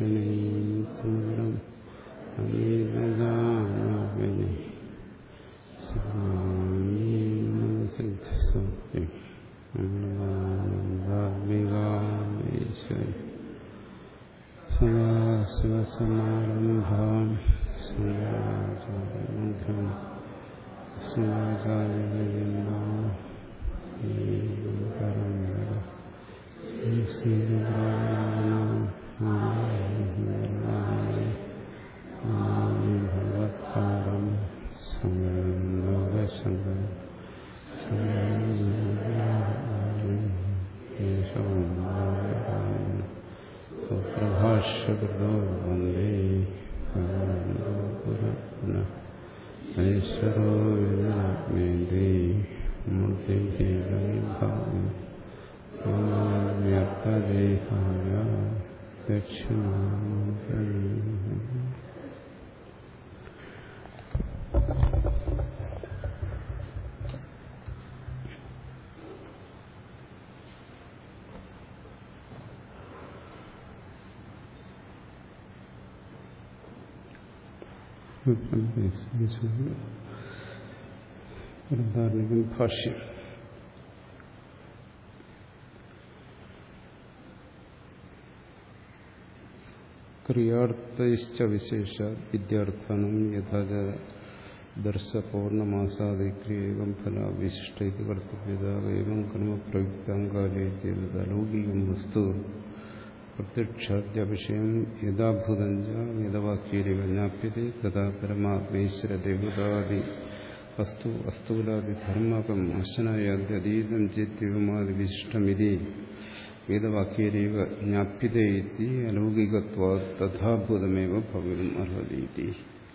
ശനൈം സുമരം അമീതഗാനവിനെ സിദ്ധസത്യം അനന്താത്മികാമീശ്വരി സദാശിവസമാരംഭാം സദാചാര്യമധ്യം ഭഗവത്പാദം സംഗം പ്രഭാഷ്യകൃതോ വന്ദേ ഭഗവന്തോ ഐശ്വരോ വിനാത്മേന്ദ്രേ മൂർത്തിഭേദവിഭാവ്യർത്ഥദേഹായ ദക്ഷിണാമൂർത്തി ബൃഹദാരണ്യകം ഭാഷ്യം ക്രിയാർത്ഥശ്ച വിശേഷ വിദ്യാർത്ഥാനം യഥാച ദർശപൗർണമാസാദി ക്രിയേകം ഫല വിശിഷ്ട കർത്തവ്യത ഏവം കർമ്മ പ്രയുക്താങ്കാലൗകികം വസ്തു പ്രത്യക്ഷാദ്യവിഷയം യഥാഭൂതം യഥവാക്യേരിവ ജ്ഞാപ്യത്തെ തഥാ പരമാത്മേശ്വര ദേവതാദി വസ്തു വസ്തുലാദിധർമ്മകം അശനായാദ്യതീതം ചേത്യവുമാതി വിശിഷ്ടമിതി വേദവാക്യേരൈവ ജ്ഞാപ്യതേതി അലൗകികത്വാ തഥാഭൂതമേവ ഭവിതും അർഹതീതി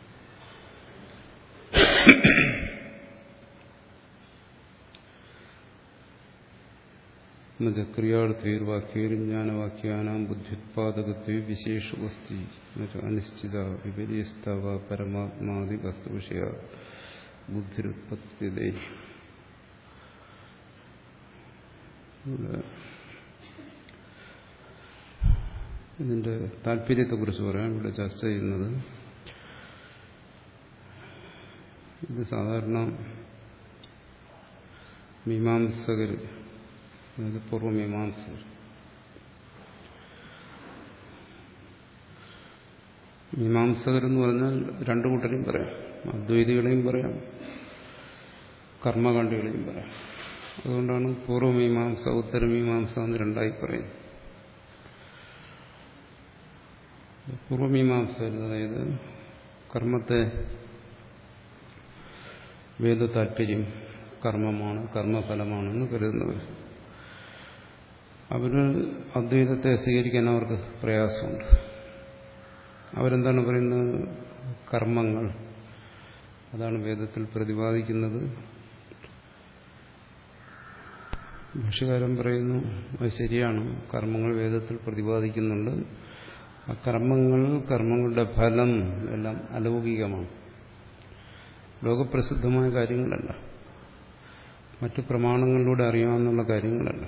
ക്രിയാർത്ഥൈർവാക്യൈർജ്ഞാനവാക്യാനാം ബുദ്ധ്യുത്പാദകത്വ വിശേഷവസ്തി അനിശ്ചിത വിപരീസ്തവ പരമാത്മാദി വസ്തുവിഷയ ബുദ്ധിരുത്പത്തിയതേ ഇതിന്റെ താല്പര്യത്തെക്കുറിച്ച് പറയാം ഇവിടെ ചർച്ച ചെയ്യുന്നത് ഇത് സാധാരണ മീമാംസകർ അതായത് പൂർവ്വമീമാംസകർ മീമാംസകരെന്ന് പറഞ്ഞാൽ രണ്ടു കൂട്ടരെയും പറയാം അദ്വൈതികളെയും പറയാം കർമ്മകാണ്ഡികളെയും പറയാം അതുകൊണ്ടാണ് പൂർവ്വമീമാംസ ഉത്തരമീമാംസ എന്ന് രണ്ടായി പറയുന്നത് പൂർവമീമാംസ അതായത് കർമ്മത്തെ വേദ താല്പര്യം കർമ്മമാണ് കർമ്മഫലമാണെന്ന് കരുതുന്നവർ അവര് അദ്വൈതത്തെ സ്വീകരിക്കാൻ അവർക്ക് പ്രയാസമുണ്ട് അവരെന്താണ് പറയുന്നത് കർമ്മങ്ങൾ അതാണ് വേദത്തിൽ പ്രതിപാദിക്കുന്നത് ഭാഷകാരൻ പറയുന്നു അത് ശരിയാണ് കർമ്മങ്ങൾ വേദത്തിൽ പ്രതിപാദിക്കുന്നുണ്ട് ആ കർമ്മങ്ങൾ കർമ്മങ്ങളുടെ ഫലം എല്ലാം അലൗകികമാണ് ലോകപ്രസിദ്ധമായ കാര്യങ്ങളല്ല മറ്റു പ്രമാണങ്ങളിലൂടെ അറിയാവുന്ന കാര്യങ്ങളല്ല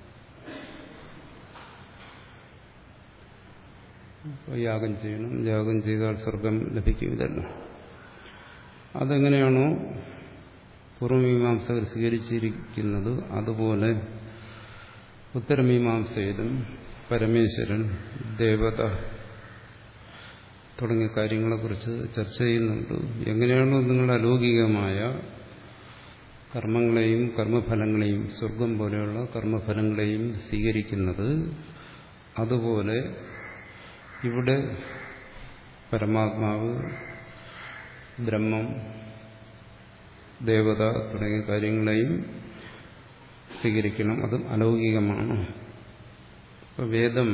യാഗം ചെയ്യണം യാഗം ചെയ്താൽ സ്വർഗം ലഭിക്കും ഇതല്ല അതെങ്ങനെയാണോ പൂർവമീമാംസകർ സ്വീകരിച്ചിരിക്കുന്നത് അതുപോലെ ഉത്തരമീമാംസയിലും പരമേശ്വരൻ ദേവത തുടങ്ങിയ കാര്യങ്ങളെക്കുറിച്ച് ചർച്ച ചെയ്യുന്നുണ്ട് എങ്ങനെയാണോ നിങ്ങൾ അലൗകികമായ കർമ്മങ്ങളെയും കർമ്മഫലങ്ങളെയും സ്വർഗം പോലെയുള്ള കർമ്മഫലങ്ങളെയും സ്വീകരിക്കുന്നത് അതുപോലെ ഇവിടെ പരമാത്മാവ് ബ്രഹ്മം ദേവത തുടങ്ങിയ കാര്യങ്ങളെയും സ്വീകരിക്കണം അതും അലൗകികമാണ് അപ്പോൾ വേദം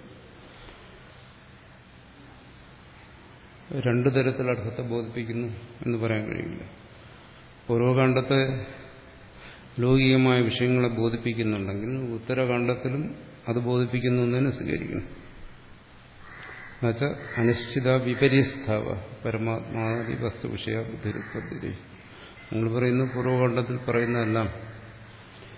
രണ്ടു തരത്തിൽ അർത്ഥത്തെ ബോധിപ്പിക്കുന്നു എന്ന് പറയാൻ കഴിയില്ല പൂർവകാണ്ഡത്തെ ലൗകികമായ വിഷയങ്ങളെ ബോധിപ്പിക്കുന്നുണ്ടെങ്കിൽ ഉത്തരകാണ്ഡത്തിലും അത് ബോധിപ്പിക്കുന്നു എന്ന് തന്നെ സ്വീകരിക്കണം എന്നുവെച്ചാൽ അനിശ്ചിത വിപരീസ്ഥാവ പരമാത്മാതി വസ്തു വിഷയ ബുദ്ധിരുപ്പദ്ധതി നമ്മൾ പറയുന്നു പൂർവ്വഖണ്ഡത്തിൽ പറയുന്നതെല്ലാം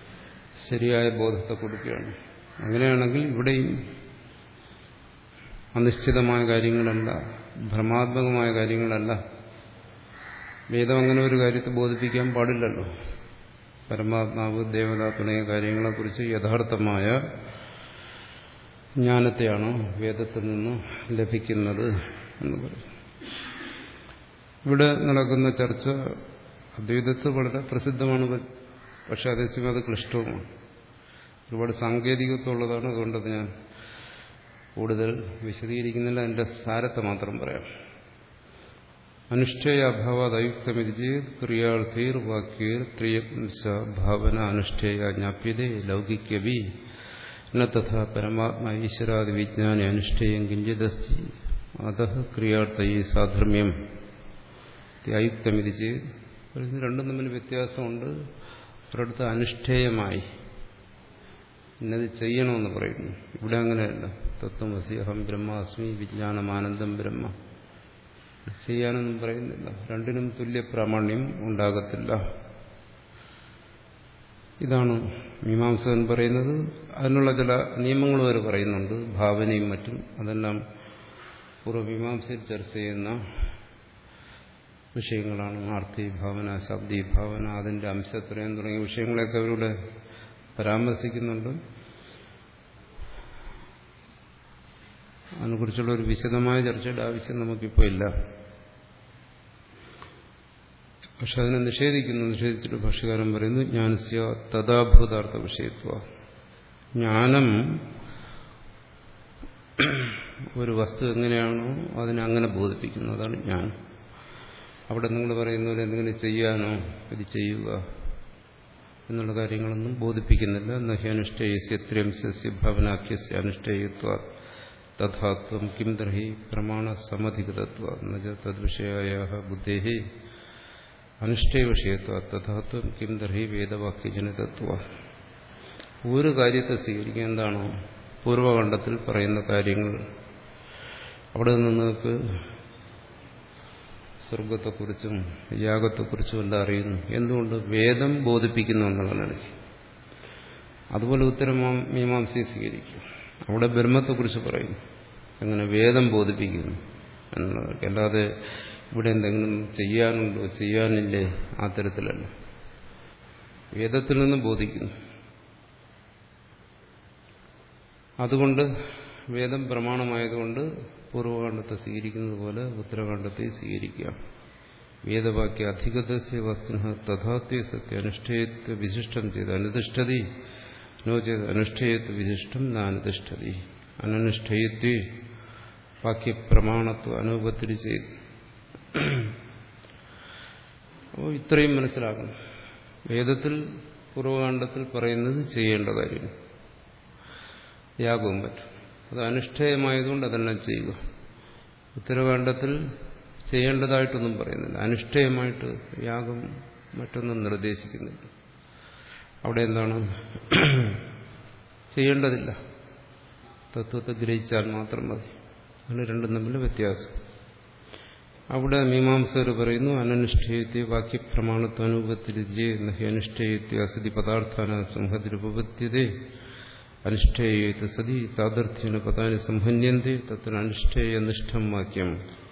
ശരിയായ ബോധത്തെ കൊടുക്കുകയാണ് അങ്ങനെയാണെങ്കിൽ ഇവിടെയും അനിശ്ചിതമായ കാര്യങ്ങളല്ല ഭ്രമാത്മകമായ കാര്യങ്ങളല്ല വേദം അങ്ങനെ ഒരു കാര്യത്തെ ബോധിപ്പിക്കാൻ പാടില്ലല്ലോ പരമാത്മാവ് ദേവത തുടങ്ങിയ കാര്യങ്ങളെക്കുറിച്ച് യഥാർത്ഥമായ ജ്ഞാനത്തെയാണ് വേദത്തിൽ നിന്ന് ലഭിക്കുന്നത് എന്ന് പറയും ഇവിടെ നടക്കുന്ന ചർച്ച അദ്വൈതത്തിൽ വളരെ പ്രസിദ്ധമാണ് പക്ഷെ അതേസമയം അത് ക്ലിഷ്ടവുമാണ് ഒരുപാട് സാങ്കേതികത്വമുള്ളതാണ് അതുകൊണ്ടത് ഞാൻ കൂടുതൽ വിശദീകരിക്കുന്നില്ല അതിന്റെ സാരത്തെ മാത്രം പറയാം അനുഷ്ഠേയ അഭാവാത് അയുക്തമിരിച്ച് ക്രിയാർത്ഥീർ വാക്യർ ത്രിയംശ ഭാവന അനുഷ്ഠേയ ജ്ഞാപ്യതേ ലൗകിക്കവി ന തഥാ പരമാത്മ ഈശ്വരാദി വിജ്ഞാന അനുഷ്ഠേയം കിഞ്ചിതസ്തി അത ക്രിയാർത്ഥയി സാധർമ്മ്യം അയുക്തമിരിച്ച് രണ്ടും തമ്മിൽ വ്യത്യാസമുണ്ട് ഒരിടത്ത് അനുഷ്ഠേയമായി ഇന്നത് ചെയ്യണമെന്ന് പറയുന്നു ഇവിടെ അങ്ങനെയല്ല തത്വമസി അഹം ബ്രഹ്മാസ്മി വിജ്ഞാനമാനന്ദം ബ്രഹ്മ ചെയ്യാനൊന്നും പറയുന്നില്ല രണ്ടിനും തുല്യ പ്രാമാണ്യം ഉണ്ടാകത്തില്ല ഇതാണ് മീമാംസകൻ പറയുന്നത് അതിനുള്ള ചില നിയമങ്ങൾ വരെ പറയുന്നുണ്ട് ഭാവനയും മറ്റും അതെല്ലാം പൂർവ്വമീമാംസയിൽ ചർച്ച ചെയ്യുന്ന വിഷയങ്ങളാണ് ആർത്തി ഭാവന ശബ്ദി ഭാവന അതിന്റെ അംശത്രയം തുടങ്ങിയ വിഷയങ്ങളെയൊക്കെ അവരുടെ പരാമർശിക്കുന്നുണ്ട് അതിനെക്കുറിച്ചുള്ള ഒരു വിശദമായ ചർച്ചയുടെ ആവശ്യം നമുക്കിപ്പോൾ ഇല്ല പക്ഷെ അതിനെ നിഷേധിക്കുന്നു നിഷേധിച്ചിട്ട് ഭാഷകാരൻ പറയുന്നു ജ്ഞാനസ്യ തഥാഭൂതാർത്ഥ വിഷയത്വ ജ്ഞാനം ഒരു വസ്തു എങ്ങനെയാണോ അതിനെ അങ്ങനെ ബോധിപ്പിക്കുന്നു അതാണ് ജ്ഞാനം അവിടെ നിങ്ങൾ പറയുന്ന പോലെ എന്തെങ്കിലും ചെയ്യാനോ ഇത് ചെയ്യുക എന്നുള്ള കാര്യങ്ങളൊന്നും ബോധിപ്പിക്കുന്നില്ല നഹ്യനുഷ്ഠേയസ്യത്രിയംശസ്യ ഭവനാഖ്യസ്യ അനുഷ്ഠേയത്വ തഥാത്വം കിം ദർഹി പ്രമാണ സമധികൃതത്വ തദ്വിഷയായ ബുദ്ധേ അനുഷ്ഠേയ വിഷയത്വ തഥാത്വം കിം ദർഹി വേദവാക്യജനിതത്വ ഒരു കാര്യത്തെ സ്വീകരിക്കുക എന്താണോ പൂർവ്വകണ്ഡത്തിൽ പറയുന്ന കാര്യങ്ങൾ അവിടെ നിന്ന് നിങ്ങൾക്ക് സ്വർഗത്തെക്കുറിച്ചും യാഗത്തെക്കുറിച്ചും എല്ലാം അറിയുന്നു എന്തുകൊണ്ട് വേദം ബോധിപ്പിക്കുന്നു എന്നുള്ളതാണ് അതുപോലെ ഉത്തരം മീമാംസയെ സ്വീകരിക്കും അവിടെ ബ്രഹ്മത്തെക്കുറിച്ച് പറയും അങ്ങനെ വേദം ബോധിപ്പിക്കുന്നു എന്നുള്ളതൊക്കെ അല്ലാതെ ഇവിടെ എന്തെങ്കിലും ചെയ്യാനുണ്ടോ ചെയ്യാനില്ലേ ആ തരത്തിലല്ല വേദത്തിൽ നിന്ന് ബോധിക്കുന്നു അതുകൊണ്ട് വേദം പ്രമാണമായതുകൊണ്ട് പൂർവകാണ്ഡത്തെ സ്വീകരിക്കുന്നത് പോലെ ഉത്തരകാണ്ഡത്തെ സ്വീകരിക്കുക വേദവാക്യ അധികതസ്യ വസ്തുന തഥാത്വ സത്യ അനുഷ്ഠേയത്വ വിശിഷ്ടം ചെയ്ത് അനുതിഷ്ഠതി നോ ചെയ്ത് അനുഷ്ഠേയത്വ വിശിഷ്ടം നാനുതിഷ്ഠതി അനനുഷ്ഠേയത്വ വാക്യപ്രമാണത്വ അനുപത്തിരി ചെയ്ത് അപ്പോൾ ഇത്രയും മനസ്സിലാക്കണം വേദത്തിൽ പൂർവകാണ്ഡത്തിൽ പറയുന്നത് ചെയ്യേണ്ട കാര്യം യാഗവും പറ്റും അത് അനുഷ്ഠേയമായതുകൊണ്ട് അതെല്ലാം ചെയ്യുക ഉത്തരകാണ്ഡത്തിൽ ചെയ്യേണ്ടതായിട്ടൊന്നും പറയുന്നില്ല അനുഷ്ഠേയമായിട്ട് യാഗം മറ്റൊന്നും നിർദ്ദേശിക്കുന്നില്ല അവിടെ എന്താണ് ചെയ്യേണ്ടതില്ല തത്വത്തെ ഗ്രഹിച്ചാൽ മാത്രം മതി അങ്ങനെ രണ്ടും തമ്മിൽ വ്യത്യാസം അവിടെ മീമാംസകർ പറയുന്നു അനനുഷ്ഠേയത്തെ വാക്യപ്രമാണത്വ അനുപത്തിരിജേ നഹി അനുഷ്ഠേയത്തെ അസതി പദാർത്ഥാന സംഹതിരുപത്യതേ അനുഷ്ഠേയേത് സതി താതർത്ഥ്യേന പദാനി സംഹന്യന്തി തത്ര അനുഷ്ഠേയ നിഷ്ഠം വാക്യം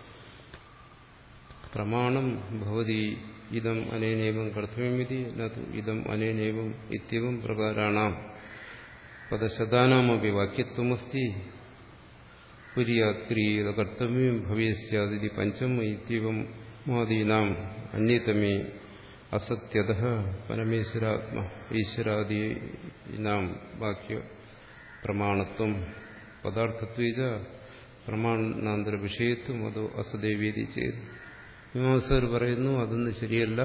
പ്രമാണം ഭവതി ഇതം അനേനേവം കർത്തവ്യമിതി നു ഇതം അനേനേവം ഇത്യവം പ്രകാരാണാം പദശതാനാമപി വാക്യത്വമസ്തി പുര്യാക്രിയേത കർത്തവ്യം ഭവേസ്യാതി പഞ്ചം ഇത്യവം മാദീനാം അന്യതമേ അസത്യത പരമേശ്വരാത്മ ഈശ്വരാദീനാം വാക്യ പ്രമാണത്വം പദാർത്ഥത്വ പ്രമാണാന്തര വിഷയത്വം അതോ അസദേവീതി ചെയ്തു മീമാംസകർ പറയുന്നു അതൊന്നും ശരിയല്ല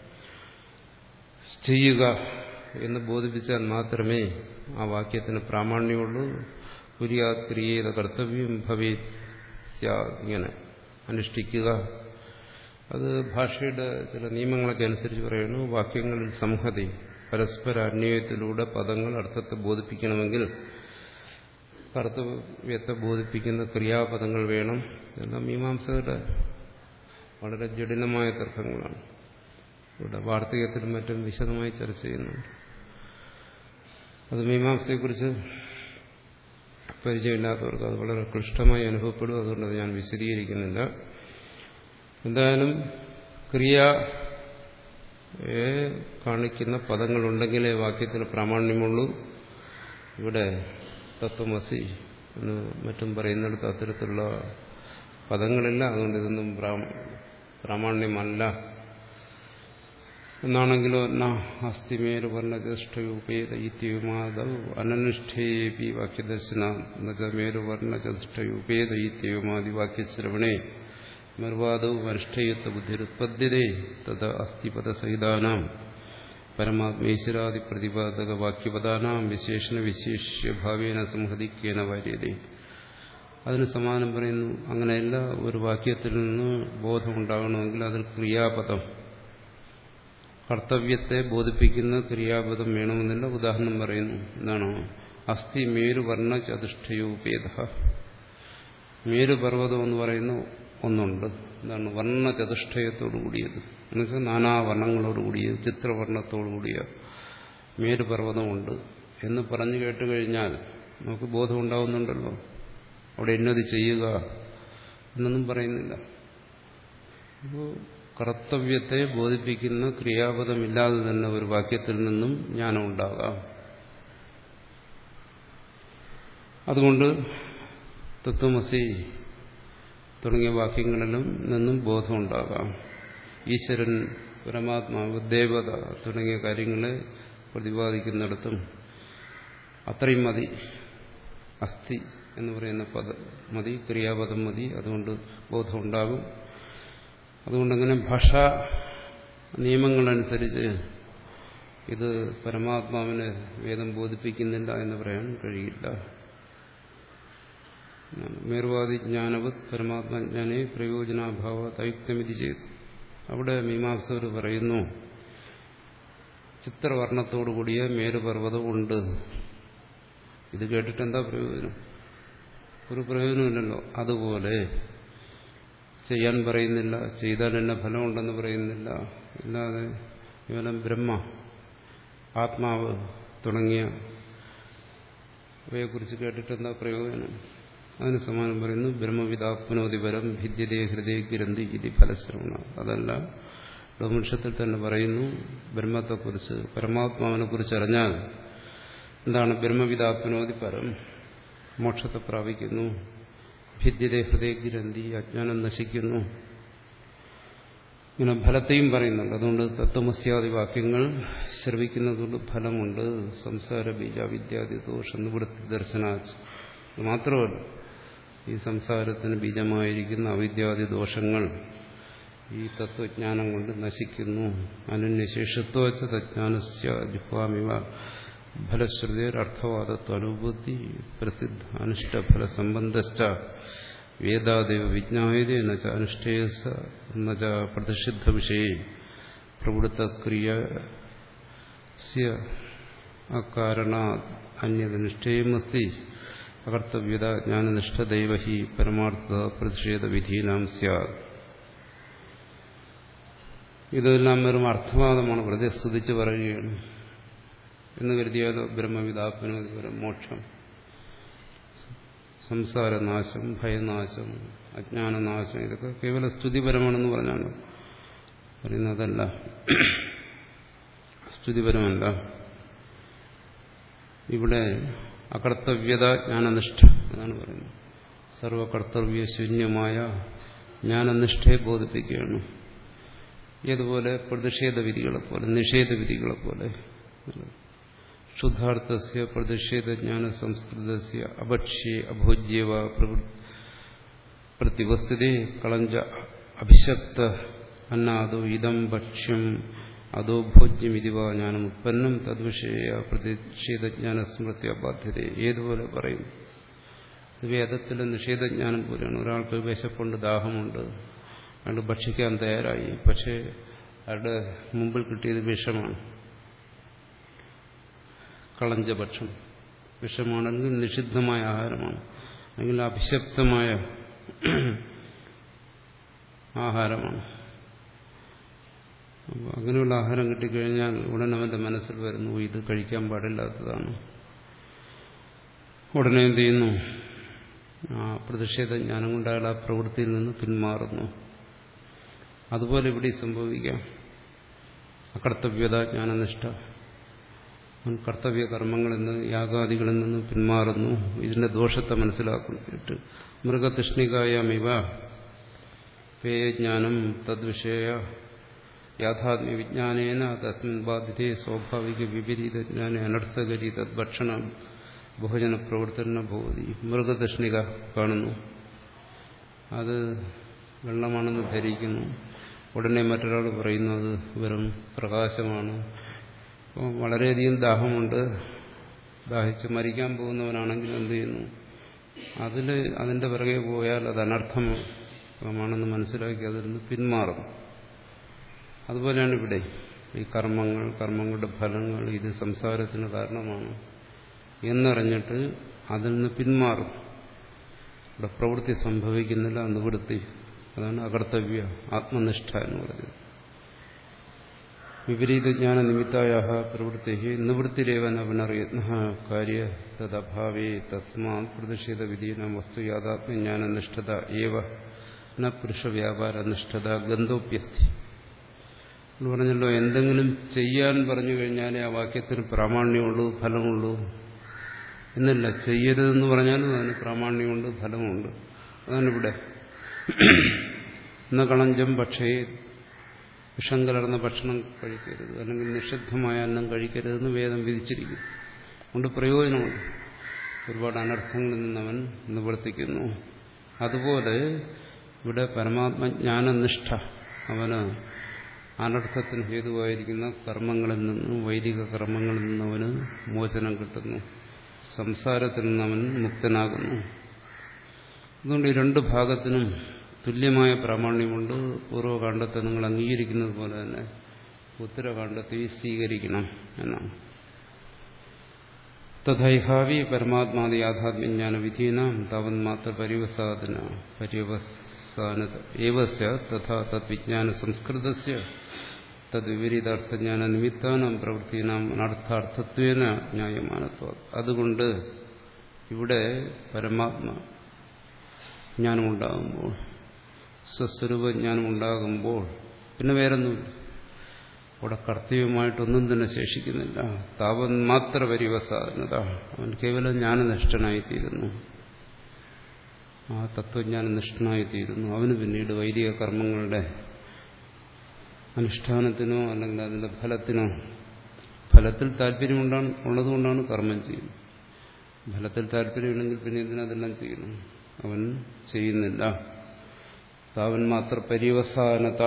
ചെയ്യുക എന്ന് ബോധിപ്പിച്ചാൽ മാത്രമേ ആ വാക്യത്തിന് പ്രാമാണ്യമുള്ളൂ പുര്യാക്രിയേത കർത്തവ്യം ഭവേ ഇങ്ങനെ അനുഷ്ഠിക്കുക അത് ഭാഷയുടെ ചില നിയമങ്ങളൊക്കെ അനുസരിച്ച് പറയുന്നു വാക്യങ്ങളിൽ സംഹതി പരസ്പര അന്വയത്തിലൂടെ പദങ്ങൾ അർത്ഥത്തെ ബോധിപ്പിക്കണമെങ്കിൽ കർത്തവ്യത്തെ ബോധിപ്പിക്കുന്ന ക്രിയാപദങ്ങൾ വേണം ഇതെല്ലാം മീമാംസകരുടെ വളരെ ജടിലമായ തർക്കങ്ങളാണ് ഇവിടെ വാർത്തകത്തിലും മറ്റും വിശദമായി ചർച്ച ചെയ്യുന്നുണ്ട് അത് മീമാംസയെക്കുറിച്ച് പരിചയമില്ലാത്തവർക്ക് അത് വളരെ ക്ലിഷ്ടമായി അനുഭവപ്പെടും അതുകൊണ്ട് അത് ഞാൻ വിശദീകരിക്കുന്നില്ല എന്തായാലും ക്രിയ കാണിക്കുന്ന പദങ്ങളുണ്ടെങ്കിലേ വാക്യത്തിന് പ്രാമാണ്യമുള്ളൂ ഇവിടെ തത്വമസി എന്ന് മറ്റും പറയുന്നിടത്ത് അത്തരത്തിലുള്ള പദങ്ങളില്ല അതുകൊണ്ട് ഇതൊന്നും പ്രാമാണ്യമല്ല എന്നാണെങ്കിലോ ന അസ്ഥിമേര് വർണ്ണചതുഷ്ടയൂപേത ഇത്യവുമാദൗ അനനുഷ്ഠേപി വാക്യദർശന മേരു വർണ്ണചതുഷ്ടയൂപേത ഇത്യവുമാദി വാക്യശ്രവണേ നിർവാദൗ അനുഷ്ഠേയത്വ ബുദ്ധിരുത്പദ്യതേ തത് അസ്ഥിപദസഹിതാനാം പരമാത്മേശ്വരാദി പ്രതിപാദക വാക്യപദാനാം വിശേഷണ വിശേഷ്യഭാവേന സംഹതിക്കേന വാര്യതേ അതിന് സമാനം പറയുന്നു അങ്ങനെയല്ല ഒരു വാക്യത്തിൽ നിന്ന് ബോധമുണ്ടാകണമെങ്കിൽ അതിൽ ക്രിയാപദം കർത്തവ്യത്തെ ബോധിപ്പിക്കുന്ന ക്രിയാപദം വേണമെന്നില്ല ഉദാഹരണം പറയുന്നു എന്താണ് അസ്ഥി മേരുവർണ്ണ ചതുഷ്ടയോപേത മേരുപർവ്വതം എന്ന് പറയുന്ന ഒന്നുണ്ട് എന്താണ് വർണ്ണ ചതുഷ്ടയത്തോടു കൂടിയത് എന്നുവെച്ചാൽ നാനാവർണ്ണങ്ങളോട് കൂടിയത് ചിത്രവർണ്ണത്തോടു കൂടിയ മേരുപർവ്വതമുണ്ട് എന്ന് പറഞ്ഞു കേട്ട് കഴിഞ്ഞാൽ നമുക്ക് ബോധം ഉണ്ടാവുന്നുണ്ടല്ലോ അവിടെ ഇന്നത് ചെയ്യുക എന്നൊന്നും പറയുന്നില്ല അപ്പോൾ കർത്തവ്യത്തെ ബോധിപ്പിക്കുന്ന ക്രിയാപദമില്ലാതെ തന്നെ ഒരു വാക്യത്തിൽ നിന്നും ജ്ഞാനം ഉണ്ടാകാം അതുകൊണ്ട് തത്വമസി തുടങ്ങിയ വാക്യങ്ങളിലും നിന്നും ബോധമുണ്ടാകാം ഈശ്വരൻ പരമാത്മാവ് ദേവത തുടങ്ങിയ കാര്യങ്ങളെ പ്രതിപാദിക്കുന്നിടത്തും അത്രയും മതി അസ്ഥി എന്ന് പറയുന്ന പദം മതി ക്രിയാപദം മതി അതുകൊണ്ട് ബോധമുണ്ടാകും അതുകൊണ്ടങ്ങനെ ഭാഷാ നിയമങ്ങളനുസരിച്ച് ഇത് പരമാത്മാവിനെ വേദം ബോധിപ്പിക്കുന്നില്ല എന്ന് പറയാൻ കഴിയില്ല മേർവാദി ജ്ഞാനവത് പരമാത്മജ്ഞാനെ പ്രയോജനാഭാവ തയുക്തമിതി ചെയ്തു അവിടെ മീമാംസകർ പറയുന്നു ചിത്രവർണ്ണത്തോടുകൂടിയ മേരുപർവ്വതം ഉണ്ട് ഇത് കേട്ടിട്ട് എന്താ പ്രയോജനം ഒരു പ്രയോജനമില്ലല്ലോ അതുപോലെ ചെയ്യാൻ പറയുന്നില്ല ചെയ്താൽ എന്നെ ഫലമുണ്ടെന്ന് പറയുന്നില്ല ഇല്ലാതെ കേവലം ബ്രഹ്മ ആത്മാവ് തുടങ്ങിയ അവയെക്കുറിച്ച് കേട്ടിട്ട് എന്താ പ്രയോജനം അതിന് സമാനം പറയുന്നു ബ്രഹ്മവിതാപ്നോതിപരം ഭിദ്യതേ ഹൃദയ ഗ്രന്ഥി ഇതി ഫലശ്രവണ അതല്ല ഉപനിഷത്തിൽ തന്നെ പറയുന്നു ബ്രഹ്മത്തെക്കുറിച്ച് പരമാത്മാവിനെ കുറിച്ച് അറിഞ്ഞാൽ എന്താണ് ബ്രഹ്മവിതാപ്നോതി പരം മോക്ഷത്തെ പ്രാപിക്കുന്നു ഭിദ്യതേ ഹൃദയ ഗ്രന്ഥി അജ്ഞാനം നശിക്കുന്നു ഇങ്ങനെ ഫലത്തെയും പറയുന്നുണ്ട് അതുകൊണ്ട് തത്വമസ്യാദി വാക്യങ്ങൾ ശ്രവിക്കുന്നതുകൊണ്ട് ഫലമുണ്ട് സംസാര ബീജാവിദ്യാദി ദോഷ നിവൃത്തി ദർശനാച്ച് മാത്രമല്ല ഈ സംസാരത്തിന് ബീജമായിരിക്കുന്ന അവിദ്യാദി ദോഷങ്ങൾ ഈ തത്വജ്ഞാനം കൊണ്ട് നശിക്കുന്നു അനന്യശേഷത്വച്ച തജ്ഞാനസ്യ ജിഹ്വാമിവ ഫലശ്രുതിരർത്ഥവാദത്വ അനുഭൂതി പ്രസിദ്ധ അനിഷ്ടഫല സംബന്ധശ്ച വേദാദേവ വിജ്ഞായതേ എന്നുവച്ച അനുഷ്ഠേയസ എന്നുവച്ച പ്രതിഷിദ്ധ വിഷയെ പ്രവൃത്തക്രിയ അകാരണ അന്യതനിഷ്ഠേയമസ്തി അകർത്തവ്യത ജ്ഞാനനിഷ്ഠദൈവ ഹി പരമാർത്ഥ പ്രതിഷേധ വിധീനാം സ്യാത് ഇതെല്ലാം വെറും അർത്ഥവാദമാണ് വെറുതെ സ്തുതിച്ച് പറയുകയാണ് എന്ന് കരുതിയാലോ ബ്രഹ്മവിതാത്മന മോക്ഷം സംസാരനാശം ഭയനാശം അജ്ഞാനനാശം ഇതൊക്കെ കേവല സ്തുതിപരമാണെന്ന് പറഞ്ഞാണ് പറയുന്നതല്ല സ്തുതിപരമല്ല ഇവിടെ അകർത്തവ്യത ജ്ഞാനനിഷ്ഠ എന്നാണ് പറയുന്നത് സർവകർത്തവ്യശൂന്യമായ ജ്ഞാനനിഷ്ഠയെ ബോധിപ്പിക്കുകയാണ് ഏതുപോലെ പ്രതിഷേധ വിധികളെപ്പോലെ നിഷേധ വിധികളെപ്പോലെ ശുദ്ധാർത്ഥസ്യ പ്രതിഷേധജ്ഞാന സംസ്കൃതസ്യ അഭക്ഷ്യ അഭോജ്യവ പ്രതിവസ്തുതേ കളഞ്ച അഭിശക്ത അന്നാദോ ഇതം ഭക്ഷ്യം അതോ ഭോജ്യമിതിവ ജ്ഞാനം ഉത്പന്നം തദ്വിഷയ പ്രതിഷേധജ്ഞാന സ്മൃതി അബാധ്യത ഏതുപോലെ പറയും ഇത് വേദത്തിലെ നിഷേധജ്ഞാനം പോലെയാണ് ഒരാൾക്ക് വിശപ്പുണ്ട് ദാഹമുണ്ട് അയാൾ ഭക്ഷിക്കാൻ തയ്യാറായി പക്ഷേ അയാളുടെ മുമ്പിൽ കിട്ടിയത് വിഷമാണ് കളഞ്ചഭക്ഷം വിഷമാണെങ്കിൽ നിഷിദ്ധമായ ആഹാരമാണ് അല്ലെങ്കിൽ അഭിശപ്തമായ ആഹാരമാണ് അപ്പോൾ അങ്ങനെയുള്ള ആഹാരം കിട്ടിക്കഴിഞ്ഞാൽ ഉടൻ അവന്റെ മനസ്സിൽ വരുന്നു ഇത് കഴിക്കാൻ പാടില്ലാത്തതാണ് ഉടനെ എന്ത് ചെയ്യുന്നു ആ പ്രതിഷേധ ജ്ഞാനം കൊണ്ട് അയാൾ ആ പ്രവൃത്തിയിൽ നിന്ന് പിന്മാറുന്നു അതുപോലെ ഇവിടെ സംഭവിക്കാം അകർത്തവ്യത ജ്ഞാനനിഷ്ഠ അവൻ കർത്തവ്യ കർമ്മങ്ങളിൽ നിന്ന് യാഗാദികളിൽ നിന്ന് പിന്മാറുന്നു ഇതിന്റെ ദോഷത്തെ മനസ്സിലാക്കുന്നിട്ട് മൃഗതൃഷ്ണികായമിവ പേയജ്ഞാനം തദ്വിഷയ യാഥാത്മ്യ വിജ്ഞാനേന തസ്മിൻ ബാധിതേ സ്വാഭാവിക വിപരീത ജ്ഞാന അനർത്ഥകരി തദ്ഭക്ഷണം ഭോജന പ്രവർത്തന ഭവതി മൃഗതൃഷ്ണിക കാണുന്നു അത് വെള്ളമാണെന്ന് ധരിക്കുന്നു ഉടനെ മറ്റൊരാൾ പറയുന്നു അത് വെറും പ്രകാശമാണ് അപ്പോൾ വളരെയധികം ദാഹമുണ്ട് ദാഹിച്ച് മരിക്കാൻ പോകുന്നവനാണെങ്കിൽ എന്ത് ചെയ്യുന്നു അതിൽ അതിൻ്റെ പിറകെ പോയാൽ അത് അനർത്ഥമാണെന്ന് മനസ്സിലാക്കി അതിൽ നിന്ന് പിന്മാറും അതുപോലെയാണ് ഇവിടെ ഈ കർമ്മങ്ങൾ കർമ്മങ്ങളുടെ ഫലങ്ങൾ ഇത് സംസാരത്തിന് കാരണമാണ് എന്നറിഞ്ഞിട്ട് അതിൽ നിന്ന് പിന്മാറും ഇവിടെ പ്രവൃത്തി സംഭവിക്കുന്നില്ല നിവൃത്തി അതാണ് അകർത്തവ്യ ആത്മനിഷ്ഠ എന്ന് പറയുന്നത് വിപരീത ജ്ഞാന നിമിത്തായ പ്രവൃത്തി നിവൃത്തിരേവന പുനർയത്ന കാര്യ തദ്ഭാവേ തസ്മാ പ്രതിഷേധ വിധീന വസ്തു യാഥാത്മ്യജ്ഞാന നിഷ്ഠത ഏവ ന പുരുഷ വ്യാപാര നിഷ്ഠത ഗന്ധോപ്യസ്ഥി എന്ന് പറഞ്ഞല്ലോ എന്തെങ്കിലും ചെയ്യാൻ പറഞ്ഞു കഴിഞ്ഞാലേ ആ വാക്യത്തിന് പ്രാമാണ്യമുള്ളൂ ഫലമുള്ളൂ എന്നല്ല ചെയ്യരുതെന്ന് പറഞ്ഞാലും അതിന് പ്രാമാണ്യമുണ്ട് ഫലമുണ്ട് അതാണ് ഇവിടെ എന്ന കളഞ്ചം പക്ഷേ വിഷം കലർന്ന ഭക്ഷണം കഴിക്കരുത് അല്ലെങ്കിൽ നിഷിദ്ധമായ അന്നം കഴിക്കരുതെന്ന് വേദം വിധിച്ചിരിക്കും അതുകൊണ്ട് പ്രയോജനമുണ്ട് ഒരുപാട് അനർത്ഥങ്ങളിൽ നിന്നവൻ നിവർത്തിക്കുന്നു അതുപോലെ ഇവിടെ പരമാത്മജ്ഞാനനിഷ്ഠ അവന് അനർത്ഥത്തിന് ഹേതുവായിരിക്കുന്ന കർമ്മങ്ങളിൽ നിന്നും വൈദിക കർമ്മങ്ങളിൽ നിന്ന് അവന് മോചനം കിട്ടുന്നു സംസാരത്തിൽ നിന്ന് അവൻ മുക്തനാകുന്നു അതുകൊണ്ട് ഈ രണ്ട് ഭാഗത്തിനും തുല്യമായ പ്രാമാണ്യമുണ്ട് പൂർവ്വകാണ്ഡത്തെ നിങ്ങൾ അംഗീകരിക്കുന്നത് പോലെ തന്നെ ഉത്തരകാണ്ഡത്തെ സ്വീകരിക്കണം എന്നാണ് തഥൈഹാവി പരമാത്മാതി യാഥാത്മ്യജ്ഞാന വിധീനാം താവൻ മാത്ര പരിവസാദന പര്യവസാനത ഏവസ്യ തഥാ തദ്വിജ്ഞാന സംസ്കൃതസ്യ തദ്വിപരീതാർത്ഥജ്ഞാന നിമിത്താനം പ്രവൃത്തിനാം അനർത്ഥാർത്ഥത്വേന ന്യായമാനത്വ അതുകൊണ്ട് ഇവിടെ പരമാത്മ ജ്ഞാനമുണ്ടാകുമ്പോൾ സ്വസ്വരൂപജ്ഞാനം ഉണ്ടാകുമ്പോൾ പിന്നെ വേറൊന്നുമില്ല അവിടെ കർത്തവ്യമായിട്ടൊന്നും തന്നെ ശേഷിക്കുന്നില്ല താപൻ മാത്ര പരിവസാധനത അവൻ കേവലം ജ്ഞാനനിഷ്ഠനായിത്തീരുന്നു ആ തത്വജ്ഞാനനിഷ്ഠനായിത്തീരുന്നു അവന് പിന്നീട് വൈദിക കർമ്മങ്ങളുടെ അനുഷ്ഠാനത്തിനോ അല്ലെങ്കിൽ അതിന്റെ ഫലത്തിനോ ഫലത്തിൽ താല്പര്യമുണ്ടാണ് ഉള്ളതുകൊണ്ടാണ് കർമ്മം ചെയ്യുന്നത് ഫലത്തിൽ താല്പര്യമുണ്ടെങ്കിൽ പിന്നെ ഇതിനതെല്ലാം ചെയ്യണം അവൻ ചെയ്യുന്നില്ല താവൻ മാത്ര പര്യവസാനത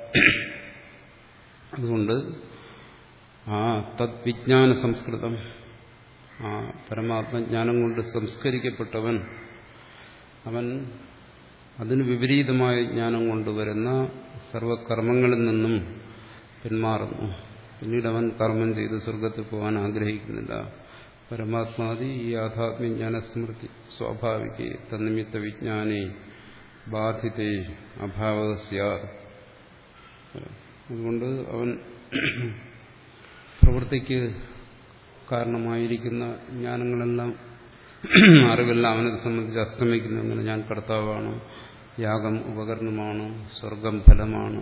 അതുകൊണ്ട് ആ തദ്വിജ്ഞാന സംസ്കൃതം ആ പരമാത്മജ്ഞാനം കൊണ്ട് സംസ്കരിക്കപ്പെട്ടവൻ അവൻ അതിന് വിപരീതമായ ജ്ഞാനം കൊണ്ടുവരുന്ന സർവകർമ്മങ്ങളിൽ നിന്നും പിന്മാറുന്നു പിന്നീട് അവൻ കർമ്മം ചെയ്ത് സ്വർഗത്തിൽ പോകാൻ ആഗ്രഹിക്കുന്നില്ല പരമാത്മാതി ഈ യാഥാത്മ്യജ്ഞാന സ്മൃതി സ്വാഭാവിക തന്നിമിത്ത വിജ്ഞാനേ ബാധിതേ അഭാവസ്യ അതുകൊണ്ട് അവൻ പ്രവൃത്തിക്ക് കാരണമായിരിക്കുന്ന ജ്ഞാനങ്ങളെല്ലാം അറിവെല്ലാം അവനെ സംബന്ധിച്ച് അസ്തമിക്കുന്നു അങ്ങനെ ഞാൻ കർത്താവാണ് യാഗം ഉപകരണമാണ് സ്വർഗം ഫലമാണ്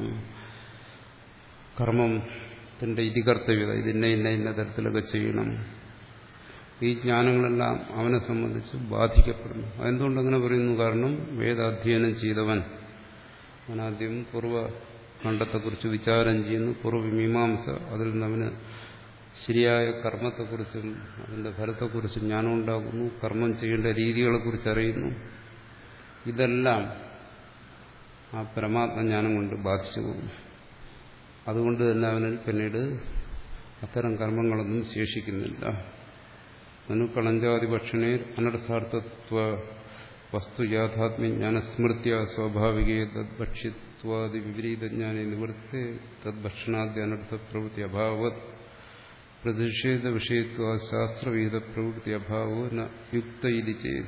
കർമ്മത്തിന്റെ ഇതികർത്തവ്യത ഇതിന്നെ ഇന്ന ഇന്ന തരത്തിലൊക്കെ ചെയ്യണം ഈ ജ്ഞാനങ്ങളെല്ലാം അവനെ സംബന്ധിച്ച് ബാധിക്കപ്പെടുന്നു അതെന്തുകൊണ്ട് അങ്ങനെ പറയുന്നു കാരണം വേദാധ്യയനം ചെയ്തവൻ അവനാദ്യം പൂർവ്വ ഖണ്ഡത്തെക്കുറിച്ച് വിചാരം ചെയ്യുന്നു പൂർവ്വമീമാംസ അതിൽ നിന്ന് അവന് ശരിയായ കർമ്മത്തെക്കുറിച്ചും അതിന്റെ ഫലത്തെക്കുറിച്ചും ജ്ഞാനം ഉണ്ടാകുന്നു കർമ്മം ചെയ്യേണ്ട രീതികളെക്കുറിച്ച് അറിയുന്നു ഇതെല്ലാം ആ പരമാത്മജ്ഞാനം കൊണ്ട് ബാധിച്ചു പോകുന്നു അതുകൊണ്ട് തന്നെ അവനിൽ പിന്നീട് അത്തരം കർമ്മങ്ങളൊന്നും ശേഷിക്കുന്നില്ല നനു കളഞ്ചാതിപക്ഷണേ അനർത്ഥാർത്ഥത്വ വസ്തു യാഥാത്മ്യജ്ഞാന സ്മൃത്യ സ്വാഭാവികേ തദ്ഭക്ഷിത്വാദി വിപരീതജ്ഞാനെ നിവൃത്തി തദ്ഭക്ഷണാദ്യ അനർത്ഥ പ്രവൃത്തി അഭാവത് പ്രതിഷേധ വിഷയത്വ ശാസ്ത്രവിഹിത പ്രവൃത്തി അഭാവോ ന യുക്ത ഇത് ചെയ്തു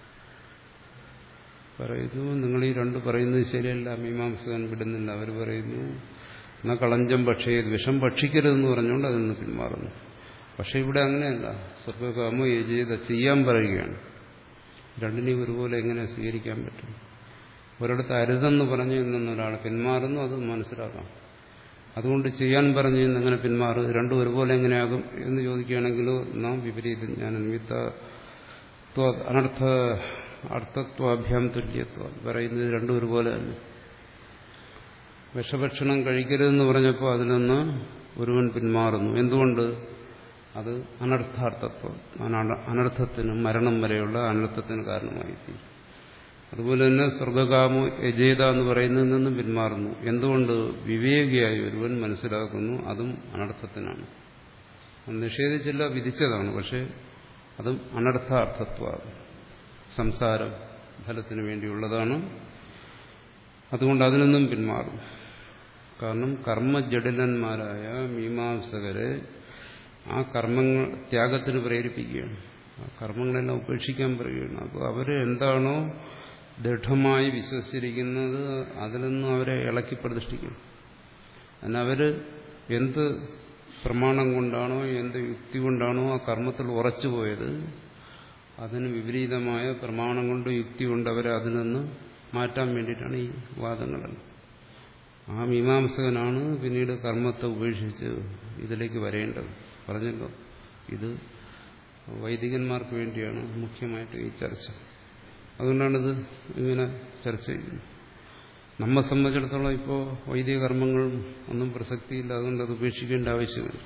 പറയുന്നു നിങ്ങൾ ഈ രണ്ട് പറയുന്നത് ശരിയല്ല മീമാംസകൻ വിടുന്നില്ല അവർ പറയുന്നു എന്നാ കളഞ്ചം പക്ഷേ വിഷം ഭക്ഷിക്കരുതെന്ന് പറഞ്ഞുകൊണ്ട് അതിൽ നിന്ന് പിന്മാറുന്നു പക്ഷെ ഇവിടെ അങ്ങനെയല്ല സ്വർഗകാമോ യജീത ചെയ്യാൻ പറയുകയാണ് രണ്ടിനെയും ഒരുപോലെ എങ്ങനെ സ്വീകരിക്കാൻ പറ്റും ഒരിടത്ത് അരുതെന്ന് പറഞ്ഞു നിന്ന ഒരാൾ പിന്മാറുന്നു അത് മനസ്സിലാക്കാം അതുകൊണ്ട് ചെയ്യാൻ പറഞ്ഞു എങ്ങനെ പിന്മാറും രണ്ടും ഒരുപോലെ എങ്ങനെയാകും എന്ന് ചോദിക്കുകയാണെങ്കിലോ നാം വിപരീത ജ്ഞാന നിമിത്ത അനർത്ഥ അർത്ഥത്വാഭ്യാം തുല്യത്വ പറയുന്നത് രണ്ടും ഒരുപോലെ തന്നെ വിഷഭക്ഷണം കഴിക്കരുതെന്ന് പറഞ്ഞപ്പോൾ അതിൽ നിന്ന് ഒരുവൻ പിന്മാറുന്നു എന്തുകൊണ്ട് അത് അനർത്ഥാർത്ഥത്വം അനർത്ഥത്തിനും മരണം വരെയുള്ള അനർത്ഥത്തിന് കാരണമായി തീരും അതുപോലെ തന്നെ സ്വർഗകാമോ യജേത എന്ന് പറയുന്നതിൽ നിന്നും പിന്മാറുന്നു എന്തുകൊണ്ട് വിവേകിയായ ഒരുവൻ മനസ്സിലാക്കുന്നു അതും അനർത്ഥത്തിനാണ് നിഷേധിച്ചില്ല വിധിച്ചതാണ് പക്ഷെ അതും അനർത്ഥാർത്ഥത്വ സംസാരം ഫലത്തിന് വേണ്ടിയുള്ളതാണ് അതുകൊണ്ട് അതിൽ നിന്നും പിന്മാറും കാരണം കർമ്മജടിലന്മാരായ മീമാംസകരെ ആ കർമ്മങ്ങൾ ത്യാഗത്തിന് പ്രേരിപ്പിക്കുകയാണ് ആ കർമ്മങ്ങളെല്ലാം ഉപേക്ഷിക്കാൻ പറയുകയാണ് അപ്പോൾ അവർ എന്താണോ ദൃഢമായി വിശ്വസിച്ചിരിക്കുന്നത് അതിൽ നിന്നും അവരെ ഇളക്കി പ്രതിഷ്ഠിക്കും അതിനവർ എന്ത് പ്രമാണം കൊണ്ടാണോ എന്ത് യുക്തി കൊണ്ടാണോ ആ കർമ്മത്തിൽ ഉറച്ചുപോയത് അതിന് വിപരീതമായ പ്രമാണം കൊണ്ട് യുക്തി കൊണ്ട് അവരെ അതിൽ നിന്ന് മാറ്റാൻ വേണ്ടിയിട്ടാണ് ഈ വാദങ്ങളെല്ലാം ആ മീമാംസകനാണ് പിന്നീട് കർമ്മത്തെ ഉപേക്ഷിച്ച് ഇതിലേക്ക് വരേണ്ടത് പറഞ്ഞല്ലോ ഇത് വൈദികന്മാർക്ക് വേണ്ടിയാണ് മുഖ്യമായിട്ട് ഈ ചർച്ച അതുകൊണ്ടാണിത് ഇങ്ങനെ ചർച്ച ചെയ്യുന്നത് നമ്മെ സംബന്ധിച്ചിടത്തോളം ഇപ്പോൾ വൈദിക കർമ്മങ്ങളും ഒന്നും പ്രസക്തിയില്ല അതുകൊണ്ട് അത് ഉപേക്ഷിക്കേണ്ട ആവശ്യമില്ല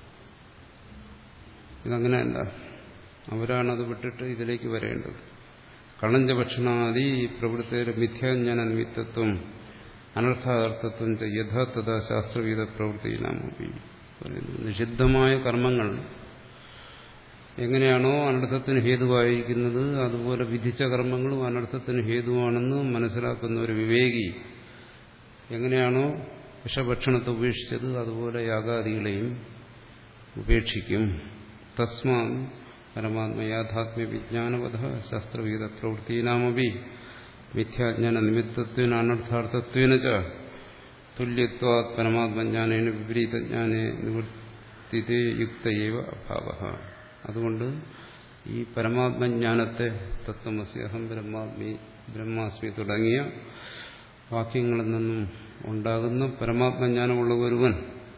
ഇതങ്ങനെയല്ല അവരാണത് വിട്ടിട്ട് ഇതിലേക്ക് വരേണ്ടത് കണഞ്ച ഭക്ഷണാദി പ്രവൃത്തിയുടെ മിഥ്യാജ്ഞാന നിമിത്തത്വം അനർത്ഥാർത്ഥത്വം യഥാർത്ഥത ശാസ്ത്രവീത പ്രവൃത്തി നാമി നിഷിദ്ധമായ കർമ്മങ്ങൾ എങ്ങനെയാണോ അനർത്ഥത്തിന് ഹേതുവായിരിക്കുന്നത് അതുപോലെ വിധിച്ച കർമ്മങ്ങളും അനർത്ഥത്തിന് ഹേതുവാണെന്ന് മനസ്സിലാക്കുന്ന ഒരു വിവേകി എങ്ങനെയാണോ വിഷഭക്ഷണത്തെ ഉപേക്ഷിച്ചത് അതുപോലെ യാഗാദികളെയും ഉപേക്ഷിക്കും തസ്മാ പരമാത്മ യാഥാത്മ്യ വിജ്ഞാനവധ ശാസ്ത്രവീത പ്രവൃത്തീനാമപി മിഥ്യാജ്ഞാന നിമിത്തത്വന അനർത്ഥാർത്ഥത്വന ച തുല്യത്വാ പരമാത്മജ്ഞാനേന വിപരീതജ്ഞാനെ നിവർത്തിതേ യുക്തയേവ അഭാവ അതുകൊണ്ട് ഈ പരമാത്മജ്ഞാനത്തെ തത്വമസി അഹം ബ്രഹ്മാത്മി ബ്രഹ്മാസ്മി തുടങ്ങിയ വാക്യങ്ങളിൽ നിന്നും ഉണ്ടാകുന്ന പരമാത്മജ്ഞാനമുള്ള ഒരുവൻ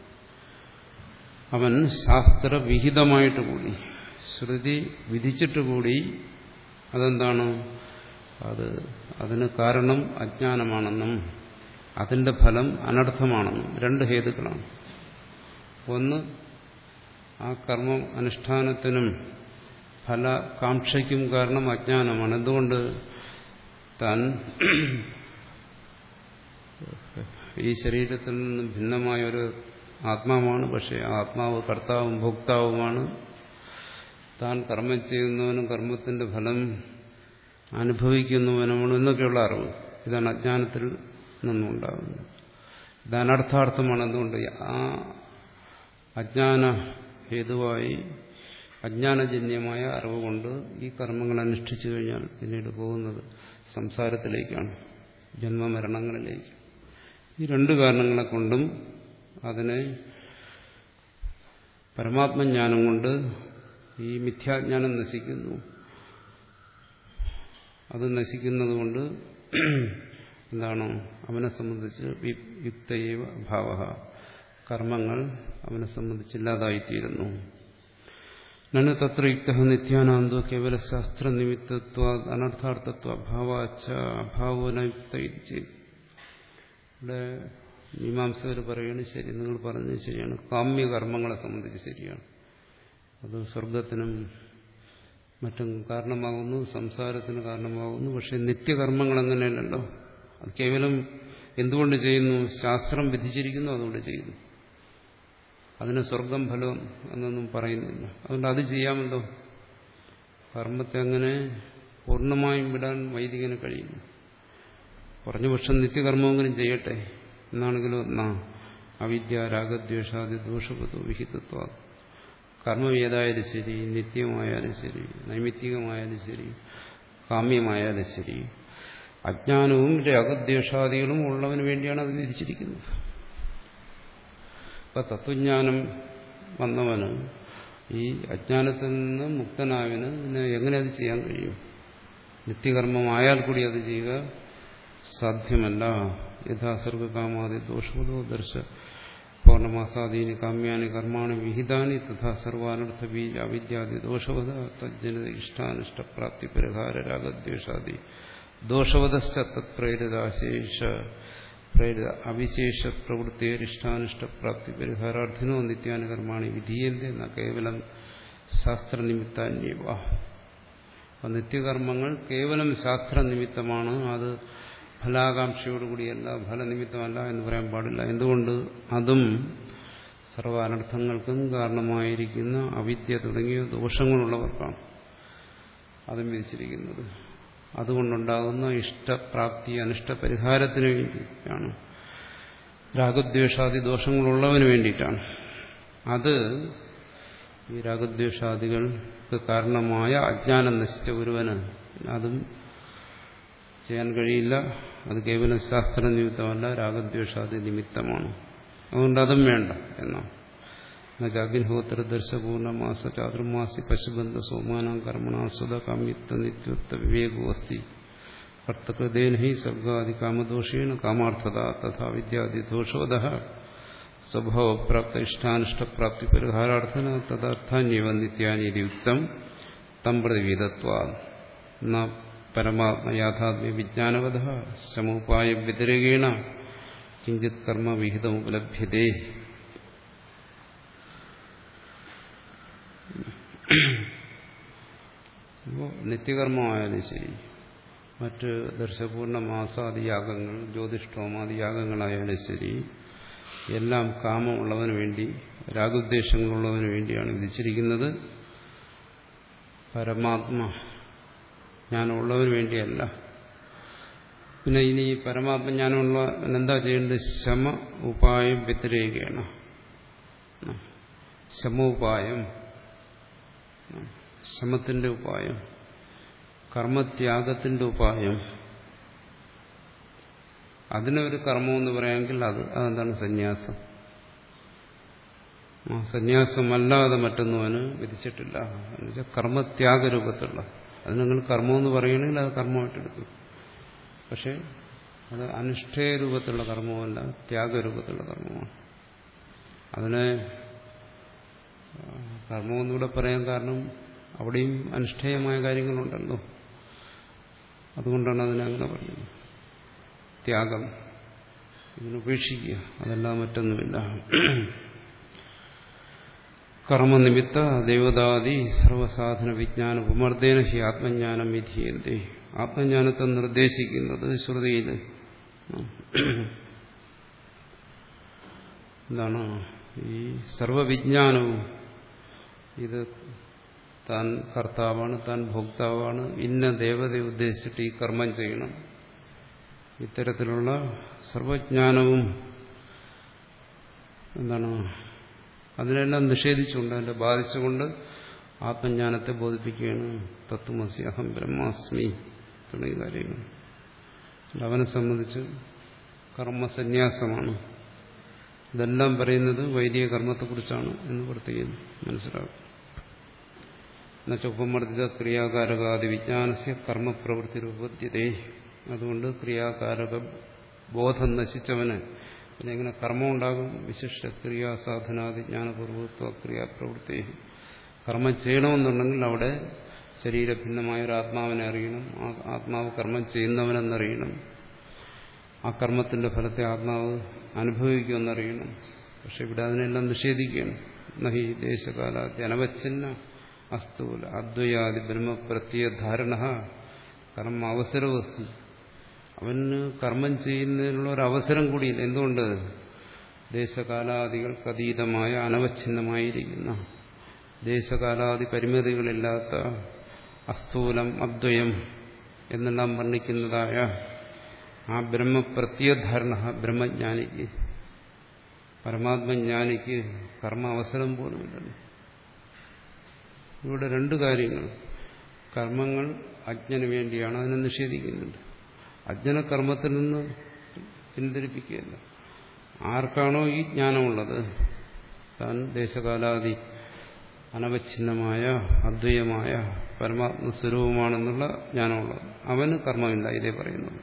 അവൻ ശാസ്ത്രവിഹിതമായിട്ട് കൂടി ശ്രുതി വിധിച്ചിട്ട് കൂടി അതെന്താണ് അത് അതിന് കാരണം അജ്ഞാനമാണെന്നും അതിന്റെ ഫലം അനർത്ഥമാണെന്നും രണ്ട് ഹേതുക്കളാണ് ഒന്ന് ആ കർമ്മം അനുഷ്ഠാനത്തിനും ഫലകാംക്ഷയ്ക്കും കാരണം അജ്ഞാനമാണ് എന്തുകൊണ്ട് താൻ ഈ ശരീരത്തിൽ നിന്നും ഭിന്നമായ ഒരു ആത്മാവാണ് പക്ഷെ ആ ആത്മാവ് കർത്താവും ഭോക്താവുമാണ് താൻ കർമ്മം ചെയ്യുന്നവനും കർമ്മത്തിന്റെ ഫലം അനുഭവിക്കുന്നവനുമാണ് എന്നൊക്കെയുള്ള അറിവ് ഇതാണ് അജ്ഞാനത്തിൽ നിന്നുണ്ടാകുന്നത് ഇത് അനർത്ഥാർത്ഥമാണ് എന്തുകൊണ്ട് ആ അജ്ഞാന ഹേതുവായി അജ്ഞാനജന്യമായ അറിവ് കൊണ്ട് ഈ കർമ്മങ്ങൾ അനുഷ്ഠിച്ചു കഴിഞ്ഞാൽ പിന്നീട് പോകുന്നത് സംസാരത്തിലേക്കാണ് ജന്മമരണങ്ങളിലേക്ക് ഈ രണ്ട് കാരണങ്ങളെ കൊണ്ടും അതിനെ പരമാത്മജ്ഞാനം കൊണ്ട് ഈ മിഥ്യാജ്ഞാനം നശിക്കുന്നു അത് നശിക്കുന്നത് കൊണ്ട് എന്താണ് അവനെ സംബന്ധിച്ച് യുക്തയേവ ഭാവ കർമ്മങ്ങൾ അവനെ സംബന്ധിച്ചില്ലാതായിത്തീരുന്നു നന് തത്ര യുക്ത നിത്യാനാന്തോ കേവല ശാസ്ത്രനിമിത്തത്വ അനർത്ഥാർത്ഥത്വ അഭാവാച്ച അഭാവോനയുക്ത ഇത് ചെയ്തു ഇവിടെ മീമാംസകർ പറയുന്നത് ശരി നിങ്ങൾ പറഞ്ഞത് ശരിയാണ് കാമ്യകർമ്മങ്ങളെ സംബന്ധിച്ച് ശരിയാണ് അത് സ്വർഗത്തിനും മറ്റും കാരണമാകുന്നു സംസാരത്തിന് കാരണമാകുന്നു പക്ഷെ നിത്യകർമ്മങ്ങൾ അങ്ങനെയല്ലല്ലോ അത് കേവലം എന്തുകൊണ്ട് ചെയ്യുന്നു ശാസ്ത്രം വിധിച്ചിരിക്കുന്നു അതുകൊണ്ട് ചെയ്യുന്നു അതിന് സ്വർഗം ഫലം എന്നൊന്നും പറയുന്നില്ല അതുകൊണ്ട് അത് ചെയ്യാമല്ലോ കർമ്മത്തെ അങ്ങനെ പൂർണ്ണമായും വിടാൻ വൈദികന് കഴിയുന്നു കുറഞ്ഞ പക്ഷം നിത്യകർമ്മമെങ്കിലും ചെയ്യട്ടെ എന്നാണെങ്കിലും എന്നാ അവിദ്യ രാഗദ്വേഷാദി ദോഷപതോ വിഹിതത്വ കർമ്മം ഏതായാലും ശരി നിത്യമായാലും ശരി നൈമിത്തികമായാലും ശരി കാമ്യമായാലും ശരി അജ്ഞാനവും രാഗദ്വേഷാദികളും ഉള്ളവന് വേണ്ടിയാണ് അത് വിധിച്ചിരിക്കുന്നത് ഇപ്പൊ തത്വജ്ഞാനം വന്നവന് ഈ അജ്ഞാനത്തിൽ നിന്ന് മുക്തനായവന് പിന്നെ എങ്ങനെ അത് ചെയ്യാൻ കഴിയും നിത്യകർമ്മമായാൽ കൂടി അത് ചെയ്യുക സാധ്യമല്ല യഥാസർഗകാമാതി ദോഷമതോ ദർശ പൗർണമാസാദീനി കാമ്യാനി കർമാണി വിഹിതാനി തഥാ സർവാനർത്ഥ ബീജ അവിദ്യാദി ദോഷവത തജ്ജനിത ഇഷ്ടാനിഷ്ടപ്രാപ്തി പരിഹാര രാഗദ്വേഷാദി ദോഷവതശ്ച തത്പ്രേരിതാശേഷ പ്രേരിത അവിശേഷ പ്രവൃത്തിയരിഷ്ടാനിഷ്ടപ്രാപ്തി പരിഹാരാർത്ഥിനോ നിത്യാനി കർമാണി വിധീയന്തെ ന കേവലം ശാസ്ത്രനിമിത്താന്യവ അപ്പം നിത്യകർമ്മങ്ങൾ കേവലം ശാസ്ത്രനിമിത്തമാണ് അത് ഫലാകാംക്ഷയോടുകൂടിയല്ല ഫലനിമിത്തമല്ല എന്ന് പറയാൻ പാടില്ല എന്തുകൊണ്ട് അതും സർവ അനർത്ഥങ്ങൾക്കും കാരണമായിരിക്കുന്ന അവിദ്യ തുടങ്ങിയ ദോഷങ്ങളുള്ളവർക്കാണ് അതും വിധിച്ചിരിക്കുന്നത് അതുകൊണ്ടുണ്ടാകുന്ന ഇഷ്ടപ്രാപ്തി അനിഷ്ടപരിഹാരത്തിന് വേണ്ടിയാണ് രാഗദ്വേഷാദി ദോഷങ്ങളുള്ളവന് വേണ്ടിയിട്ടാണ് അത് ഈ രാഗദ്വേഷാദികൾക്ക് കാരണമായ അജ്ഞാനം നശിച്ച ഒരുവന് അതും ചെയ്യാൻ കഴിയില്ല അത് കേവലം ശാസ്ത്ര നിമിത്തമല്ല രാഗദ്വേഷാദി നിമിത്തമാണ് അതുകൊണ്ട് അതും വേണ്ട എന്നാണ് അഗ്നിഹോത്ര ദർശപൂർണമാസ ചാതുർമാസി പശുബന്ധ സോമാനം കർമ്മണാസ്വത കാമ്യത്വ നിത്യത്വ വിവേകോസ്തി ഭർത്തകൃതേന ഹി സർഗാദി കാമദോഷേണ കാമാർത്ഥത തഥാ വിദ്യാദി ദോഷോദ സ്വഭാവപ്രാപ്ത ഇഷ്ടാനിഷ്ടപ്രാപ്തി പരിഹാരാർത്ഥന തദർത്ഥാന്യവ നിത്യാനീതി യുക്തം തം പ്രതിവിധത്വ പരമാത്മയാഥാത്മ്യ വിജ്ഞാനവധ സമുപായ വ്യതിരകേണ കിഞ്ചിത് കർമ്മ വിഹിതം ഉപലഭ്യതേ അപ്പോൾ നിത്യകർമ്മമായാലും ശരി മറ്റ് ദർശപൂർണ്ണ മാസാദി യാഗങ്ങൾ ജ്യോതിഷ്ഠോമാദി യാഗങ്ങളായാലും ശരി എല്ലാം കാമമുള്ളവന് വേണ്ടി രാഗോദ്ദേശങ്ങളുള്ളവന് വേണ്ടിയാണ് വിധിച്ചിരിക്കുന്നത് പരമാത്മ ജ്ഞാനമുള്ളവന് വേണ്ടിയല്ല പിന്നെ ഇനി പരമാത്മജ്ഞാനമുള്ള എന്താ ചെയ്യേണ്ടത് ശമ ഉപായം വ്യതിരേകയാണ് ശമോപായം ശമത്തിന്റെ ഉപായം കർമ്മത്യാഗത്തിന്റെ ഉപായം അതിനൊരു കർമ്മമെന്ന് പറയാമെങ്കിൽ അത് അതെന്താണ് സന്യാസം ആ സന്യാസമല്ലാതെ മറ്റൊന്നും അവന് വിധിച്ചിട്ടില്ല എന്നുവെച്ചാൽ കർമ്മത്യാഗ രൂപത്തിലുള്ള അത് നിങ്ങൾ കർമ്മമെന്ന് പറയുകയാണെങ്കിൽ അത് കർമ്മമായിട്ടെടുക്കും പക്ഷെ അത് അനുഷ്ഠേയ രൂപത്തിലുള്ള കർമ്മമല്ല ത്യാഗരൂപത്തിലുള്ള കർമ്മമാണ് അതിനെ കർമ്മമെന്നൂടെ പറയാൻ കാരണം അവിടെയും അനുഷ്ഠേയമായ കാര്യങ്ങളുണ്ടല്ലോ അതുകൊണ്ടാണ് അതിനെ അങ്ങനെ പറഞ്ഞത് ത്യാഗം ഇതിനുപേക്ഷിക്കുക അതല്ല മറ്റൊന്നുമില്ല കർമ്മനിമിത്ത ദേവതാദി സർവസാധന വിജ്ഞാന ഉപമർദ്ദേന ഹി ആത്മജ്ഞാനം വിധിയന്തേ ആത്മജ്ഞാനത്തെ നിർദ്ദേശിക്കുന്നത് ശ്രുതിയിൽ എന്താണ് ഈ സർവവിജ്ഞാനവും ഇത് താൻ കർത്താവാണ് താൻ ഭോക്താവാണ് ഇന്ന ദേവതയെ ഉദ്ദേശിച്ചിട്ട് ഈ കർമ്മം ചെയ്യണം ഇത്തരത്തിലുള്ള സർവജ്ഞാനവും എന്താണ് അതിനെല്ലാം നിഷേധിച്ചുകൊണ്ട് അതിനെ ബാധിച്ചുകൊണ്ട് ആത്മജ്ഞാനത്തെ ബോധിപ്പിക്കുകയാണ് തത്വമസി അഹം ബ്രഹ്മാസ്മി തുടങ്ങിയ കാര്യങ്ങൾ അവനെ സംബന്ധിച്ച് കർമ്മസന്യാസമാണ് ഇതെല്ലാം പറയുന്നത് വൈദിക കർമ്മത്തെക്കുറിച്ചാണ് എന്ന് പ്രത്യേകം മനസ്സിലാക്കും എന്നുവെച്ചൊപ്പമർദ്ദിത ക്രിയാകാരകാദി വിജ്ഞാനസ്യ കർമ്മപ്രവൃത്തി രൂപദ്യതേ അതുകൊണ്ട് ക്രിയാകാരക ബോധം നശിച്ചവന് പിന്നെ എങ്ങനെ കർമ്മം ഉണ്ടാകും വിശിഷ്ട ക്രിയാസാധനാദി ജ്ഞാനപൂർവത്വ ക്രിയാപ്രവൃത്തി കർമ്മം ചെയ്യണമെന്നുണ്ടെങ്കിൽ അവിടെ ശരീരഭിന്നമായ ഒരു ആത്മാവിനെ അറിയണം ആ ആത്മാവ് കർമ്മം ചെയ്യുന്നവനെന്നറിയണം ആ കർമ്മത്തിന്റെ ഫലത്തെ ആത്മാവ് അനുഭവിക്കുമെന്നറിയണം പക്ഷെ ഇവിടെ അതിനെല്ലാം നിഷേധിക്കുകയാണ് നഹി ദേശകാലാദ്യ അനവച്ഛിന്ന അസ്തുല അദ്വയാദി ബ്രഹ്മപ്രത്യ ധാരണ കർമ്മ അവസരവസ്തു അവന് കർമ്മം ചെയ്യുന്നതിനുള്ള ഒരു അവസരം കൂടിയില്ല എന്തുകൊണ്ട് ദേശകാലാദികൾക്ക് അതീതമായ അനവച്ഛിന്നമായിരിക്കുന്ന ദേശകാലാദി പരിമിതികളില്ലാത്ത അസ്ഥൂലം അദ്വയം എന്നെല്ലാം വർണ്ണിക്കുന്നതായ ആ ബ്രഹ്മപ്രത്യധാരണ ബ്രഹ്മജ്ഞാനിക്ക് പരമാത്മജ്ഞാനിക്ക് കർമ്മ അവസരം പോലുമില്ലല്ലോ ഇവിടെ രണ്ട് കാര്യങ്ങൾ കർമ്മങ്ങൾ അജ്ഞന് വേണ്ടിയാണ് അതിനെ നിഷേധിക്കുന്നുണ്ട് അജ്ഞന കർമ്മത്തിൽ നിന്ന് പിന്തിരിപ്പിക്കുകയല്ല ആർക്കാണോ ഈ ജ്ഞാനമുള്ളത് താൻ ദേശകാലാദി അനവച്ഛിന്നമായ അദ്വൈയമായ പരമാത്മ സ്വരൂപമാണെന്നുള്ള ജ്ഞാനമുള്ളത് അവന് കർമ്മമില്ല ഇതേ പറയുന്നത്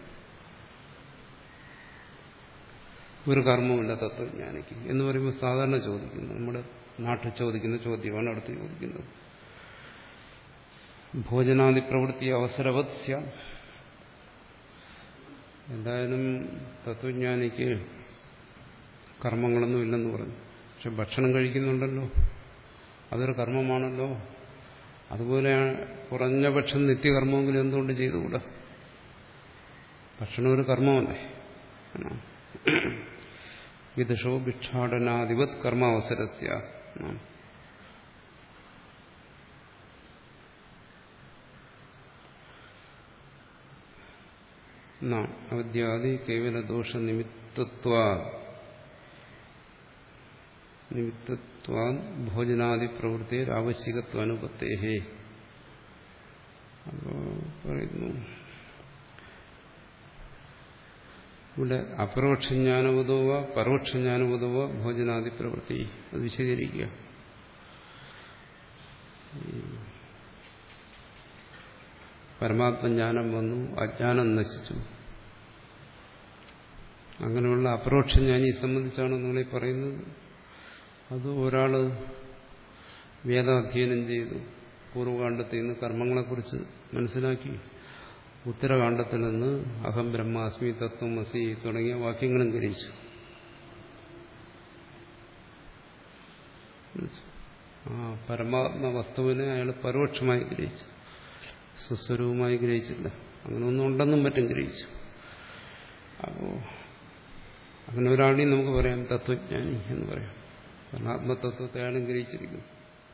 ഒരു കർമ്മമില്ല തത്വജ്ഞാനിക്ക് എന്ന് പറയുമ്പോൾ സാധാരണ ചോദിക്കുന്നു നമ്മുടെ നാട്ടിൽ ചോദിക്കുന്ന ചോദ്യമാണ് അടുത്ത് ചോദിക്കുന്നത് ഭോജനാദി പ്രവൃത്തി അവസരവത് സ്യാം എന്തായാലും തത്വജ്ഞാനിക്ക് കർമ്മങ്ങളൊന്നും ഇല്ലെന്ന് പറഞ്ഞു പക്ഷെ ഭക്ഷണം കഴിക്കുന്നുണ്ടല്ലോ അതൊരു കർമ്മമാണല്ലോ അതുപോലെ കുറഞ്ഞ പക്ഷം നിത്യകർമ്മമെങ്കിലും എന്തുകൊണ്ട് ചെയ്തുകൂടാ ഭക്ഷണം ഒരു കർമ്മമല്ലേ വിദുഷോ ഭിക്ഷാടനാധിപത് കർമാവസരസ്യ അവദ്യാദി കേവല ദോഷ നിമിത്തത്വ നിമിത്തത്വാ ഭോജനാദി പ്രവൃത്തി ആവശ്യകത്വാനുപത്തേഹേ അപ്പോ പറയുന്നു ഇവിടെ അപരോക്ഷജ്ഞാനവതോവ പരോക്ഷജ്ഞാനവതോവ ഭോജനാദി പ്രവൃത്തി അത് വിശദീകരിക്കുക പരമാത്മജ്ഞാനം വന്നു അജ്ഞാനം നശിച്ചു അങ്ങനെയുള്ള അപരോക്ഷജ്ഞാനിയെ സംബന്ധിച്ചാണ് നിങ്ങളീ പറയുന്നത് അത് ഒരാൾ വേദാധ്യയനം ചെയ്തു പൂർവ്വകാണ്ഡത്തിൽ നിന്ന് കർമ്മങ്ങളെക്കുറിച്ച് മനസ്സിലാക്കി ഉത്തരകാണ്ഡത്തിൽ നിന്ന് അഹം ബ്രഹ്മാസ്മി തത്വം അസി തുടങ്ങിയ വാക്യങ്ങളും ഗ്രഹിച്ചു ആ പരമാത്മ വസ്തുവിനെ അയാൾ പരോക്ഷമായി ഗ്രഹിച്ചു സുസ്വരൂപമായി ഗ്രഹിച്ചില്ല അങ്ങനെ ഒന്നും ഉണ്ടെന്നും മറ്റും ഗ്രഹിച്ചു അപ്പോ അങ്ങനെ ഒരാളെയും നമുക്ക് പറയാം തത്വജ്ഞാനി എന്ന് പറയാം കാരണം ആത്മതത്വത്തെ അയാളും ഗ്രഹിച്ചിരിക്കുന്നു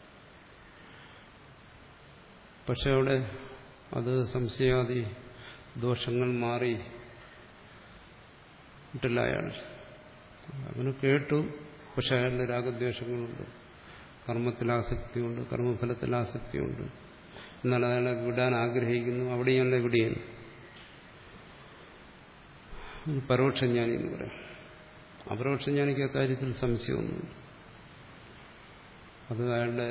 പക്ഷെ അവിടെ അത് സംശയാദി ദോഷങ്ങൾ മാറി ഇട്ടില്ല അയാൾ അവന് കേട്ടു പക്ഷെ അയാളുടെ രാഗദ്വേഷങ്ങളുണ്ട് കർമ്മത്തിൽ ആസക്തിയുണ്ട് കർമ്മഫലത്തിൽ ആസക്തിയുണ്ട് എന്നാൽ അയാളെ വിടാൻ ആഗ്രഹിക്കുന്നു അവിടെയല്ല ഇവിടെയാണ് പരോക്ഷജ്ഞാനി എന്ന് പറയാം അപരോക്ഷജ്ഞാനിക്ക് അക്കാര്യത്തിൽ സംശയമൊന്നുമില്ല അത് അയാളുടെ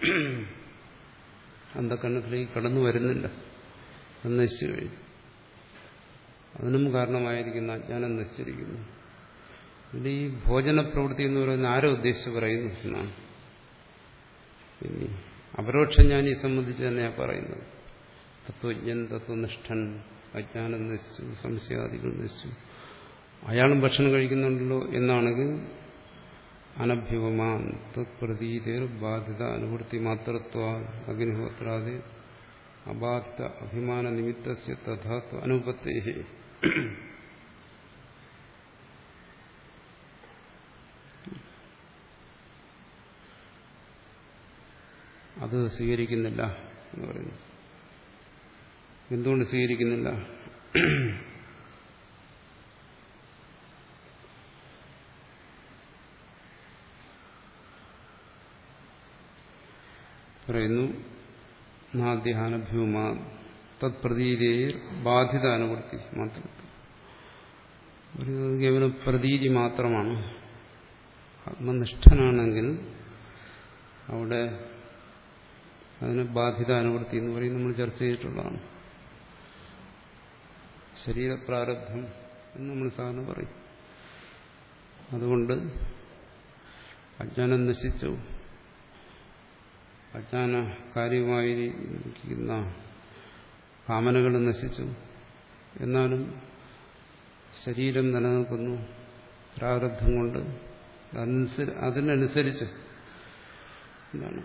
അന്ധക്കണ്ണത്തിലേക്ക് കടന്നു വരുന്നില്ല അത് നശിച്ചു കഴിഞ്ഞു അതിനും കാരണമായിരിക്കുന്ന അജ്ഞാനം നശിച്ചിരിക്കുന്നു ഇത് ഈ ഭോജന പ്രവൃത്തി എന്ന് പറയുന്ന ആരോ ഉദ്ദേശിച്ച് പറയുന്നു എന്നാണ് പിന്നെ അപരോക്ഷജ്ഞാനിയെ സംബന്ധിച്ച് തന്നെയാണ് പറയുന്നത് തത്വജ്ഞൻ തത്വനിഷ്ഠൻ അജ്ഞാനം നശിച്ചു സംശയാദികൾ നശിച്ചു അയാളും ഭക്ഷണം കഴിക്കുന്നുണ്ടല്ലോ എന്നാണെങ്കിൽ അനഭ്യുവമാൻ തത്പ്രതീതിർ ബാധിത അനുവൃത്തി മാത്രത്വ അഗ്നിഹോത്രാദി അബാധിത അഭിമാന നിമിത്തസ്യ തഥാത്വ അനുപത്തേ അത് സ്വീകരിക്കുന്നില്ല എന്ന് പറയുന്നു എന്തുകൊണ്ട് സ്വീകരിക്കുന്നില്ല പറയുന്നു നാദ്യഹാനഭ്യൂമാ തത്പ്രതീതിയിൽ ബാധിത അനുവൃത്തി മാത്രം കേവലം പ്രതീതി മാത്രമാണ് ആത്മനിഷ്ഠനാണെങ്കിൽ അവിടെ അതിന് ബാധിത അനുവൃത്തി എന്ന് പറയും നമ്മൾ ചർച്ച ചെയ്തിട്ടുള്ളതാണ് ശരീരപ്രാരബ്ധം എന്ന് നമ്മൾ സാധാരണ പറയും അതുകൊണ്ട് അജ്ഞാനം നശിച്ചു അജ്ഞാന കാര്യമായിരിക്കുന്ന കാമനകൾ നശിച്ചു എന്നാലും ശരീരം നിലനിൽക്കുന്നു പ്രാരബ്ധം കൊണ്ട് അതിനനുസരിച്ച് എന്താണ്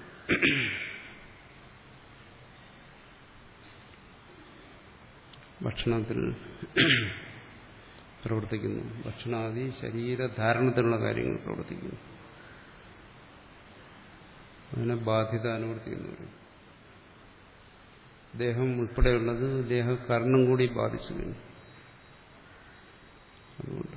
ഭക്ഷണത്തിൽ പ്രവർത്തിക്കുന്നു ഭക്ഷണാദി ശരീരധാരണത്തിലുള്ള കാര്യങ്ങൾ പ്രവർത്തിക്കുന്നു അതിനെ ബാധ്യത അനുവൃത്തി എന്ന് പറയും ദേഹം ഉൾപ്പെടെയുള്ളത് ദേഹകർണം കൂടി ബാധിച്ചു കഴിഞ്ഞു അതുകൊണ്ട്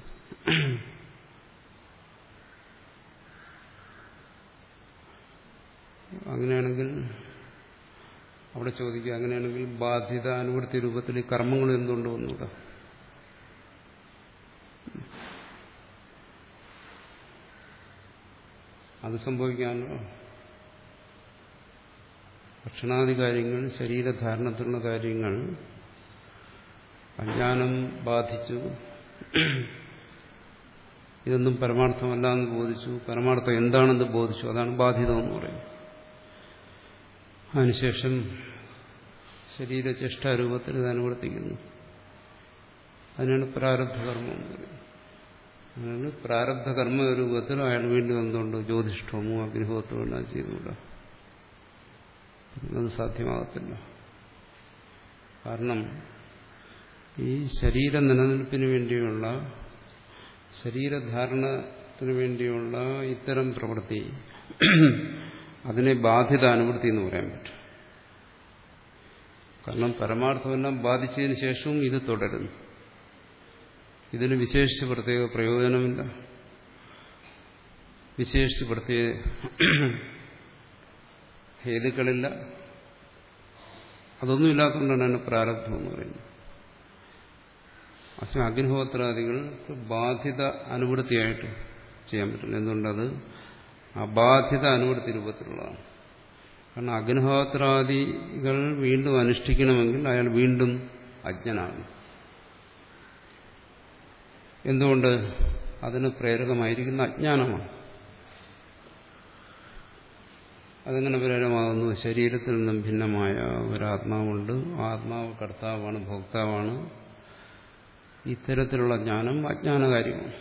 അങ്ങനെയാണെങ്കിൽ അവിടെ ചോദിക്കുക അങ്ങനെയാണെങ്കിൽ ബാധ്യത അനുവൃത്തി രൂപത്തിൽ കർമ്മങ്ങൾ എന്തുകൊണ്ട് വന്നൂടാ അത് സംഭവിക്കാമല്ലോ ഭക്ഷണാദി കാര്യങ്ങൾ ശരീരധാരണത്തിലുള്ള കാര്യങ്ങൾ അജ്ഞാനം ബാധിച്ചു ഇതൊന്നും പരമാർത്ഥമല്ല എന്ന് ബോധിച്ചു പരമാർത്ഥം എന്താണെന്ന് ബോധിച്ചു അതാണ് ബാധിതം എന്ന് പറയുന്നത് അതിനുശേഷം ശരീരചേഷ്ടാരൂപത്തിൽ ഇത് അനുവർത്തിക്കുന്നു അതിനാണ് പ്രാരബ്ധകർമ്മം എന്ന് പറയുന്നത് അതാണ് പ്രാരബ്ധകർമ്മ രൂപത്തിൽ അയാൾ വീണ്ടും എന്തുകൊണ്ട് ജ്യോതിഷ്ഠമോ അഗ്നിഹോത്രമോ എല്ലാം ചെയ്തുകൂടാ അത് സാധ്യമാകത്തില്ല കാരണം ഈ ശരീര നിലനിൽപ്പിന് വേണ്ടിയുള്ള ശരീരധാരണത്തിന് വേണ്ടിയുള്ള ഇത്തരം പ്രവൃത്തി അതിനെ ബാധിത അനുവൃത്തി എന്ന് പറയാൻ പറ്റും കാരണം പരമാർത്ഥമെല്ലാം ബാധിച്ചതിന് ശേഷവും ഇത് തുടരുന്നു ഇതിന് വിശേഷിച്ച് പ്രത്യേക പ്രയോജനമില്ല വിശേഷിച്ച് പ്രത്യേക ഹേതുക്കളില്ല അതൊന്നും ഇല്ലാത്തതുകൊണ്ടാണ് എന്നെ പ്രാരബ്ധം എന്ന് പറയുന്നത് അസ്മ അഗ്നിഹോത്രാദികൾക്ക് ബാധിത അനുവൃത്തിയായിട്ട് ചെയ്യാൻ പറ്റില്ല എന്തുകൊണ്ടത് അബാധിത അനുവൃത്തി രൂപത്തിലുള്ളതാണ് കാരണം അഗ്നിഹോത്രാദികൾ വീണ്ടും അനുഷ്ഠിക്കണമെങ്കിൽ അയാൾ വീണ്ടും അജ്ഞനാണ് എന്തുകൊണ്ട് അതിന് പ്രേരകമായിരിക്കുന്ന അജ്ഞാനമാണ് അതെങ്ങനെ പ്രേരകമാകുന്നു ശരീരത്തിൽ നിന്നും ഭിന്നമായ ഒരാത്മാവുണ്ട് ആ ആത്മാവ് കർത്താവാണ് ഭോക്താവാണ് ഇത്തരത്തിലുള്ള ജ്ഞാനം അജ്ഞാനകാര്യമാണ്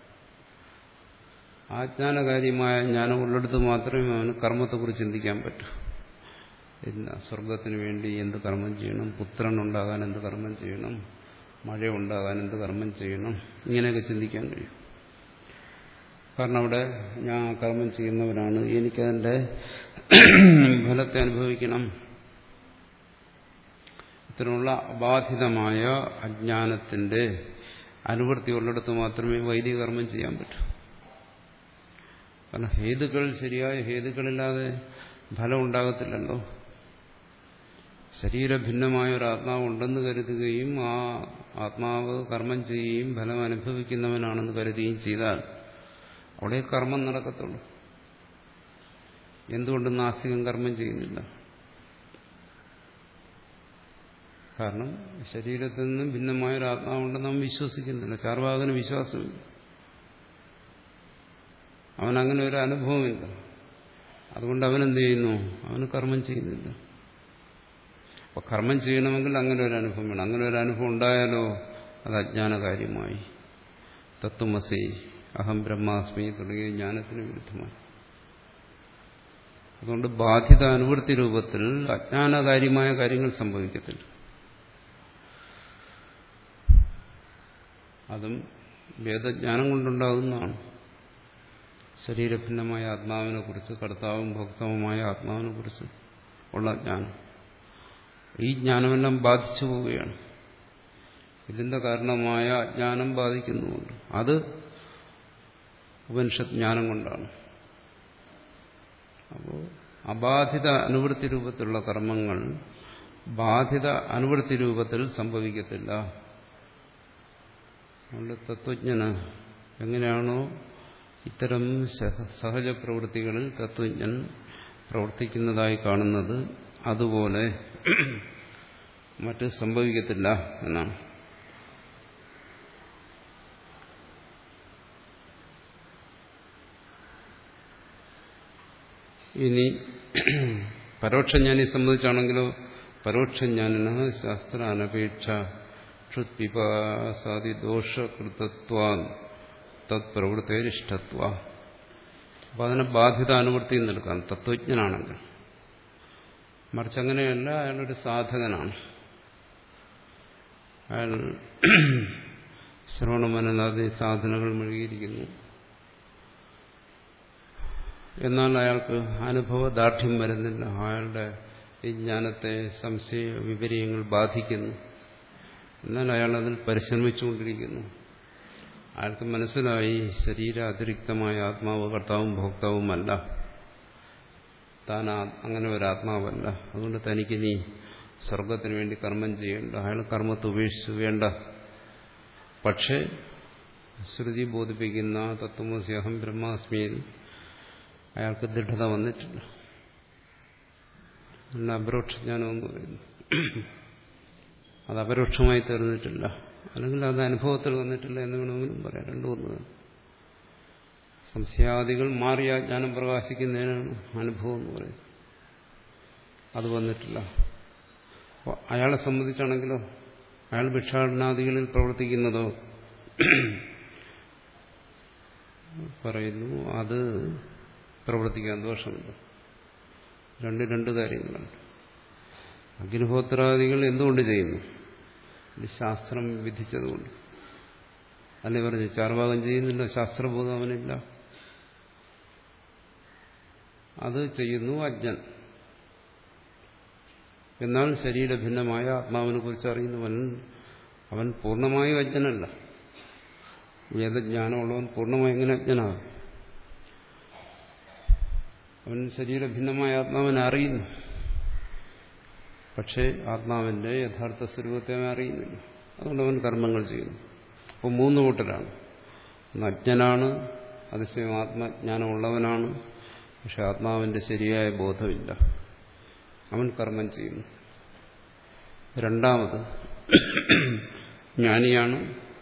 ആജ്ഞാനകാര്യമായ ജ്ഞാനം ഉള്ളിടത്ത് മാത്രമേ അവന് കർമ്മത്തെക്കുറിച്ച് ചിന്തിക്കാൻ പറ്റൂ ഇല്ല സ്വർഗത്തിന് വേണ്ടി എന്ത് കർമ്മം ചെയ്യണം പുത്രൻ ഉണ്ടാകാൻ എന്ത് കർമ്മം ചെയ്യണം മഴ ഉണ്ടാകാൻ എന്ത് കർമ്മം ചെയ്യണം ഇങ്ങനെയൊക്കെ ചിന്തിക്കാൻ കഴിയും കാരണം അവിടെ ഞാൻ കർമ്മം ചെയ്യുന്നവനാണ് എനിക്കതിൻ്റെ ഫലത്തെ അനുഭവിക്കണം ഇത്തരമുള്ള അബാധിതമായ അജ്ഞാനത്തിന്റെ അനുവൃത്തി ഉള്ളിടത്ത് മാത്രമേ വൈദിക കർമ്മം ചെയ്യാൻ പറ്റൂ കാരണം ഹേതുക്കൾ ശരിയായ ഹേതുക്കളില്ലാതെ ഫലം ഉണ്ടാകത്തില്ലല്ലോ ശരീരഭിന്നമായ ഒരു ആത്മാവ് ഉണ്ടെന്ന് കരുതുകയും ആ ആത്മാവ് കർമ്മം ചെയ്യുകയും ഫലം അനുഭവിക്കുന്നവനാണെന്ന് കരുതുകയും ചെയ്താൽ അവിടെ കർമ്മം നടക്കത്തുള്ളൂ എന്തുകൊണ്ട് നാസ്തികം കർമ്മം ചെയ്യുന്നില്ല കാരണം ശരീരത്തിൽ നിന്നും ഭിന്നമായ ഒരു ആത്മാവുണ്ടെന്ന് അവൻ വിശ്വസിക്കുന്നില്ല ചാർവാകന് വിശ്വാസമില്ല അവനങ്ങനെ ഒരു അനുഭവമില്ല അതുകൊണ്ട് അവനെന്ത് ചെയ്യുന്നു അവന് കർമ്മം ചെയ്യുന്നില്ല അപ്പൊ കർമ്മം ചെയ്യണമെങ്കിൽ അങ്ങനെ ഒരു അനുഭവം വേണം അങ്ങനെ ഒരു അനുഭവം ഉണ്ടായാലോ അത് അജ്ഞാനകാര്യമായി തത്വമസി അഹം ബ്രഹ്മാസ്മി തുടങ്ങിയ ജ്ഞാനത്തിന് വിരുദ്ധമായി അതുകൊണ്ട് ബാധിത അനുവൃത്തി രൂപത്തിൽ അജ്ഞാനകാര്യമായ കാര്യങ്ങൾ സംഭവിക്കത്തില്ല അതും വേദജ്ഞാനം കൊണ്ടുണ്ടാകുന്നതാണ് ശരീരഭിന്നമായ ആത്മാവിനെ കുറിച്ച് കർത്താവും ഭോക്താവുമായ ആത്മാവിനെ കുറിച്ച് ഉള്ള ജ്ഞാനം ഈ ജ്ഞാനമെല്ലാം ബാധിച്ചു പോവുകയാണ് ഇതിന്റെ കാരണമായ അജ്ഞാനം ബാധിക്കുന്നുമുണ്ട് അത് ഉപനിഷത്ത് ജ്ഞാനം കൊണ്ടാണ് അപ്പോൾ അബാധിത അനുവൃത്തി രൂപത്തിലുള്ള കർമ്മങ്ങൾ ബാധിത അനുവൃത്തി രൂപത്തിൽ സംഭവിക്കത്തില്ല അതുകൊണ്ട് തത്വജ്ഞന് എങ്ങനെയാണോ ഇത്തരം സഹജ പ്രവൃത്തികളിൽ തത്വജ്ഞൻ പ്രവർത്തിക്കുന്നതായി കാണുന്നത് അതുപോലെ മറ്റ് സംഭവിക്കത്തില്ല എന്നാണ് ഇനി പരോക്ഷജ്ഞാനിയെ സംബന്ധിച്ചാണെങ്കിലോ പരോക്ഷജ്ഞാനിന് ശാസ്ത്രാനപേക്ഷ ക്ഷുത്പിപാസാദി ദോഷകൃതത്വ തത്പ്രവൃത്തേരിഷ്ടത്വ അപ്പൊ അതിനെ ബാധ്യത അനുവൃത്തി നിൽക്കാം തത്വജ്ഞനാണെങ്കിൽ മറിച്ച് അങ്ങനെയല്ല അയാളൊരു സാധകനാണ് അയാൾ ശ്രവണമനനാദി സാധനകൾ മുഴുകിയിരിക്കുന്നു എന്നാൽ അയാൾക്ക് അനുഭവ ദാർഢ്യം വരുന്നില്ല അയാളുടെ ഈ ജ്ഞാനത്തെ സംശയ വിപര്യങ്ങൾ ബാധിക്കുന്നു എന്നാൽ അയാൾ അതിൽ പരിശ്രമിച്ചുകൊണ്ടിരിക്കുന്നു അയാൾക്ക് മനസ്സിലായി ശരീര അതിരിക്തമായ ആത്മാവ് കർത്താവും ഭോക്താവുമല്ല താൻ അങ്ങനെ ഒരു ആത്മാവല്ല അതുകൊണ്ട് തനിക്കിനി സ്വർഗത്തിന് വേണ്ടി കർമ്മം ചെയ്യേണ്ട അയാൾ കർമ്മത്തെ ഉപേക്ഷിച്ചു വേണ്ട പക്ഷേ ശ്രുതി ബോധിപ്പിക്കുന്ന തത്വമസി അഹം ബ്രഹ്മാസ്മിയിൽ അയാൾക്ക് ദൃഢത വന്നിട്ടില്ല പിന്നെ അപരോക്ഷജ്ഞാനം എന്ന് പറയുന്നു അത് അപരോക്ഷമായി തീർന്നിട്ടില്ല അല്ലെങ്കിൽ അത് അനുഭവത്തിൽ വന്നിട്ടില്ല എന്ന് വേണമെങ്കിലും പറയാം രണ്ടു ഒന്ന് സംശയാദികൾ മാറിയ ജ്ഞാനം പ്രകാശിക്കുന്നതിനാണ് അനുഭവം എന്ന് പറയുന്നത് അത് വന്നിട്ടില്ല അപ്പോൾ അയാളെ സംബന്ധിച്ചാണെങ്കിലോ അയാൾ ഭിക്ഷാടനാദികളിൽ പ്രവർത്തിക്കുന്നതോ പറയുന്നു അത് പ്രവർത്തിക്കാൻ ദോഷമില്ല രണ്ട് രണ്ട് കാര്യങ്ങളുണ്ട് അഗ്നിഹോത്രാദികൾ എന്തുകൊണ്ട് ചെയ്യുന്നു ഇത് ശാസ്ത്രം വിധിച്ചതുകൊണ്ട് അല്ലെ പറഞ്ഞു ചാർവാകം ചെയ്യുന്നില്ല ശാസ്ത്രബോധം അവനില്ല അത് ചെയ്യുന്നു അജ്ഞൻ എന്നാൽ ശരീരഭിന്നമായ ആത്മാവിനെ കുറിച്ച് അറിയുന്നവൻ അവൻ പൂർണ്ണമായും അജ്ഞനല്ല വേദജ്ഞാനമുള്ളവൻ പൂർണ്ണമായി എങ്ങനെ അജ്ഞനാകും അവൻ ശരീരഭിന്നമായ ആത്മാവിനെ അറിയുന്നു പക്ഷേ ആത്മാവിന്റെ യഥാർത്ഥ സ്വരൂപത്തെ അവൻ അറിയുന്നില്ല അതുകൊണ്ട് അവൻ കർമ്മങ്ങൾ ചെയ്യുന്നു അപ്പോൾ മൂന്ന് കൂട്ടരാണ് ഒന്ന് അജ്ഞനാണ് അതിശയം ആത്മജ്ഞാനമുള്ളവനാണ് പക്ഷെ ആത്മാവിന്റെ ശരിയായ ബോധമില്ല അവൻ കർമ്മം ചെയ്യുന്നു രണ്ടാമത് ജ്ഞാനിയാണ്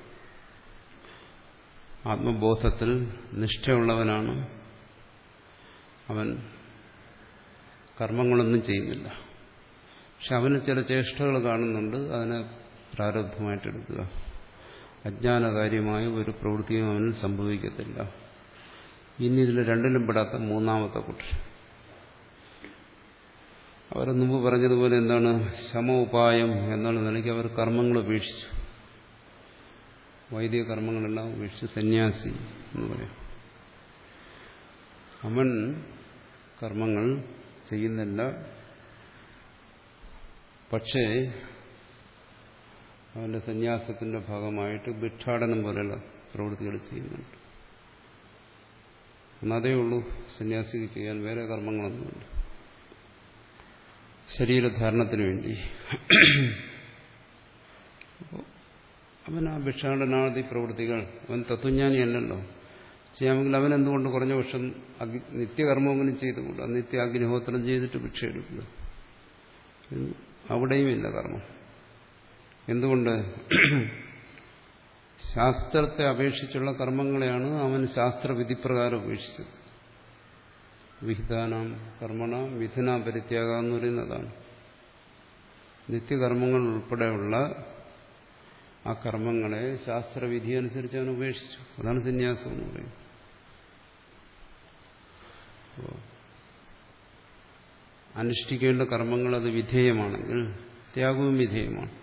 ആത്മബോധത്തിൽ നിഷ്ഠയുള്ളവനാണ് അവൻ കർമ്മങ്ങളൊന്നും ചെയ്യുന്നില്ല പക്ഷെ അവന് ചില ചേഷ്ടകൾ കാണുന്നുണ്ട് അതിനെ പ്രാരബ്ധമായിട്ടെടുക്കുക അജ്ഞാനകാര്യമായ ഒരു പ്രവൃത്തിയും അവനിൽ സംഭവിക്കത്തില്ല ഇനി ഇതിൽ രണ്ടിലും പെടാത്ത മൂന്നാമത്തെ കുട്ടി അവർ മുമ്പ് പറഞ്ഞതുപോലെ എന്താണ് ശമ ഉപായം എന്നുള്ള നിലയ്ക്ക് അവർ കർമ്മങ്ങൾ ഉപേക്ഷിച്ചു വൈദിക കർമ്മങ്ങളെല്ലാം ഉപേക്ഷിച്ച് സന്യാസി എന്ന് പറയാം അവൻ കർമ്മങ്ങൾ ചെയ്യുന്നില്ല പക്ഷേ അവന്റെ സന്യാസത്തിന്റെ ഭാഗമായിട്ട് ഭിക്ഷാടനം പോലെയുള്ള പ്രവൃത്തികൾ ചെയ്യുന്നുണ്ട് എന്നതേ ഉള്ളൂ സന്യാസിക്ക് ചെയ്യാൻ വേറെ കർമ്മങ്ങളൊന്നുമില്ല ശരീരധാരണത്തിന് വേണ്ടി അവൻ ആ ഭിക്ഷാടനാദി പ്രവൃത്തികൾ അവൻ തത്വജ്ഞാനിയല്ലല്ലോ ചെയ്യാമെങ്കിൽ അവൻ എന്തുകൊണ്ട് കുറഞ്ഞ പക്ഷം നിത്യകർമ്മമെങ്കിലും ചെയ്തുകൊണ്ട് നിത്യ അഗ്നിഹോത്രം ചെയ്തിട്ട് ഭിക്ഷ എടുക്കുക അവിടെയും ഇല്ല കർമ്മം എന്തുകൊണ്ട് ശാസ്ത്രത്തെ അപേക്ഷിച്ചുള്ള കർമ്മങ്ങളെയാണ് അവൻ ശാസ്ത്രവിധിപ്രകാരം ഉപേക്ഷിച്ചത് വിഹിതാനാം കർമ്മണ മിഥുന പരിത്യാഗ എന്ന് പറയുന്നതാണ് നിത്യകർമ്മങ്ങൾ ഉൾപ്പെടെയുള്ള ആ കർമ്മങ്ങളെ ശാസ്ത്രവിധി അനുസരിച്ച് അവൻ ഉപേക്ഷിച്ചു അതാണ് സന്യാസം എന്ന് പറയുന്നത് അനുഷ്ഠിക്കേണ്ട കർമ്മങ്ങൾ അത് വിധേയമാണെങ്കിൽ ത്യാഗവും വിധേയമാണ്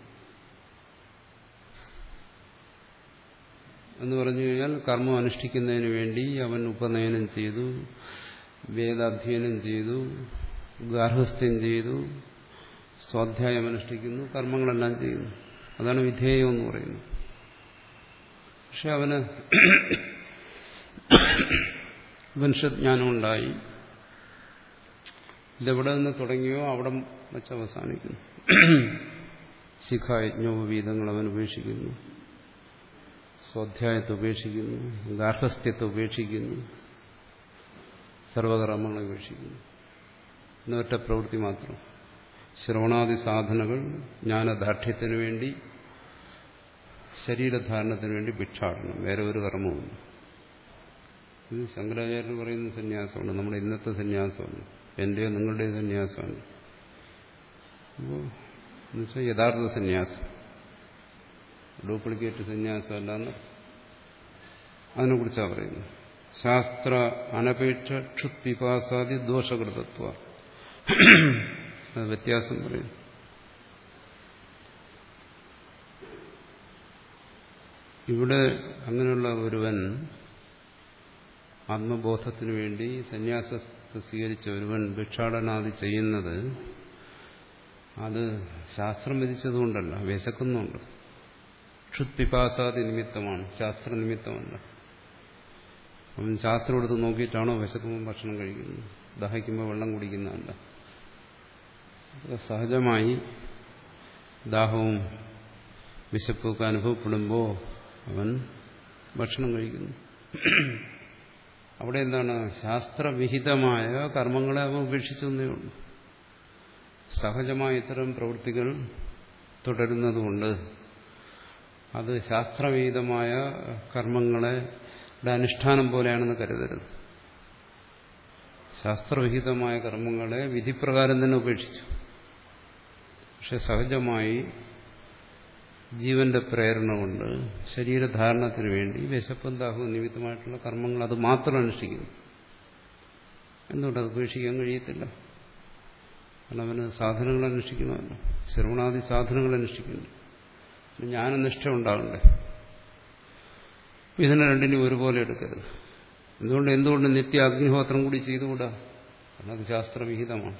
എന്ന് പറഞ്ഞു കഴിഞ്ഞാൽ കർമ്മം അനുഷ്ഠിക്കുന്നതിന് വേണ്ടി അവൻ ഉപനയനം ചെയ്തു വേദാധ്യയനം ചെയ്തു ഗാർഹസ്ഥ്യം ചെയ്തു സ്വാധ്യായം അനുഷ്ഠിക്കുന്നു കർമ്മങ്ങളെല്ലാം ചെയ്യുന്നു അതാണ് വിധേയം എന്ന് പറയുന്നത് പക്ഷെ അവന് വംശജ്ഞാനം ഉണ്ടായി ഇതെവിടെ നിന്ന് തുടങ്ങിയോ അവിടെ വെച്ച് അവസാനിക്കുന്നു ശിഖായജ്ഞോപവീതങ്ങൾ അവൻ ഉപേക്ഷിക്കുന്നു സ്വാധ്യായത്തെ ഉപേക്ഷിക്കുന്നു ഗാർഹസ്ഥ്യത്തെ ഉപേക്ഷിക്കുന്നു സർവകർമ്മങ്ങളെ ഉപേക്ഷിക്കുന്നു എന്നൊറ്റ പ്രവൃത്തി മാത്രം ശ്രവണാദി സാധനകൾ ജ്ഞാനദാർഢ്യത്തിന് വേണ്ടി ശരീരധാരണത്തിന് വേണ്ടി ഭിക്ഷാടനം വേറെ ഒരു കർമ്മവുമില്ല ഇത് ശങ്കരാചാര്യർ പറയുന്ന സന്യാസമാണ് നമ്മുടെ ഇന്നത്തെ സന്യാസമാണ് എന്റെയോ നിങ്ങളുടെയോ സന്യാസമാണ് അപ്പോൾ എന്നുവെച്ചാൽ യഥാർത്ഥ സന്യാസം ഡ്യൂപ്ലിക്കേറ്റ് സന്യാസം അല്ലാന്ന് അതിനെക്കുറിച്ചാണ് പറയുന്നത് ശാസ്ത്ര അനപേക്ഷ ക്ഷുത്പിപാസാദി ദോഷകൃതത്വ അത് വ്യത്യാസം പറയും ഇവിടെ അങ്ങനെയുള്ള ഒരുവൻ ആത്മബോധത്തിനു വേണ്ടി സന്യാസത്തെ സ്വീകരിച്ച ഒരുവൻ ഭിക്ഷാടനാദി ചെയ്യുന്നത് അത് ശാസ്ത്രം വിധിച്ചതുകൊണ്ടല്ല വിശക്കുന്നുണ്ട് ക്ഷുത്പിപാസാദി നിമിത്തമാണ് ശാസ്ത്ര നിമിത്തമല്ല അവൻ ശാസ്ത്രം എടുത്ത് നോക്കിയിട്ടാണോ വിശക്കുമ്പോൾ ഭക്ഷണം കഴിക്കുന്നത് ദാഹിക്കുമ്പോൾ വെള്ളം കുടിക്കുന്നതല്ല സഹജമായി ദാഹവും വിശപ്പൊക്കെ അനുഭവപ്പെടുമ്പോൾ അവൻ ഭക്ഷണം കഴിക്കുന്നു അവിടെ എന്താണ് ശാസ്ത്രവിഹിതമായ കർമ്മങ്ങളെ അവൻ ഉപേക്ഷിച്ചെന്നേ ഉള്ളൂ സഹജമായ ഇത്തരം പ്രവൃത്തികൾ തുടരുന്നതുകൊണ്ട് അത് ശാസ്ത്രവിഹിതമായ കർമ്മങ്ങളെ അനുഷ്ഠാനം പോലെയാണെന്ന് കരുതരുത് ശാസ്ത്രവിഹിതമായ കർമ്മങ്ങളെ വിധിപ്രകാരം തന്നെ ഉപേക്ഷിച്ചു പക്ഷെ സഹജമായി ജീവന്റെ പ്രേരണ കൊണ്ട് ശരീരധാരണത്തിന് വേണ്ടി വിശപ്പും ദാഹവും നിമിത്തമായിട്ടുള്ള കർമ്മങ്ങൾ അത് മാത്രം അനുഷ്ഠിക്കുന്നു എന്തുകൊണ്ട് അത് ഉപേക്ഷിക്കാൻ കഴിയത്തില്ല കാരണം അവന് സാധനങ്ങൾ അനുഷ്ഠിക്കണമല്ലോ ശ്രവണാദി സാധനങ്ങൾ അനുഷ്ഠിക്കുന്നു ജ്ഞാനനിഷ്ഠ ഉണ്ടാകണ്ടേ ഇതിനെ രണ്ടിനും ഒരുപോലെ എടുക്കരുത് എന്തുകൊണ്ട് എന്തുകൊണ്ട് നിത്യ അഗ്നിഹോത്രം കൂടി ചെയ്തുകൂടാ കാരണം അത് ശാസ്ത്രവിഹിതമാണ്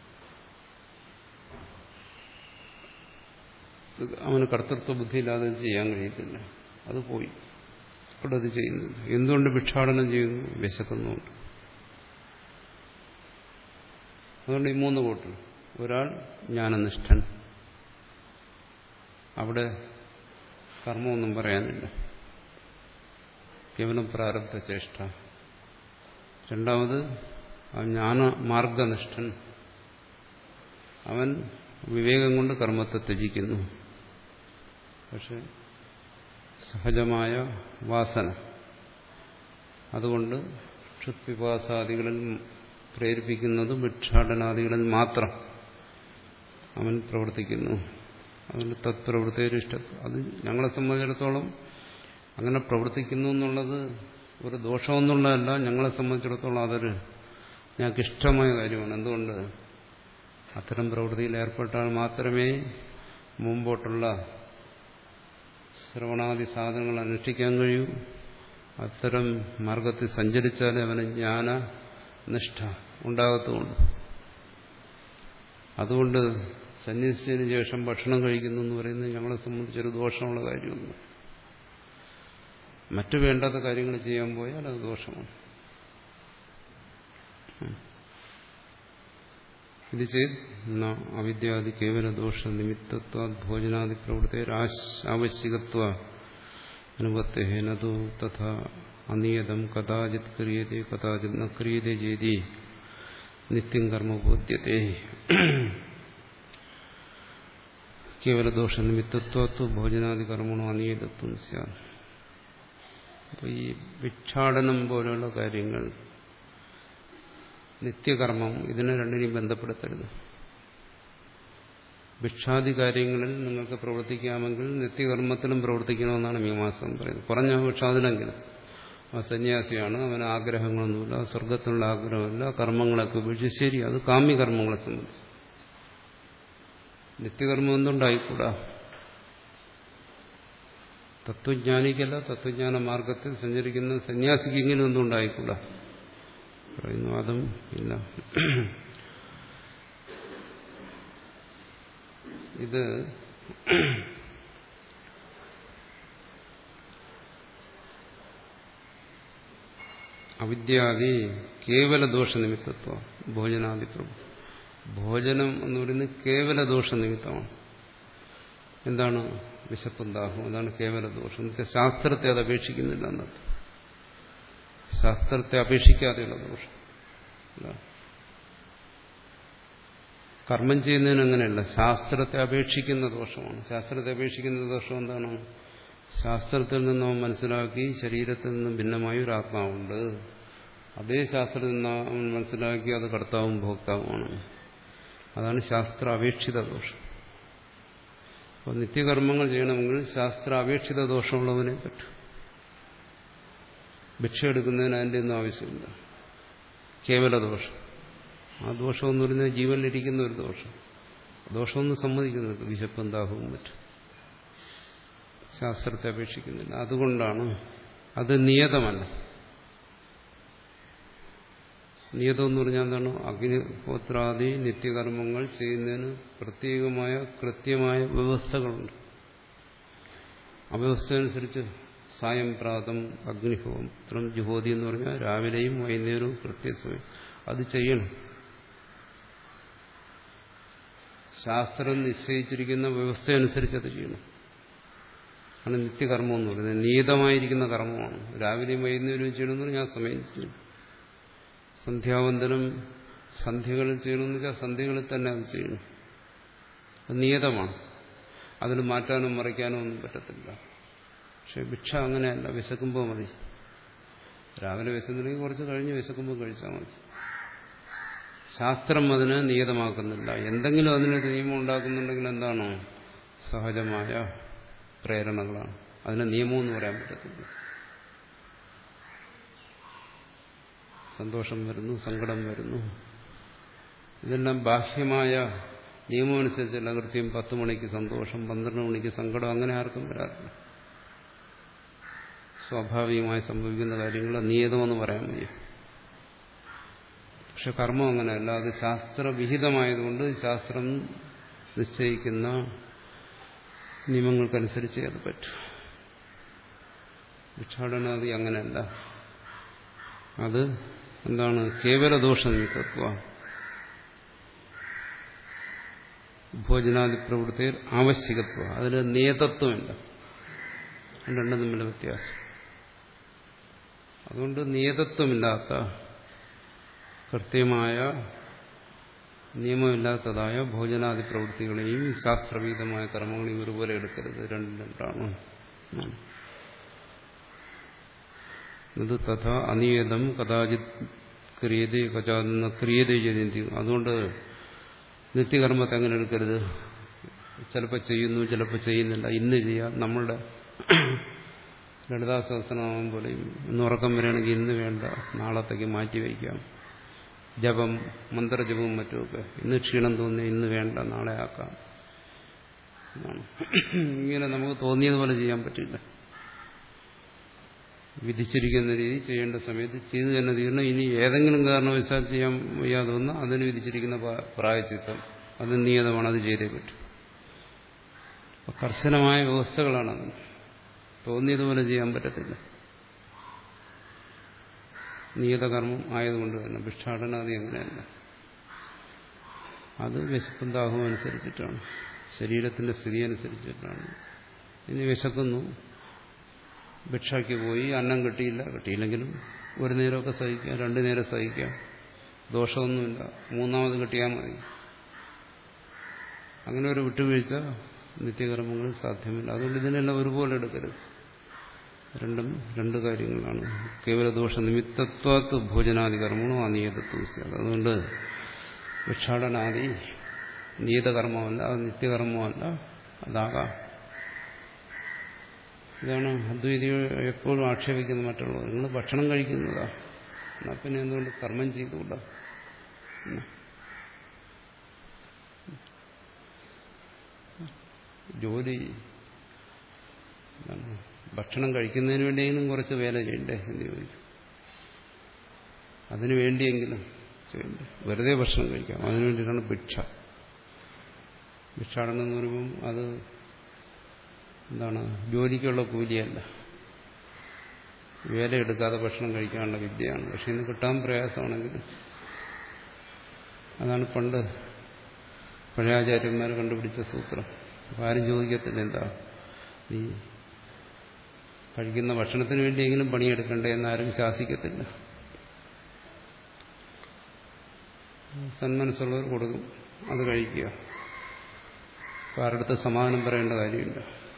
അവന് കർത്തൃത്വ ബുദ്ധിയില്ലാതെ ചെയ്യാൻ കഴിയത്തില്ല അത് പോയി അവിടെ അത് ചെയ്യുന്നില്ല എന്തുകൊണ്ട് ഭിക്ഷാടനം ചെയ്യുന്നു വിശക്കുന്നുണ്ട് അതുകൊണ്ട് ഈ മൂന്ന് കൂട്ടർ ഒരാൾ ജ്ഞാനനിഷ്ഠൻ അവിടെ കർമ്മമൊന്നും പറയാനില്ല കേവലം പ്രാരബ്ധ ചേഷ്ട രണ്ടാമത് ആ ജ്ഞാന മാർഗനിഷ്ഠൻ അവൻ വിവേകം കൊണ്ട് കർമ്മത്തെ ത്യജിക്കുന്നു പക്ഷെ സഹജമായ വാസന അതുകൊണ്ട് ക്ഷുത്പിപാസാദികളിൽ പ്രേരിപ്പിക്കുന്നത് ഭിക്ഷാടനാദികളിൽ മാത്രം അവൻ പ്രവർത്തിക്കുന്നു അതുകൊണ്ട് തത്പ്രവൃത്തിയൊരു ഇഷ്ട അത് ഞങ്ങളെ സംബന്ധിച്ചിടത്തോളം അങ്ങനെ പ്രവർത്തിക്കുന്നു എന്നുള്ളത് ഒരു ദോഷമൊന്നുള്ളതല്ല ഞങ്ങളെ സംബന്ധിച്ചിടത്തോളം അതൊരു ഞങ്ങൾക്ക് ഇഷ്ടമായ കാര്യമാണ് എന്തുകൊണ്ട് അത്തരം പ്രവൃത്തിയിൽ ഏർപ്പെട്ടാൽ മാത്രമേ മുമ്പോട്ടുള്ള ശ്രവണാദി സാധനങ്ങൾ അനുഷ്ഠിക്കാൻ കഴിയൂ അത്തരം മാർഗത്തിൽ സഞ്ചരിച്ചാലേ അവന് ജ്ഞാന നിഷ്ഠ ഉണ്ടാകത്തുള്ളൂ അതുകൊണ്ട് സന്യസിച്ചതിന് ശേഷം ഭക്ഷണം കഴിക്കുന്നു എന്ന് പറയുന്നത് ഞങ്ങളെ സംബന്ധിച്ചൊരു ദോഷമുള്ള കാര്യമൊന്നും മറ്റു വേണ്ടാത്ത കാര്യങ്ങൾ ചെയ്യാൻ പോയാൽ അത് ദോഷമാണ് ഇത് ചെയ്ത് അവിദ്യാദി കേവല ദോഷ നിമിത്തത്വ ഭോജനാദി പ്രവൃത്തി ആവശ്യകത്വ അനുപത്തേനതു തഥാ അനിയതം കഥാചിത് ക്രിയത്തെ കഥാചിത് ന ക്രിയത്തെ ചെയ്തി നിത്യം കർമ്മ ബോധ്യത്തെ കേവല ദോഷ നിമിത്തത്വത്വ ഭോജനാദി കർമ്മണോ അനിയതത്വം സ്യാ അപ്പോൾ ഈ ഭിക്ഷാടനം പോലെയുള്ള കാര്യങ്ങൾ നിത്യകർമ്മം ഇതിനെ രണ്ടിനെയും ബന്ധപ്പെടുത്തരുത് ഭിക്ഷാദി കാര്യങ്ങളിൽ നിങ്ങൾക്ക് പ്രവർത്തിക്കാമെങ്കിൽ നിത്യകർമ്മത്തിലും പ്രവർത്തിക്കണമെന്നാണ് മീമാസം പറയുന്നത് കുറഞ്ഞ ഭിക്ഷാദിനെങ്കിലും ആ സന്യാസിയാണ് അവന് ആഗ്രഹങ്ങളൊന്നുമില്ല സ്വർഗത്തിനുള്ള ആഗ്രഹമില്ല കർമ്മങ്ങളൊക്കെ ഉപേക്ഷിച്ച് ശരി അത് കാമ്യകർമ്മങ്ങളെ സംബന്ധിച്ച് നിത്യകർമ്മം എന്തുണ്ടായിക്കൂടാ തത്വജ്ഞാനിക്കല്ല തത്വജ്ഞാന മാർഗത്തിൽ സഞ്ചരിക്കുന്ന സന്യാസിക്ക് ഇങ്ങനെ ഒന്നും ഉണ്ടായിക്കൂടാ പറയുന്നു അതും ഇല്ല ഇത് അവിദ്യാദി കേവല ദോഷനിമിത്തത്വം ഭോജനാദി പ്രഭു ഭോജനം എന്ന് പറയുന്നത് കേവല ദോഷനിമിത്തമാണ് എന്താണ് വിശപ്പും ദാഹവും അതാണ് കേവല ദോഷം എന്നുവെച്ചാൽ ശാസ്ത്രത്തെ അത് അപേക്ഷിക്കുന്നില്ല എന്നർത്ഥം ശാസ്ത്രത്തെ അപേക്ഷിക്കാതെയുള്ള ദോഷം കർമ്മം ചെയ്യുന്നതിന് അങ്ങനെയല്ല ശാസ്ത്രത്തെ അപേക്ഷിക്കുന്ന ദോഷമാണ് ശാസ്ത്രത്തെ അപേക്ഷിക്കുന്ന ദോഷം എന്താണ് ശാസ്ത്രത്തിൽ നിന്ന് അവൻ മനസ്സിലാക്കി ശരീരത്തിൽ നിന്നും ഭിന്നമായ ഒരു ആത്മാവുണ്ട് അതേ ശാസ്ത്രത്തിൽ നിന്ന് അവൻ മനസ്സിലാക്കി അത് കർത്താവും ഭോക്താവുമാണ് അതാണ് ശാസ്ത്ര അപേക്ഷിത ദോഷം അപ്പോൾ നിത്യകർമ്മങ്ങൾ ചെയ്യണമെങ്കിൽ ശാസ്ത്ര അപേക്ഷിത ദോഷമുള്ളവനെ പറ്റും ഭിക്ഷ എടുക്കുന്നതിന് അതിൻ്റെ ഒന്നും ആവശ്യമില്ല കേവല ദോഷം ആ ദോഷം എന്ന് പറയുന്നത് ജീവനിലിരിക്കുന്ന ഒരു ദോഷം ദോഷമൊന്നും സമ്മതിക്കുന്നില്ല വിശപ്പും ദാഹവും മറ്റും ശാസ്ത്രത്തെ അപേക്ഷിക്കുന്നില്ല അതുകൊണ്ടാണ് അത് നിയതമല്ല നിയതം എന്ന് പറഞ്ഞാൽ എന്താണ് അഗ്നിഹോത്രാദി നിത്യകർമ്മങ്ങൾ ചെയ്യുന്നതിന് പ്രത്യേകമായ കൃത്യമായ വ്യവസ്ഥകളുണ്ട് ആ വ്യവസ്ഥ അനുസരിച്ച് സായം പ്രാതം അഗ്നിഹോത്രം ജുഹോതി എന്ന് പറഞ്ഞാൽ രാവിലെയും വൈകുന്നേരവും കൃത്യസമയം അത് ചെയ്യണം ശാസ്ത്രം നിശ്ചയിച്ചിരിക്കുന്ന വ്യവസ്ഥ അനുസരിച്ച് അത് ചെയ്യണം ആണ് നിത്യകർമ്മം എന്ന് പറയുന്നത് നിയതമായിരിക്കുന്ന കർമ്മമാണ് രാവിലെയും വൈകുന്നേരവും ചെയ്യണമെന്ന് പറഞ്ഞാൽ ആ സമയം ചെയ്യണം സന്ധ്യാവന്തനം സന്ധ്യകളിൽ ചെയ്യണമെന്ന് വെച്ചാൽ സന്ധ്യകളിൽ തന്നെ അത് ചെയ്യണം അത് നിയതമാണ് അതിന് മാറ്റാനും മറിക്കാനും ഒന്നും പറ്റത്തില്ല പക്ഷെ ഭിക്ഷ അങ്ങനെയല്ല വിശക്കുമ്പോൾ മതി രാവിലെ വിശന്നില്ലെങ്കിൽ കുറച്ച് കഴിഞ്ഞ് വിശക്കുമ്പോൾ കഴിച്ചാൽ മതി ശാസ്ത്രം അതിന് നിയതമാക്കുന്നില്ല എന്തെങ്കിലും അതിനൊരു നിയമം ഉണ്ടാക്കുന്നുണ്ടെങ്കിൽ എന്താണോ സഹജമായ പ്രേരണകളാണ് അതിന് നിയമം എന്ന് പറയാൻ പറ്റത്തില്ല സന്തോഷം വരുന്നു സങ്കടം വരുന്നു ഇതെല്ലാം ബാഹ്യമായ നിയമമനുസരിച്ചല്ല കൃത്യം പത്ത് മണിക്ക് സന്തോഷം പന്ത്രണ്ട് മണിക്ക് സങ്കടം അങ്ങനെ ആർക്കും വരാറില്ല സ്വാഭാവികമായി സംഭവിക്കുന്ന കാര്യങ്ങൾ നിയതമെന്ന് പറയാൻ വയ്യ പക്ഷെ കർമ്മം അങ്ങനെയല്ല അത് ശാസ്ത്രവിഹിതമായതുകൊണ്ട് ശാസ്ത്രം നിശ്ചയിക്കുന്ന നിയമങ്ങൾക്കനുസരിച്ച് അത് പറ്റും ഭിക്ഷാടനാദി അങ്ങനെയല്ല അത് എന്താണ് കേവല ദോഷ നിമിത്തത്വ ഭോജനാദി പ്രവൃത്തി ആവശ്യകത്വ അതിൽ നിയതത്വമില്ല രണ്ടും തമ്മിലുള്ള വ്യത്യാസം അതുകൊണ്ട് നിയതത്വമില്ലാത്ത കൃത്യമായ നിയമമില്ലാത്തതായ ഭോജനാദി പ്രവൃത്തികളെയും ശാസ്ത്രവീതമായ കർമ്മങ്ങളെയും ഒരുപോലെ എടുക്കരുത് രണ്ടും രണ്ടാണ് ഇത് തഥ അനിയതം കഥാചിത് ക്രിയതേ കഥാ ക്രിയതേ ചെയ്തി അതുകൊണ്ട് നിത്യകർമ്മത്തെ അങ്ങനെ എടുക്കരുത് ചിലപ്പോൾ ചെയ്യുന്നു ചിലപ്പോൾ ചെയ്യുന്നില്ല ഇന്ന് ചെയ്യാം നമ്മളുടെ ലളിതാ സഹസ്രനാമം പോലെയും ഇന്ന് ഉറക്കം വരികയാണെങ്കിൽ ഇന്ന് വേണ്ട നാളത്തേക്ക് മാറ്റി വയ്ക്കാം ജപം മന്ത്രജപവും മറ്റുമൊക്കെ ഇന്ന് ക്ഷീണം തോന്നി ഇന്ന് വേണ്ട നാളെ ആക്കാം ഇങ്ങനെ നമുക്ക് തോന്നിയതുപോലെ ചെയ്യാൻ പറ്റില്ല വിധിച്ചിരിക്കുന്ന രീതി ചെയ്യേണ്ട സമയത്ത് ചെയ്തു തന്നെ തീരണം ഇനി ഏതെങ്കിലും കാരണവശാൽ ചെയ്യാൻ വയ്യാതെ വന്ന് അതിന് വിധിച്ചിരിക്കുന്ന പ്രായച്ചിത്തം അത് നിയതമാണ് അത് ചെയ്തേ പറ്റും കർശനമായ വ്യവസ്ഥകളാണ് അതിന് തോന്നിയതുപോലെ ചെയ്യാൻ പറ്റത്തില്ല നിയതകർമ്മം ആയതുകൊണ്ട് തന്നെ ഭിക്ഷാടനാദി അങ്ങനെയല്ല അത് വിശപ്പും ദാഹവും അനുസരിച്ചിട്ടാണ് ശരീരത്തിന്റെ സ്ഥിതി അനുസരിച്ചിട്ടാണ് ഇനി വിശക്കുന്നു ഭിക്ഷയ്ക്ക് പോയി അന്നം കിട്ടിയില്ല കിട്ടിയില്ലെങ്കിലും ഒരു നേരമൊക്കെ സഹിക്കാം രണ്ടു നേരം സഹിക്കാം ദോഷമൊന്നുമില്ല മൂന്നാമത് കിട്ടിയാൽ മതി അങ്ങനെ ഒരു വിട്ടുവീഴ്ച നിത്യകർമ്മങ്ങൾ സാധ്യമല്ല അതുകൊണ്ട് ഇതിനെല്ലാം ഒരുപോലെ എടുക്കരുത് രണ്ടും രണ്ട് കാര്യങ്ങളാണ് കേവല ദോഷ നിമിത്തത്വത്ത് ഭോജനാദി കർമ്മണോ അനിയതത്വം അതുകൊണ്ട് ഭിക്ഷാടനാദി നിയതകർമ്മമല്ല അത് നിത്യകർമ്മമല്ല അതാകാം ഇതാണ് അദ്വൈതി എപ്പോഴും ആക്ഷേപിക്കുന്ന മറ്റുള്ളവർ നിങ്ങൾ ഭക്ഷണം കഴിക്കുന്നതാ എന്നാ പിന്നെ എന്തുകൊണ്ട് കർമ്മം ചെയ്തുകൂടാ ജോലി ഭക്ഷണം കഴിക്കുന്നതിന് വേണ്ടിയെങ്കിലും കുറച്ച് വേല ചെയ്യണ്ടേ എന്ന് ചോദിക്കും അതിനു വേണ്ടിയെങ്കിലും ചെയ്യണ്ടേ വെറുതെ ഭക്ഷണം കഴിക്കാം അതിനു വേണ്ടിയിട്ടാണ് ഭിക്ഷ ഭിക്ഷാടനം എന്ന് പറയുമ്പം അത് എന്താണ് ജോലിക്കുള്ള കൂലിയല്ല വേല എടുക്കാതെ ഭക്ഷണം കഴിക്കാനുള്ള വിദ്യയാണ് പക്ഷെ ഇന്ന് കിട്ടാൻ പ്രയാസമാണെങ്കിൽ അതാണ് പണ്ട് പഴയ ആചാര്യന്മാർ കണ്ടുപിടിച്ച സൂത്രം അപ്പം ആരും ചോദിക്കത്തില്ല എന്താ ഈ കഴിക്കുന്ന ഭക്ഷണത്തിന് വേണ്ടിയെങ്കിലും പണിയെടുക്കണ്ടേ എന്നാരും ശാസിക്കത്തില്ല സന്മനസ്സുള്ളവർ കൊടുക്കും അത് കഴിക്കുക അപ്പം ആരുടെ സമാധാനം പറയേണ്ട കാര്യമില്ല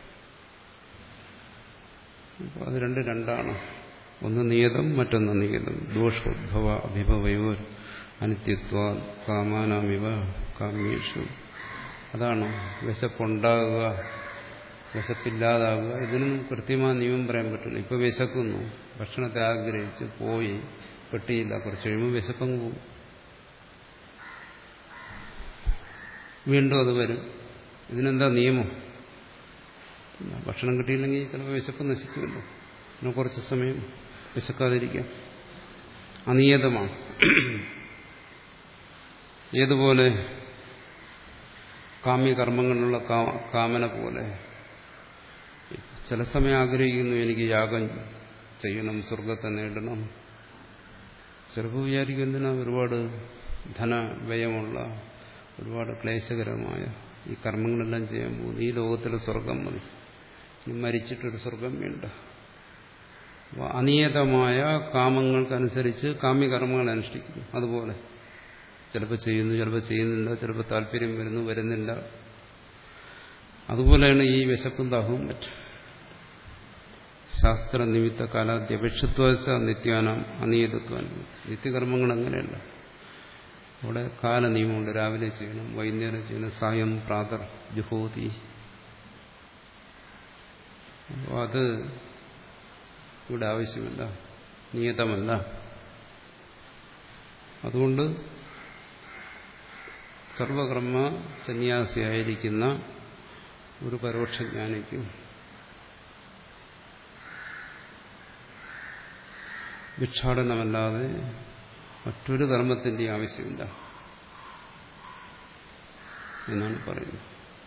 അപ്പോൾ അത് രണ്ട് രണ്ടാണ് ഒന്ന് നിയതം മറ്റൊന്ന് നിയതം ദോഷോദ്ഭവ അഭിഭവയോ അനിത്യത്വ കാമാനാമിവ കാമ്യേഷു അതാണ് വിശപ്പുണ്ടാകുക വിശപ്പില്ലാതാകുക ഇതിനൊന്നും കൃത്യമായ നിയമം പറയാൻ പറ്റില്ല ഇപ്പോൾ വിശക്കുന്നു ഭക്ഷണത്തെ ആഗ്രഹിച്ച് പോയി പെട്ടിയില്ല കുറച്ച് കഴിയുമ്പോൾ വിശപ്പങ്ങ് പോകും വീണ്ടും അത് വരും ഇതിനെന്താ നിയമം ഭക്ഷണം കിട്ടിയില്ലെങ്കിൽ ചിലപ്പോൾ വിശപ്പ് നശിക്കുമല്ലോ പിന്നെ കുറച്ച് സമയം വിശക്കാതിരിക്കാം അനിയതമാണ് ഏതുപോലെ കാമ്യകർമ്മങ്ങളിലുള്ള കാമന പോലെ ചില സമയം ആഗ്രഹിക്കുന്നു എനിക്ക് യാഗം ചെയ്യണം സ്വർഗത്തെ നേടണം ചിലപ്പോൾ വിചാരിക്കും എന്തിനാ ഒരുപാട് ധനവ്യയമുള്ള ഒരുപാട് ക്ലേശകരമായ ഈ കർമ്മങ്ങളെല്ലാം ചെയ്യാൻ പോകുന്നു ഈ ലോകത്തിലെ സ്വർഗം മതി ഇനി മരിച്ചിട്ടൊരു സ്വർഗം വേണ്ട അപ്പോൾ അനിയതമായ കാമങ്ങൾക്കനുസരിച്ച് കാമ്യകർമ്മങ്ങൾ അനുഷ്ഠിക്കുന്നു അതുപോലെ ചിലപ്പോൾ ചെയ്യുന്നു ചിലപ്പോൾ ചെയ്യുന്നില്ല ചിലപ്പോൾ താല്പര്യം വരുന്നു വരുന്നില്ല അതുപോലെയാണ് ഈ വിശപ്പും ദാഹവും മറ്റും ശാസ്ത്ര നിമിത്ത കാലാദ്യപേക്ഷത്വ നിത്യാനാം അനിയതത്വം നിത്യകർമ്മങ്ങൾ അങ്ങനെയല്ല അവിടെ കാലനിയമമുണ്ട് രാവിലെ ചെയ്യണം വൈകുന്നേരം ചെയ്യണം സായം പ്രാതർ ജുഹോതി അപ്പോൾ അത് ഇവിടെ ആവശ്യമില്ല നിയതമല്ല അതുകൊണ്ട് സർവകർമ്മ സന്യാസിയായിരിക്കുന്ന ഒരു പരോക്ഷജ്ഞാനിക്കും ഭിക്ഷാടനമല്ലാതെ മറ്റൊരു കർമ്മത്തിന്റെ ആവശ്യമില്ല എന്നാണ് പറയുന്നത്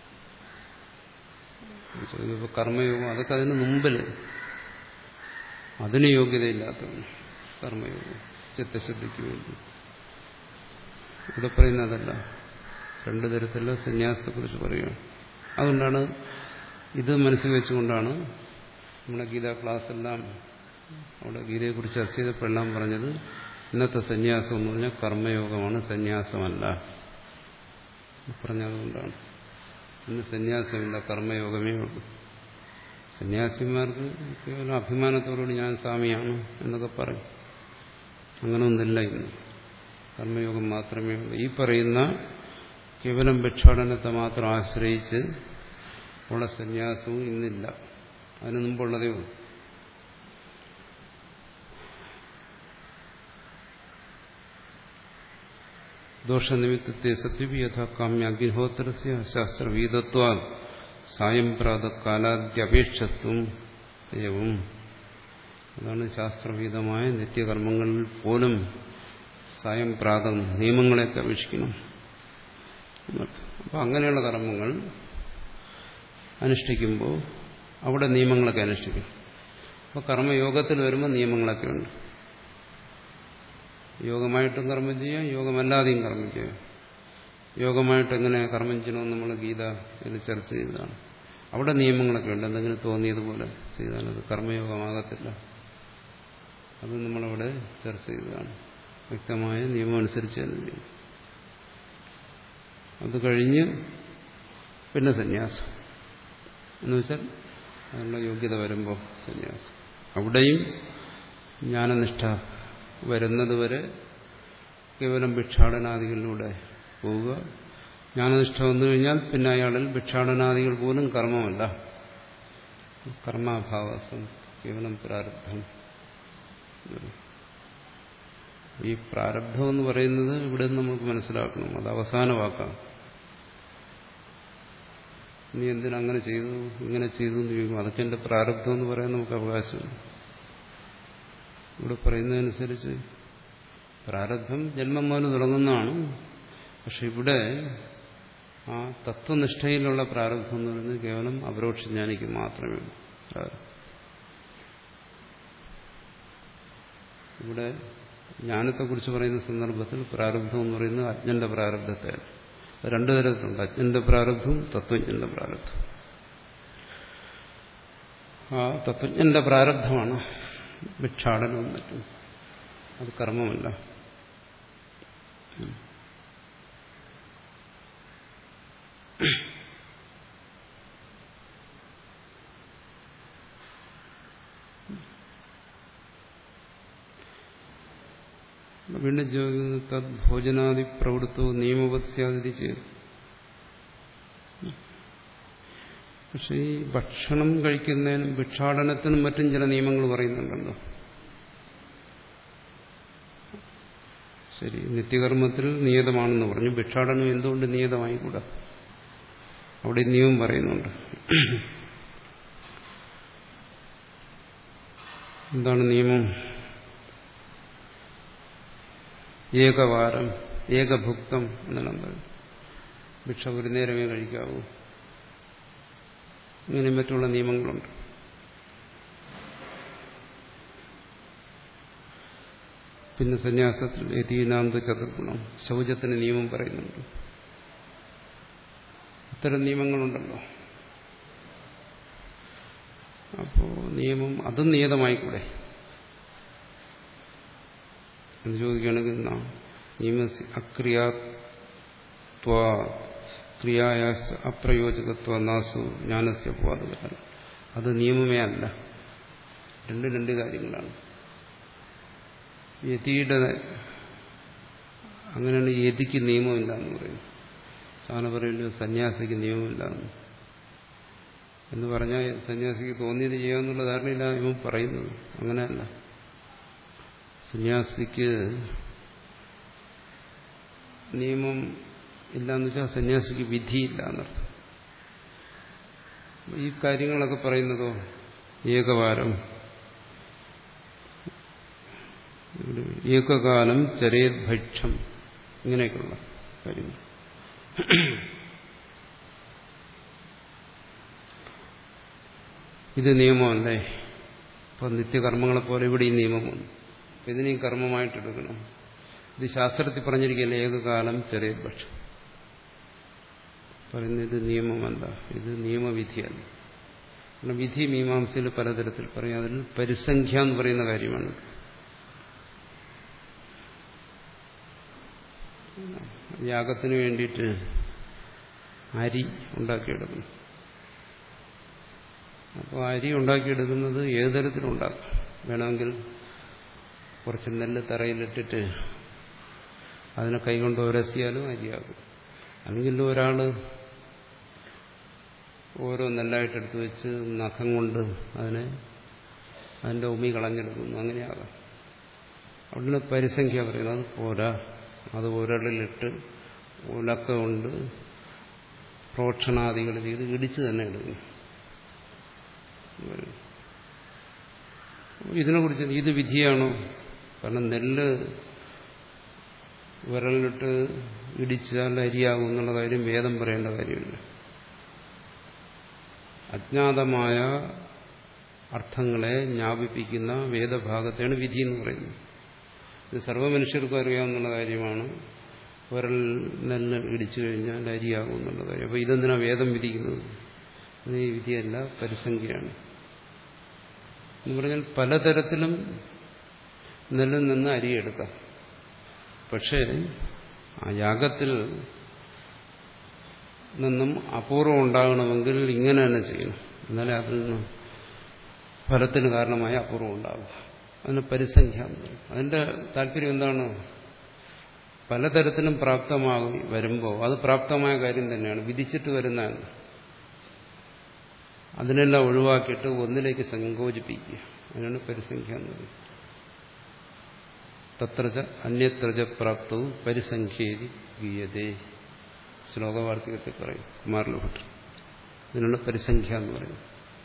ഇപ്പോൾ കർമ്മയോഗം അതൊക്കെ അതിന് മുമ്പിൽ അതിന് യോഗ്യതയില്ലാത്തതാണ് കർമ്മയോഗം ചിത്തശുദ്ധിക്ക് വേണ്ടി ഇവിടെ പറയുന്നതല്ല രണ്ടു തരത്തിലുള്ള സന്യാസത്തെക്കുറിച്ച് പറയുകയാണ് അതുകൊണ്ടാണ് ഇത് മനസ്സിൽ വെച്ചുകൊണ്ടാണ് നമ്മുടെ ഗീതാ ക്ലാസ്സെല്ലാം അവിടെ ഗീതയെക്കുറിച്ച് ചർച്ച ചെയ്തപ്പോഴെല്ലാം പറഞ്ഞത് ഇന്നത്തെ സന്യാസം എന്ന് പറഞ്ഞാൽ കർമ്മയോഗമാണ് സന്യാസമല്ല പറഞ്ഞതുകൊണ്ടാണ് ഇന്ന് സന്യാസമില്ല കർമ്മയോഗമേ ഉള്ളൂ സന്യാസിമാർക്ക് കേവലം അഭിമാനത്തോടുകൂടി ഞാൻ സ്വാമിയാണ് എന്നൊക്കെ പറയും അങ്ങനെയൊന്നില്ല ഇന്ന് കർമ്മയോഗം മാത്രമേ ഉള്ളൂ ഈ പറയുന്ന കേവലം ഭിക്ഷാടനത്തെ മാത്രം ആശ്രയിച്ച് ഉള്ള സന്യാസവും ഇന്നില്ല അതിന് മുമ്പുള്ളതേ ഉള്ളൂ ദോഷനിമിത്തത്തെ സത്യവിയഥ കാമ്യ അഗ്നിഹോത്രസ്യ ശാസ്ത്രവീതത്വാ സായം പ്രാതകാലാദ്യപേക്ഷത്വം ഏവം അതാണ് ശാസ്ത്രവീതമായ നിത്യകർമ്മങ്ങളിൽ പോലും സായം പ്രാതം നിയമങ്ങളെയൊക്കെ അപേക്ഷിക്കണം അപ്പം അങ്ങനെയുള്ള കർമ്മങ്ങൾ അനുഷ്ഠിക്കുമ്പോൾ അവിടെ നിയമങ്ങളൊക്കെ അനുഷ്ഠിക്കും അപ്പോൾ കർമ്മയോഗത്തിൽ വരുമ്പോൾ നിയമങ്ങളൊക്കെ ഉണ്ട് യോഗമായിട്ടും കർമ്മം ചെയ്യാം യോഗമല്ലാതെയും കർമ്മം ചെയ്യാം യോഗമായിട്ട് എങ്ങനെ കർമ്മം ചെയ്യണമെന്ന് നമ്മൾ ഗീത ഇത് ചർച്ച ചെയ്തതാണ് അവിടെ നിയമങ്ങളൊക്കെ ഉണ്ട് എന്തെങ്കിലും തോന്നിയതുപോലെ ചെയ്താൽ അത് കർമ്മയോഗമാകത്തില്ല അത് നമ്മളവിടെ ചർച്ച ചെയ്തതാണ് വ്യക്തമായ നിയമം അനുസരിച്ച് തന്നെ ചെയ്യും അത് കഴിഞ്ഞ് പിന്നെ സന്യാസം എന്ന് വെച്ചാൽ അതിനുള്ള യോഗ്യത വരുമ്പോൾ സന്യാസം അവിടെയും ജ്ഞാനനിഷ്ഠ വരുന്നതുവരെ കേവലം ഭിക്ഷാടനാദികളിലൂടെ പോവുക ജ്ഞാനനിഷ്ഠ വന്നു കഴിഞ്ഞാൽ പിന്നെ അയാളിൽ ഭിക്ഷാടനാദികൾ പോലും കർമ്മമല്ല കർമാഭാവസം കേവലം പ്രാരബ്ധം ഈ പ്രാരബ്ധം എന്ന് പറയുന്നത് ഇവിടെ നമുക്ക് മനസ്സിലാക്കണം അത് അവസാന വാക്കാണ് നീ എന്തിനങ്ങനെ ചെയ്തു ഇങ്ങനെ ചെയ്തു എന്ന് ചോദിക്കും അതൊക്കെ എന്റെ പ്രാരബ്ധം എന്ന് പറയാൻ നമുക്ക് അവകാശമില്ല ഇവിടെ പറയുന്നതനുസരിച്ച് പ്രാരബ്ധം ജന്മം മുതൽ തുടങ്ങുന്നതാണ് പക്ഷെ ഇവിടെ ആ തത്വനിഷ്ഠയിലുള്ള പ്രാരബ്ധം എന്ന് പറയുന്നത് കേവലം അപരോക്ഷ ജ്ഞാനിക്ക് മാത്രമേ ഉള്ളൂ ഇവിടെ ജ്ഞാനത്തെക്കുറിച്ച് പറയുന്ന സന്ദർഭത്തിൽ പ്രാരബ്ധം എന്ന് പറയുന്നത് അജ്ഞന്റെ പ്രാരബ്ധത്തെ രണ്ടു തരത്തിലുണ്ട് അജ്ഞന്റെ പ്രാരബ്ധവും തത്വജ്ഞന്റെ പ്രാരബ്ധവും ആ തത്വജ്ഞന്റെ പ്രാരബ്ധമാണ് ഭിക്ഷാടനവും മറ്റും അത് കർമ്മമല്ല വീണ്ടും ചോദിക്കുന്നത് തദ് ഭോജനാദി പ്രവൃത്തവും നിയമവത്സ്യാതി ചെയ്തു പക്ഷെ ഈ ഭക്ഷണം കഴിക്കുന്നതിനും ഭിക്ഷാടനത്തിനും മറ്റും ചില നിയമങ്ങൾ പറയുന്നുണ്ടല്ലോ ശരി നിത്യകർമ്മത്തിൽ നിയതമാണെന്ന് പറഞ്ഞു ഭിക്ഷാടനം എന്തുകൊണ്ട് നിയതമായിക്കൂടാ അവിടെ നിയമം പറയുന്നുണ്ട് എന്താണ് നിയമം ഏകവാരം ഏകഭുക്തം എന്നെല്ലാം പറയും ഭിക്ഷ ഒരു നേരമേ കഴിക്കാവൂ ഇങ്ങനെ മറ്റുള്ള നിയമങ്ങളുണ്ട് പിന്നെ സന്യാസത്തിൽ യതീനാന്ത ചതുർഗുണം ശൗചത്തിന് നിയമം പറയുന്നുണ്ട് ഇത്തരം നിയമങ്ങളുണ്ടല്ലോ അപ്പോ നിയമം അതും നിയതമായിക്കൂടെ എന്ന് ചോദിക്കുകയാണെങ്കിൽ നിയമ അക്രിയാത്വ ക്രിയായ അപ്രയോജകത്വ നാസു ജ്ഞാനസ്യ പോവാതെ അത് നിയമമേ അല്ല രണ്ട് രണ്ട് കാര്യങ്ങളാണ് യതിയുടെ അങ്ങനെയാണ് യതിക്ക് നിയമമില്ല എന്ന് പറയുന്നു സാധനം പറയുന്നത് സന്യാസിക്ക് നിയമമില്ല എന്ന് എന്ന് പറഞ്ഞാൽ സന്യാസിക്ക് തോന്നിയത് ചെയ്യാമെന്നുള്ള ധാരണയില്ല ഇവൻ പറയുന്നത് അങ്ങനെയല്ല സന്യാസിക്ക് നിയമം ഇല്ലാന്ന് വെച്ചാൽ സന്യാസിക്ക് വിധിയില്ല എന്നർത്ഥം ഈ കാര്യങ്ങളൊക്കെ പറയുന്നതോ ഏകവാരം ഏകകാലം ചരേദ്ഭക്ഷം ഇങ്ങനെയൊക്കെയുള്ള കാര്യങ്ങൾ ഇത് നിയമമല്ലേ ഇപ്പൊ നിത്യകർമ്മങ്ങളെ പോലെ ഇവിടെ ഈ നിയമം വന്നു ഇതിനെയും കർമ്മമായിട്ടെടുക്കണം ഇത് ശാസ്ത്രത്തിൽ പറഞ്ഞിരിക്കുകയല്ലേ ഏകകാലം ചെറിയ പക്ഷം പറയുന്നത് ഇത് നിയമമല്ല ഇത് നിയമവിധിയല്ല കാരണം വിധി മീമാംസയിൽ പലതരത്തിൽ പറയും അതിൽ പരിസംഖ്യ എന്ന് പറയുന്ന കാര്യമാണ് യാഗത്തിന് വേണ്ടിയിട്ട് അരി ഉണ്ടാക്കിയെടുക്കുന്നു അപ്പോൾ അരി ഉണ്ടാക്കിയെടുക്കുന്നത് ഏത് തരത്തിലുണ്ടാക്കാം വേണമെങ്കിൽ കുറച്ച് നെല്ല് തറയിലിട്ടിട്ട് അതിനെ കൈകൊണ്ട് ഉരസിയാലും അരിയാകും അല്ലെങ്കിൽ ഒരാൾ ഓരോ നെല്ലായിട്ടെടുത്ത് വെച്ച് നഖം കൊണ്ട് അതിനെ അതിൻ്റെ ഉമി കളഞ്ഞെടുക്കുന്നു അങ്ങനെയാകാം അവിടുന്ന് പരിസംഖ്യ പറയുന്നത് അത് പോരാ അത് ഉരളിലിട്ട് ഉലക്ക കൊണ്ട് പ്രോക്ഷണാദികൾ ചെയ്ത് ഇടിച്ച് തന്നെ എടുക്കുന്നു ഇതിനെക്കുറിച്ച് ഇത് വിധിയാണോ കാരണം നെല്ല് വിരലിട്ട് ഇടിച്ചാൽ അരിയാകും എന്നുള്ള കാര്യം വേദം പറയേണ്ട കാര്യമില്ല അജ്ഞാതമായ അർത്ഥങ്ങളെ ജ്ഞാപിപ്പിക്കുന്ന വേദഭാഗത്തെയാണ് വിധി എന്ന് പറയുന്നത് ഇത് സർവ്വ മനുഷ്യർക്കും അറിയാവുന്ന കാര്യമാണ് വിരൽ നെല്ല് ഇടിച്ചു കഴിഞ്ഞാൽ അരിയാകും എന്നുള്ള കാര്യം അപ്പോൾ ഇതെന്തിനാ വേദം വിധിക്കുന്നത് ഇത് ഈ വിധിയല്ല പരിസംഖ്യയാണ് എന്ന് പറഞ്ഞാൽ പലതരത്തിലും നെല്ലിൽ നിന്ന് അരിയെടുക്കാം പക്ഷേ ആ യാഗത്തിൽ നിന്നും അപൂർവം ഉണ്ടാകണമെങ്കിൽ ഇങ്ങനെ തന്നെ ചെയ്യണം എന്നാലേ അതിൽ നിന്ന് ഫലത്തിന് കാരണമായ അപൂർവം ഉണ്ടാകും അതിന് പരിസംഖ്യ അതിന്റെ താല്പര്യം എന്താണ് പലതരത്തിലും പ്രാപ്തമാകി വരുമ്പോൾ അത് പ്രാപ്തമായ കാര്യം തന്നെയാണ് വിധിച്ചിട്ട് വരുന്നതാണ് അതിനെല്ലാം ഒഴിവാക്കിയിട്ട് ഒന്നിലേക്ക് സങ്കോചിപ്പിക്കുക അതിനാണ് പരിസംഖ്യ എന്ന് പറയുന്നത് തത്രച അന്യത്രച പ്രാപ്തവും പരിസംഖ്യേതി ഗീയതേ ശ്ലോകവാർത്തികത്തിൽ പറയും കുമാരലഭട്ടൻ ഇതിനാണ് പരിസംഖ്യ എന്ന് പറയുന്നത്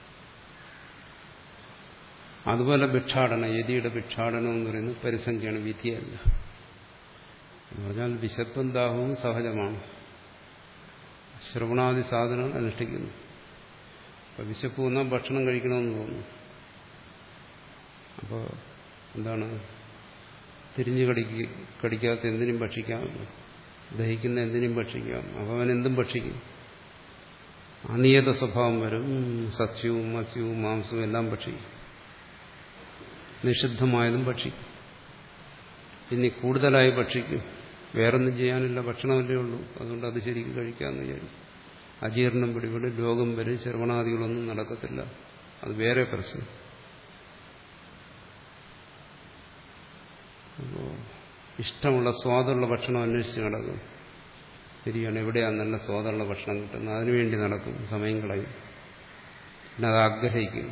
അതുപോലെ ഭിക്ഷാടനം യതിയുടെ ഭിക്ഷാടനം എന്ന് പറയുന്നത് പരിസംഖ്യയാണ് വിധിയല്ല എന്ന് പറഞ്ഞാൽ വിശപ്പും ദാഹവും സഹജമാണ് ശ്രവണാദി സാധനം അനുഷ്ഠിക്കുന്നു അപ്പോൾ വിശപ്പ് വന്നാൽ ഭക്ഷണം കഴിക്കണമെന്ന് തോന്നുന്നു അപ്പോൾ എന്താണ് തിരിഞ്ഞു കടിക്ക് കടിക്കാത്ത എന്തിനും ഭക്ഷിക്കാമല്ലോ ദഹിക്കുന്ന എന്തിനും ഭക്ഷിക്കാം അപ്പോൾ അവൻ എന്തും ഭക്ഷിക്കും അനിയത സ്വഭാവം വരും സസ്യവും മത്സ്യവും മാംസവും എല്ലാം ഭക്ഷിക്കും നിഷിദ്ധമായതും ഭക്ഷിക്കും പിന്നെ കൂടുതലായി ഭക്ഷിക്കും വേറൊന്നും ചെയ്യാനില്ല ഭക്ഷണമല്ലേ ഉള്ളൂ അതുകൊണ്ട് അത് ശരിക്കും കഴിക്കാമെന്ന് വിചാരിക്കും അജീർണം പിടിപെടും രോഗം വരും ശ്രവണാദികളൊന്നും നടക്കത്തില്ല അത് വേറെ പ്രശ്നം അപ്പോൾ ഇഷ്ടമുള്ള സ്വാദുള്ള ഭക്ഷണം അന്വേഷിച്ച് നടക്കും ശരിയാണ് എവിടെയാണ് നല്ല സ്വാദുള്ള ഭക്ഷണം കിട്ടുന്നത് അതിനുവേണ്ടി നടക്കും സമയം കളയും പിന്നെ അത് ആഗ്രഹിക്കും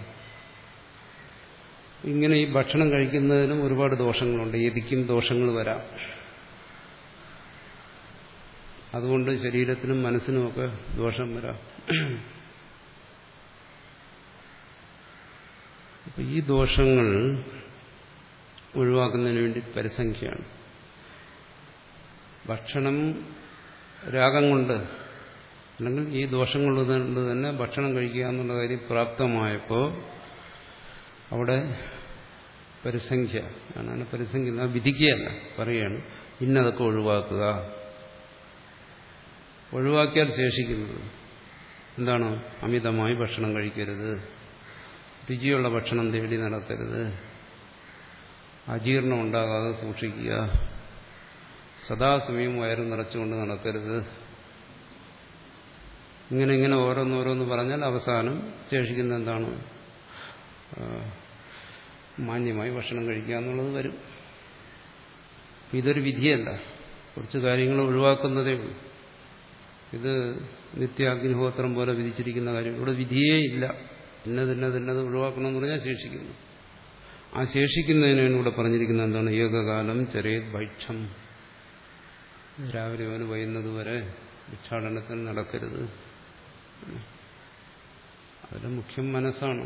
ഇങ്ങനെ ഈ ഭക്ഷണം കഴിക്കുന്നതിനും ഒരുപാട് ദോഷങ്ങളുണ്ട് ഏതിക്കും ദോഷങ്ങൾ വരാം അതുകൊണ്ട് ശരീരത്തിനും മനസ്സിനുമൊക്കെ ദോഷം വരാം അപ്പൊ ഈ ദോഷങ്ങൾ ഒഴിവാക്കുന്നതിന് വേണ്ടി പരിസംഖ്യയാണ് ഭക്ഷണം രാഗം കൊണ്ട് അല്ലെങ്കിൽ ഈ ദോഷങ്ങൾ കൊണ്ട് തന്നെ ഭക്ഷണം കഴിക്കുക എന്നുള്ള കാര്യം പ്രാപ്തമായപ്പോൾ അവിടെ പരിസംഖ്യ ആണ് പരിസംഖ്യ വിധിക്കുകയല്ല പറയുകയാണ് ഇന്നതൊക്കെ ഒഴിവാക്കുക ഒഴിവാക്കിയാൽ ശേഷിക്കുന്നത് എന്താണ് അമിതമായി ഭക്ഷണം കഴിക്കരുത് രുചിയുള്ള ഭക്ഷണം തേടി നടക്കരുത് അജീർണം ഉണ്ടാകാതെ സൂക്ഷിക്കുക സദാസമയം വയറ് നിറച്ചുകൊണ്ട് നടക്കരുത് ഇങ്ങനെ ഇങ്ങനെ ഓരോന്നോരോന്ന് പറഞ്ഞാൽ അവസാനം ശേഷിക്കുന്ന എന്താണ് മാന്യമായി ഭക്ഷണം കഴിക്കുക എന്നുള്ളത് വരും ഇതൊരു വിധിയല്ല കുറച്ച് കാര്യങ്ങൾ ഒഴിവാക്കുന്നതേ ഉള്ളൂ ഇത് നിത്യാഗ്നിഹോത്രം പോലെ വിധിച്ചിരിക്കുന്ന കാര്യം ഇവിടെ വിധിയേ ഇല്ല ഇന്നതിന്നത് ഇന്നത് ഒഴിവാക്കണമെന്ന് പറഞ്ഞാൽ ശേഷിക്കുന്നു ആ ശേഷിക്കുന്നതിനാണ് ഇവിടെ പറഞ്ഞിരിക്കുന്നത് എന്താണ് ഏകകാലം ചെറിയ ഭൈക്ഷം രാവിലെ അവന് വൈകുന്നത് വരെ ഭിക്ഷാടനത്തിൽ നടക്കരുത് അതിൽ മുഖ്യം മനസ്സാണ്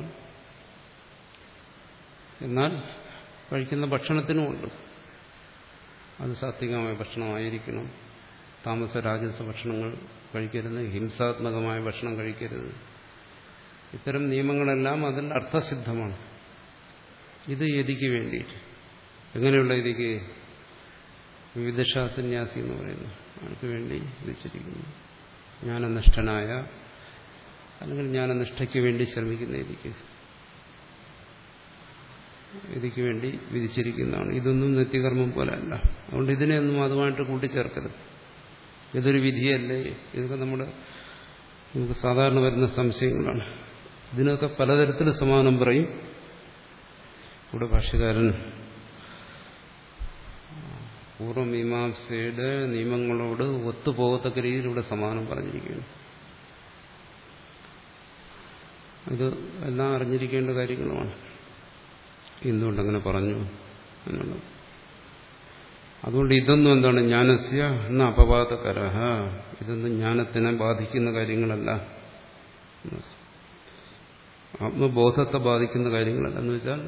എന്നാൽ കഴിക്കുന്ന ഭക്ഷണത്തിനുമുണ്ട് അത് സാത്വികമായ ഭക്ഷണമായിരിക്കണം താമസ രാജസ ഭക്ഷണങ്ങൾ കഴിക്കരുത് ഹിംസാത്മകമായ ഭക്ഷണം കഴിക്കരുത് ഇത്തരം നിയമങ്ങളെല്ലാം അതിൽ അർത്ഥസിദ്ധമാണ് ഇത് യതിക്ക് വേണ്ടിയിട്ട് എങ്ങനെയുള്ള യതിക്ക് വിവിധശാസന്യാസി എന്ന് പറയുന്നു അവർക്ക് വേണ്ടി വിധിച്ചിരിക്കുന്നു ജ്ഞാനനിഷ്ഠനായ അല്ലെങ്കിൽ ജ്ഞാനനിഷ്ഠയ്ക്ക് വേണ്ടി ശ്രമിക്കുന്ന യതിക്ക് ഇതിക്ക് വേണ്ടി വിധിച്ചിരിക്കുന്നതാണ് ഇതൊന്നും നിത്യകർമ്മം പോലെയല്ല അതുകൊണ്ട് ഇതിനെയൊന്നും അതുമായിട്ട് കൂട്ടിച്ചേർക്കരുത് ഇതൊരു വിധിയല്ലേ ഇതൊക്കെ നമ്മുടെ നമുക്ക് സാധാരണ വരുന്ന സംശയങ്ങളാണ് ഇതിനൊക്കെ പലതരത്തിൽ സമാനം പറയും ഇവിടെ ഭാഷ്യകാരൻ പൂർവമീമാംസയുടെ നിയമങ്ങളോട് ഒത്തുപോകത്തക്ക രീതിയിൽ ഇവിടെ സമാനം പറഞ്ഞിരിക്കുകയാണ് ഇത് എല്ലാം അറിഞ്ഞിരിക്കേണ്ട കാര്യങ്ങളുമാണ് എന്തുകൊണ്ടങ്ങനെ പറഞ്ഞു എന്നുള്ളത് അതുകൊണ്ട് ഇതൊന്നും എന്താണ് ജ്ഞാനസ്യ എന്ന അപവാദകര ഇതൊന്നും ജ്ഞാനത്തിനെ ബാധിക്കുന്ന കാര്യങ്ങളല്ല ആത്മബോധത്തെ ബാധിക്കുന്ന കാര്യങ്ങളല്ല എന്ന് വെച്ചാൽ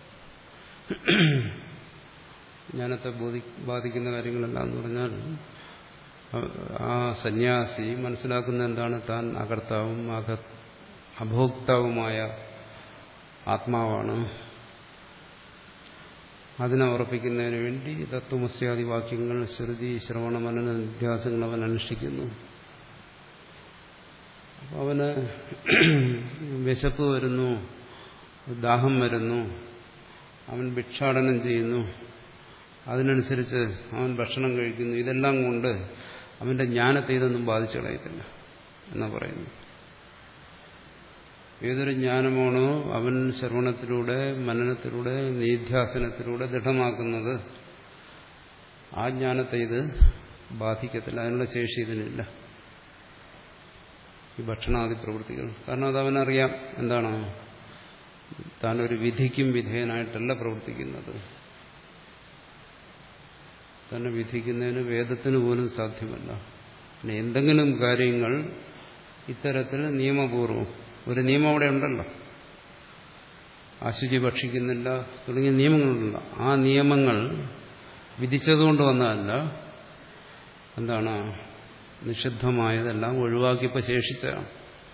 ജ്ഞാനത്തെ ബോധി ബാധിക്കുന്ന കാര്യങ്ങളല്ല എന്ന് പറഞ്ഞാൽ ആ സന്യാസി മനസ്സിലാക്കുന്ന എന്താണ് താൻ അകർത്താവും അക അഭോക്താവുമായ ആത്മാവാണ് അതിനെ ഉറപ്പിക്കുന്നതിന് വേണ്ടി തത്വമസ്യാദി വാക്യങ്ങൾ ശ്രുതി ശ്രവണ മനന നിധ്യാസങ്ങൾ അവൻ അനുഷ്ഠിക്കുന്നു അവന് വിശപ്പ് വരുന്നു ദാഹം വരുന്നു അവൻ ഭിക്ഷാടനം ചെയ്യുന്നു അതിനനുസരിച്ച് അവൻ ഭക്ഷണം കഴിക്കുന്നു ഇതെല്ലാം കൊണ്ട് അവന്റെ ജ്ഞാനത്തെ ഇതൊന്നും ബാധിച്ചു കളയത്തില്ല എന്നാ പറയുന്നു ഏതൊരു ജ്ഞാനമാണോ അവൻ ശ്രവണത്തിലൂടെ മനനത്തിലൂടെ നിധ്യാസനത്തിലൂടെ ദൃഢമാക്കുന്നത് ആ ജ്ഞാനത്തെ ഇത് ബാധിക്കത്തില്ല അതിനുള്ള ശേഷി ഇതിനില്ല ഈ ഭക്ഷണാദി പ്രവൃത്തികൾ കാരണം അത് അവനറിയാം എന്താണ് താനൊരു വിധിക്കും വിധേയനായിട്ടല്ല പ്രവർത്തിക്കുന്നത് തന്നെ വിധിക്കുന്നതിന് വേദത്തിന് പോലും സാധ്യമല്ല പിന്നെ എന്തെങ്കിലും കാര്യങ്ങൾ ഇത്തരത്തിൽ നിയമപൂർവം ഒരു നിയമം അവിടെ ഉണ്ടല്ലോ അശുചി ഭക്ഷിക്കുന്നില്ല തുടങ്ങിയ നിയമങ്ങളുണ്ടല്ലോ ആ നിയമങ്ങൾ വിധിച്ചതുകൊണ്ട് വന്നതല്ല എന്താണ് നിഷിദ്ധമായതെല്ലാം ഒഴിവാക്കിയപ്പോൾ ശേഷിച്ചതാണ്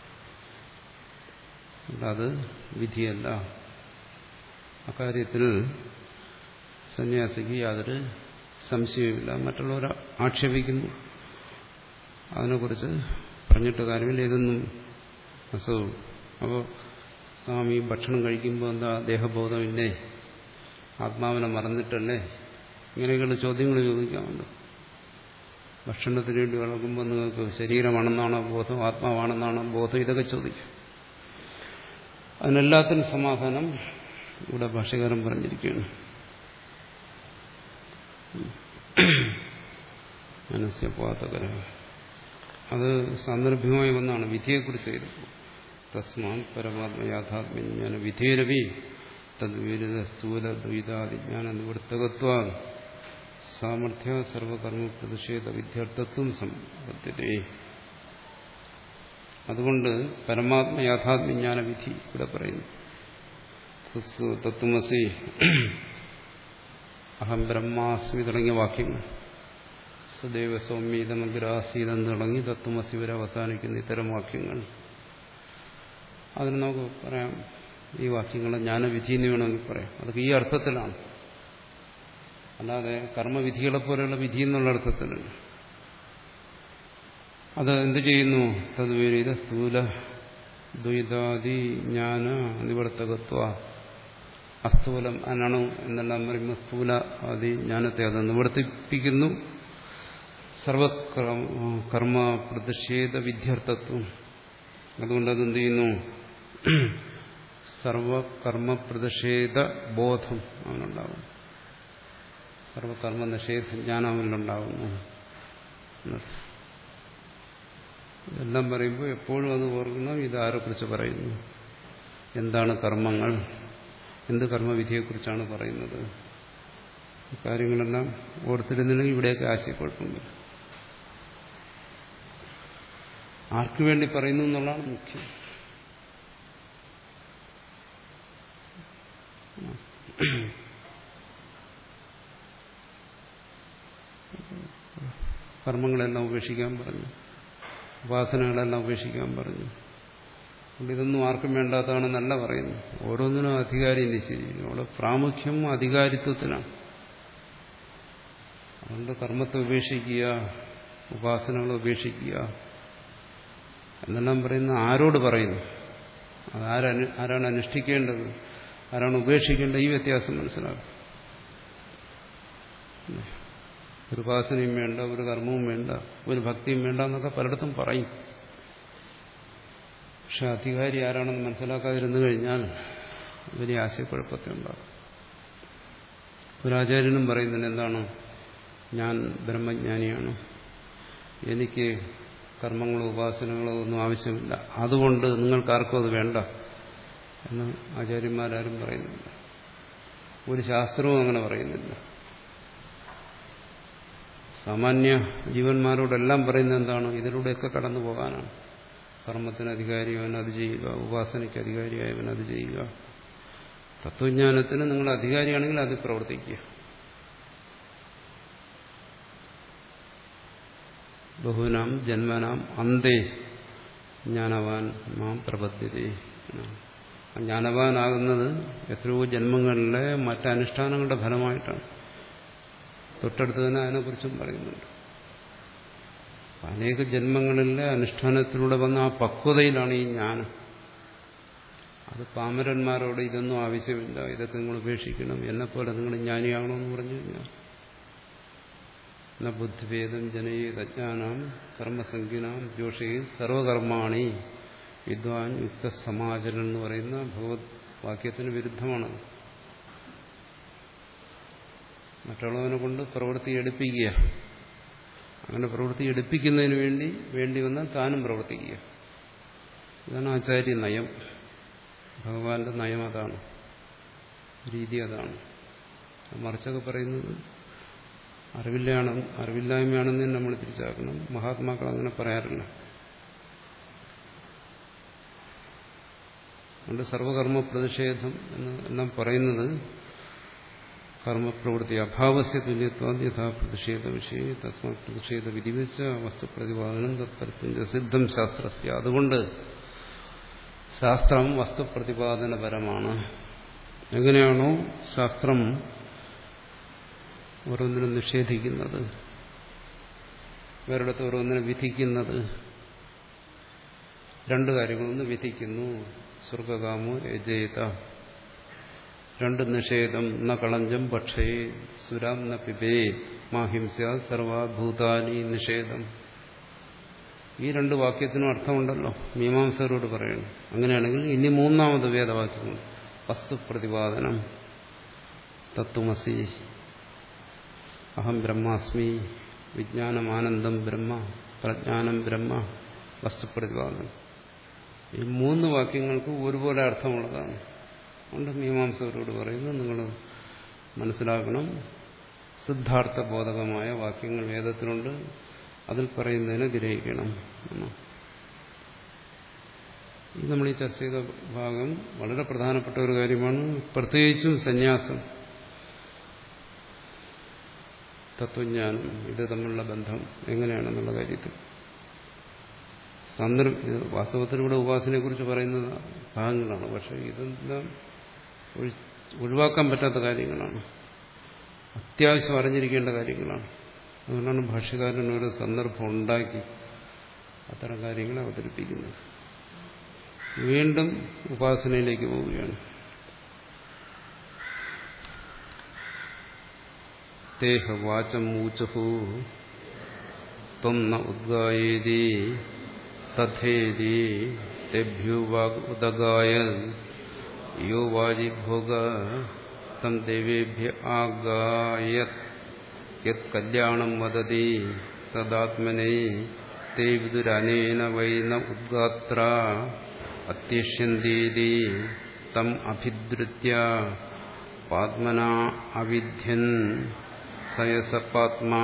അത് വിധിയല്ല അക്കാര്യത്തിൽ സന്യാസിക്ക് യാതൊരു സംശയവുമില്ല മറ്റുള്ളവർ ആക്ഷേപിക്കുന്നു അതിനെക്കുറിച്ച് പറഞ്ഞിട്ട് കാര്യമില്ല ഇതൊന്നും അസുഖം അപ്പോൾ സ്വാമി ഭക്ഷണം കഴിക്കുമ്പോൾ എന്താ ദേഹബോധമില്ലേ ആത്മാവിനെ മറന്നിട്ടല്ലേ ഇങ്ങനെയൊക്കെയുള്ള ചോദ്യങ്ങൾ ചോദിക്കാറുണ്ട് ഭക്ഷണത്തിന് വേണ്ടി വളർക്കുമ്പോൾ നിങ്ങൾക്ക് ശരീരമാണെന്നാണോ ബോധം ആത്മാവാണെന്നാണോ ബോധം ഇതൊക്കെ ചോദിക്കും അതിനെല്ലാത്തിനും സമാധാനം ഇവിടെ ഭാഷകാരൻ പറഞ്ഞിരിക്കുകയാണ് മനസ്യപാതകര അത് സാന്ദർഭ്യമായി ഒന്നാണ് വിധിയെക്കുറിച്ച് ചെയ്തപ്പോൾ തസ്മാൻ പരമാത്മയാഥാത്മ്യജ്ഞാന വിധേരവി തദ്വിരുദ്ധ സ്ഥൂല ദ്വൈതാദിജ്ഞാന നിവൃത്തകത്വ സാമർഥ്യ സർവകർമ്മ പ്രതിഷേധ വിദ്യാർത്ഥത്വം സമ്പദ്ധ്യതേ അതുകൊണ്ട് പരമാത്മ യാഥാത്മ്യജ്ഞാന വിധി ഇവിടെ പറയുന്നു തത്വമസി അഹം ബ്രഹ്മാസ്മി തുടങ്ങിയ വാക്യങ്ങൾ സദൈവ സൗമ്യതമഗ്രാസീതം തുടങ്ങി തത്വമസി വരെ അവസാനിക്കുന്ന ഇത്തരം വാക്യങ്ങൾ അതിന് നമുക്ക് പറയാം ഈ വാക്യങ്ങളെ ജ്ഞാനവിധി എന്ന് വേണമെങ്കിൽ പറയാം അതൊക്കെ ഈ അർത്ഥത്തിലാണ് അല്ലാതെ കർമ്മവിധികളെ പോലെയുള്ള വിധി എന്നുള്ള അർത്ഥത്തിലല്ല അത് എന്ത് ചെയ്യുന്നു തദ്വിപരീത സ്ഥൂല ദ്വൈതാദി ജ്ഞാന നിവർത്തകത്വ അസ്ഥൂലം അനണു എന്നെല്ലാം പറയുമ്പോൾ സ്ഥൂല ആദി ജ്ഞാനത്തെ അത് നിവർത്തിപ്പിക്കുന്നു സർവകർമ്മ പ്രതിഷേധ വിദ്യാർത്ഥത്വം അതുകൊണ്ട് അതെന്ത് ചെയ്യുന്നു സർവകർമ്മ പ്രതിഷേധ ബോധം അവനുണ്ടാകും സർവകർമ്മ നിഷേധ ജ്ഞാനം അവനിലുണ്ടാകുന്നു ഇതെല്ലാം പറയുമ്പോൾ എപ്പോഴും അത് ഓർക്കണം ഇതാരെക്കുറിച്ച് പറയുന്നു എന്താണ് കർമ്മങ്ങൾ എന്ത് കർമ്മവിധിയെക്കുറിച്ചാണ് പറയുന്നത് കാര്യങ്ങളെല്ലാം ഓർത്തിരുന്നില്ലെങ്കിൽ ഇവിടെയൊക്കെ ആശയക്കുഴപ്പം വരും ആർക്കു വേണ്ടി പറയുന്നു എന്നുള്ളതാണ് മുഖ്യം കർമ്മങ്ങളെല്ലാം ഉപേക്ഷിക്കാൻ പറഞ്ഞു ഉപാസനകളെല്ലാം ഉപേക്ഷിക്കാൻ പറഞ്ഞു അതുകൊണ്ട് ഇതൊന്നും ആർക്കും വേണ്ടാത്തതാണെന്നല്ല പറയുന്നു ഓരോന്നിനും അധികാരി നിശ്ചയിക്കുന്നു അവിടെ പ്രാമുഖ്യം അധികാരിത്വത്തിനാണ് അതുകൊണ്ട് കർമ്മത്തെ ഉപേക്ഷിക്കുക ഉപാസനകൾ ഉപേക്ഷിക്കുക എന്നെല്ലാം പറയുന്ന ആരോട് പറയുന്നു അതാരാണ് ആരാണ് അനുഷ്ഠിക്കേണ്ടത് ആരാണ് ഉപേക്ഷിക്കേണ്ടത് ഈ വ്യത്യാസം മനസ്സിലാക്കും ഒരു ഉപാസനയും വേണ്ട ഒരു കർമ്മവും വേണ്ട ഒരു ഭക്തിയും വേണ്ട എന്നൊക്കെ പലയിടത്തും പറയും പക്ഷെ അധികാരി ആരാണെന്ന് മനസ്സിലാക്കാതിരുന്നു കഴിഞ്ഞാൽ വലിയ ആശയക്കുഴപ്പത്തെ ഉണ്ടാകും ഒരാചാര്യനും പറയുന്നതിന് എന്താണ് ഞാൻ ബ്രഹ്മജ്ഞാനിയാണ് എനിക്ക് കർമ്മങ്ങളോ ഉപാസനകളോ ഒന്നും ആവശ്യമില്ല അതുകൊണ്ട് നിങ്ങൾക്കാർക്കും അത് വേണ്ട എന്ന് ആചാര്യന്മാരാരും പറയുന്നില്ല ഒരു ശാസ്ത്രവും അങ്ങനെ പറയുന്നില്ല സാമാന്യ ജീവന്മാരോടെല്ലാം പറയുന്നത് എന്താണ് ഇതിലൂടെയൊക്കെ കടന്നു പോകാനാണ് കർമ്മത്തിന് അധികാരിയവൻ അത് ചെയ്യുക ഉപാസനയ്ക്ക് അധികാരിയായവൻ അത് ചെയ്യുക തത്വജ്ഞാനത്തിന് നിങ്ങൾ അധികാരിയാണെങ്കിൽ അത് പ്രവർത്തിക്കുക ബഹുനാം ജന്മനാം അന്തേ ജ്ഞാനവാൻ മാം പ്രബദ്ധ്യത ജ്ഞാനവാനാകുന്നത് എത്രയോ ജന്മങ്ങളിലെ മറ്റനുഷ്ഠാനങ്ങളുടെ ഫലമായിട്ടാണ് തൊട്ടടുത്ത് തന്നെ അതിനെക്കുറിച്ചും പറയുന്നുണ്ട് അനേക ജന്മങ്ങളിലെ അനുഷ്ഠാനത്തിലൂടെ വന്ന ആ പക്വതയിലാണ് ഈ ജ്ഞാനം അത് പാമരന്മാരോട് ഇതൊന്നും ആവശ്യമില്ല ഇതൊക്കെ നിങ്ങൾ ഉപേക്ഷിക്കണം എന്നെപ്പോലെ നിങ്ങൾ ജ്ഞാനിയാകണമെന്ന് പറഞ്ഞു കഴിഞ്ഞാൽ ന ബുദ്ധിഭേദം ജനയേത് അജ്ഞാനാം കർമ്മസംഖ്യനാം ജോഷയിൽ സർവകർമാണി വിദ്വാൻ യുക്ത സമാചരൻ എന്ന് പറയുന്ന ഭഗവത് വാക്യത്തിന് വിരുദ്ധമാണ് മറ്റുള്ളവനെ കൊണ്ട് പ്രവൃത്തി എടുപ്പിക്കുക അങ്ങനെ പ്രവൃത്തി എടുപ്പിക്കുന്നതിന് വേണ്ടി വേണ്ടി വന്നാൽ താനും പ്രവർത്തിക്കുക ഇതാണ് ആചാര്യ നയം ഭഗവാന്റെ നയം അതാണ് രീതി അതാണ് മറിച്ചൊക്കെ പറയുന്നത് അറിവില്ലാണ് അറിവില്ലായ്മയാണെന്ന് നമ്മൾ തിരിച്ചാക്കണം മഹാത്മാക്കൾ അങ്ങനെ പറയാറില്ല അതുകൊണ്ട് സർവകർമ്മ പ്രതിഷേധം എന്ന് എല്ലാം പറയുന്നത് കർമ്മപ്രവൃത്തി അഭാവസ്യ തുല്യത്വം യഥാ പ്രതിഷേധ വിഷയ തസ്മാ പ്രതിഷേധ വിധിവെച്ച വസ്തുപ്രതിപാദനം തത്പരത്തിന്റെ സിദ്ധം ശാസ്ത്രസ്യ അതുകൊണ്ട് ശാസ്ത്രം വസ്തുപ്രതിപാദനപരമാണ് എങ്ങനെയാണോ ശാസ്ത്രം ഓരോന്നിനും നിഷേധിക്കുന്നത് വേറിടത്ത് ഓരോന്നിനെ വിധിക്കുന്നത് രണ്ട് കാര്യങ്ങളൊന്ന് വിധിക്കുന്നു സ്വർഗകാമോ യജയിത രണ്ട് നിഷേധം ന കളഞ്ചം പക്ഷേ സുരാം ന പിബേ മാഹിംസ സർവഭൂതാനി നിഷേധം ഈ രണ്ട് വാക്യത്തിനും അർത്ഥമുണ്ടല്ലോ മീമാംസകരോട് പറയണം അങ്ങനെയാണെങ്കിൽ ഇനി മൂന്നാമത് വേദവാക്യങ്ങൾ വസ്തുപ്രതിപാദനം തത്വമസി അഹം ബ്രഹ്മാസ്മി വിജ്ഞാനമാനന്ദം ബ്രഹ്മ പ്രജ്ഞാനം ബ്രഹ്മ വസ്തുപ്രതിപാദനം ഈ മൂന്ന് വാക്യങ്ങൾക്ക് ഒരുപോലെ അർത്ഥമുള്ളതാണ് അതുകൊണ്ട് മീമാംസകരോട് പറയുന്നു നിങ്ങൾ മനസ്സിലാക്കണം സിദ്ധാർത്ഥ ബോധകമായ വാക്യങ്ങൾ വേദത്തിലുണ്ട് അതിൽ പറയുന്നതിനെ ഗ്രഹിക്കണം ഇത് നമ്മൾ ഈ ചർച്ച ചെയ്ത ഭാഗം വളരെ പ്രധാനപ്പെട്ട ഒരു കാര്യമാണ് പ്രത്യേകിച്ചും സന്യാസം തത്വജ്ഞാനം ഇത് തമ്മിലുള്ള ബന്ധം എങ്ങനെയാണെന്നുള്ള കാര്യത്തിൽ സന്ദർഭ വാസ്തവത്തിൽ ഇവിടെ ഉപാസനയെ കുറിച്ച് പറയുന്ന ഭാഗങ്ങളാണ് പക്ഷെ ഇതെല്ലാം ഒഴിവാക്കാൻ പറ്റാത്ത കാര്യങ്ങളാണ് അത്യാവശ്യം അറിഞ്ഞിരിക്കേണ്ട കാര്യങ്ങളാണ് അതുകൊണ്ടാണ് ഭാഷ്യകാരൻ ഒരു സന്ദർഭം ഉണ്ടാക്കി അത്തരം കാര്യങ്ങൾ അവതരിപ്പിക്കുന്നത് വീണ്ടും ഉപാസനയിലേക്ക് പോവുകയാണ് തേഹ വാചം ഊച്ചഹു ത്വം ന ഉദ്ഗായേതി തഥേതി तेभ्यो वाग् उदगाय यो वाजिभोग तं देवेभ्य आगायत् यत्कल्याणं वदति तदात्मने ते विदुरनेन वै न उद्गात्रा अत्यष्यन्तीति तम् अभिद्रुत्य पात्मना अविध्यन् स यसपात्मा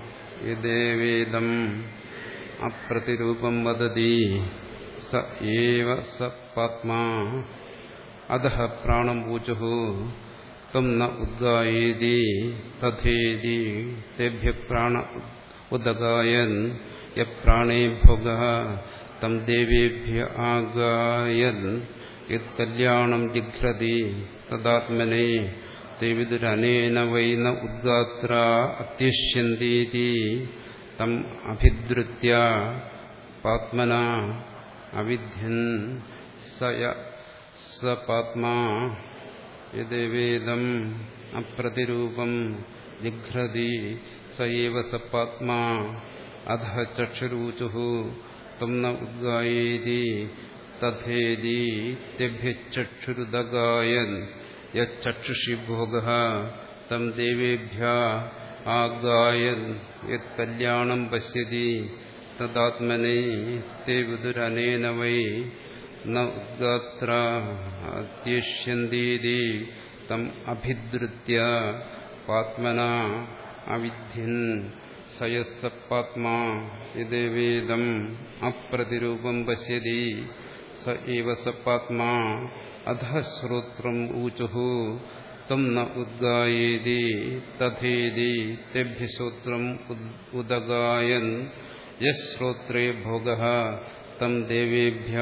यदेवेदम् अप्रतिरूपं वदति स एव स पात्मा अधः प्राणमूचुः त्वं न उद्गायेति तथेति तेभ्यः प्राण उदगायन् यप्राणे भोगः तं देवेभ्य आगायन् यत्कल्याणं जिघ्रति तदात्मने ते विदुरनेन वै न उद्गात्रा अत्यष्यन्तीति तम् अभिद्रुत्य पात्मना अविध्यन् स य स पात्मा यदेवेदम् अप्रतिरूपम् जिघ्रति स एव स पात्मा अधः चक्षुरूचुः त्वं न उद्गायेति तथेति तेभ्यश्चक्षुरुदगायन् यच्चक्षुषि भोगः तं देवेभ्य आगायन् यत्कल्याणं पश्यति तदात्मने ते विदुरनेन वै न उद्गात्र अत्यष्यन्तीति तम् अभिद्रुत्य पात्मना अविध्यन् स यः पात्मा यदेवेदम् अप्रतिरूपं पश्यति स एव स पात्मा अधः श्रोत्रम् ऊचुः तं न उद्गायेति तथेति तेभ्य श्रोत्रम् उदगायन् यः श्रोत्रे भोगः तं देवेभ्य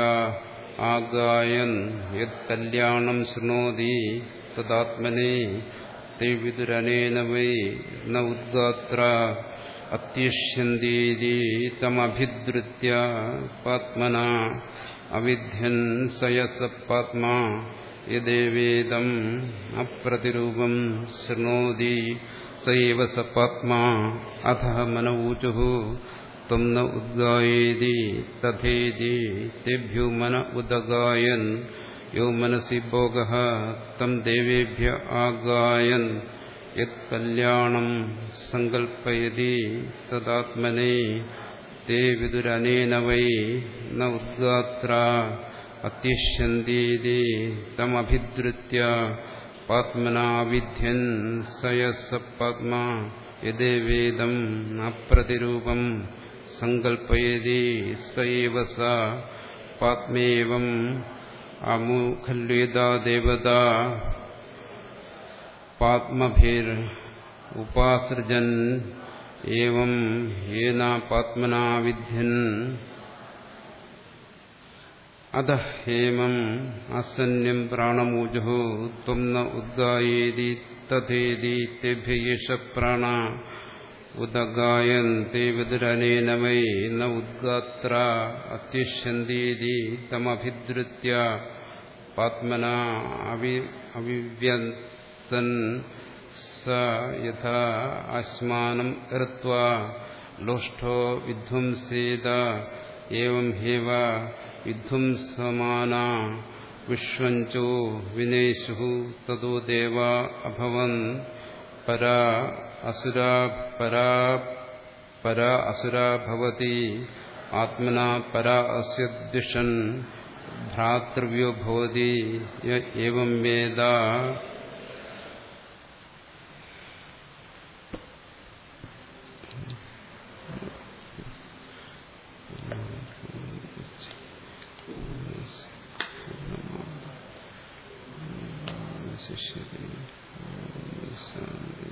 आगायन् यत्कल्याणं शृणोति तदात्मने ते विदुरनेन वै न उद्गात्रा अत्यष्यन्तीति तमभिद्रुत्य पात्मना अविध्यन् स यः पात्मा यदेवेदम् अप्रतिरूपम् शृणोति स एव स पात्मा अथः मनऊचुः त्वं न उद्गायेति तथेति तेभ्यो मन उदगायन् यो मनसि भोगः तं देवेभ्य आगायन् यत्कल्याणं सङ्कल्पयति तदात्मने ते विदुरनेन वै न उद्गात्रा अत्यष्यन्तीति तमभिद्रुत्य पात्मना विध्यन् स यः स पात्मा यदेवेदम् अप्रतिरूपम् सङ्कल्पयति स एव स पात्मेवम् अमुखल्वेदा देवता पात्मभिरुपासृजन् एवं येनापात्मना विध्यन् अतः हेमम् असन्न्यम् प्राणमूजुः त्वं न उद्गायेति तथेति तेभ्य एष प्राणा उदगायन्ते विदुरनेन वै न उद्गात्रा अत्युष्यन्तीति तमभिद्रुत्य पात्मना अवि अविव्यन्तन् स यथा अस्मानम् कृत्वा लोष्ठो विध्वंसेत एवं हेव विध्वंसमाना विश्वञ्चो विनेशुः ततो देवा अभवन् परा असुरा परा परा असुरा भवति आत्मना परा अस्य द्विषन् भ्रातृव्यो भवति य एवं वेद ശിഷ്യത്തെ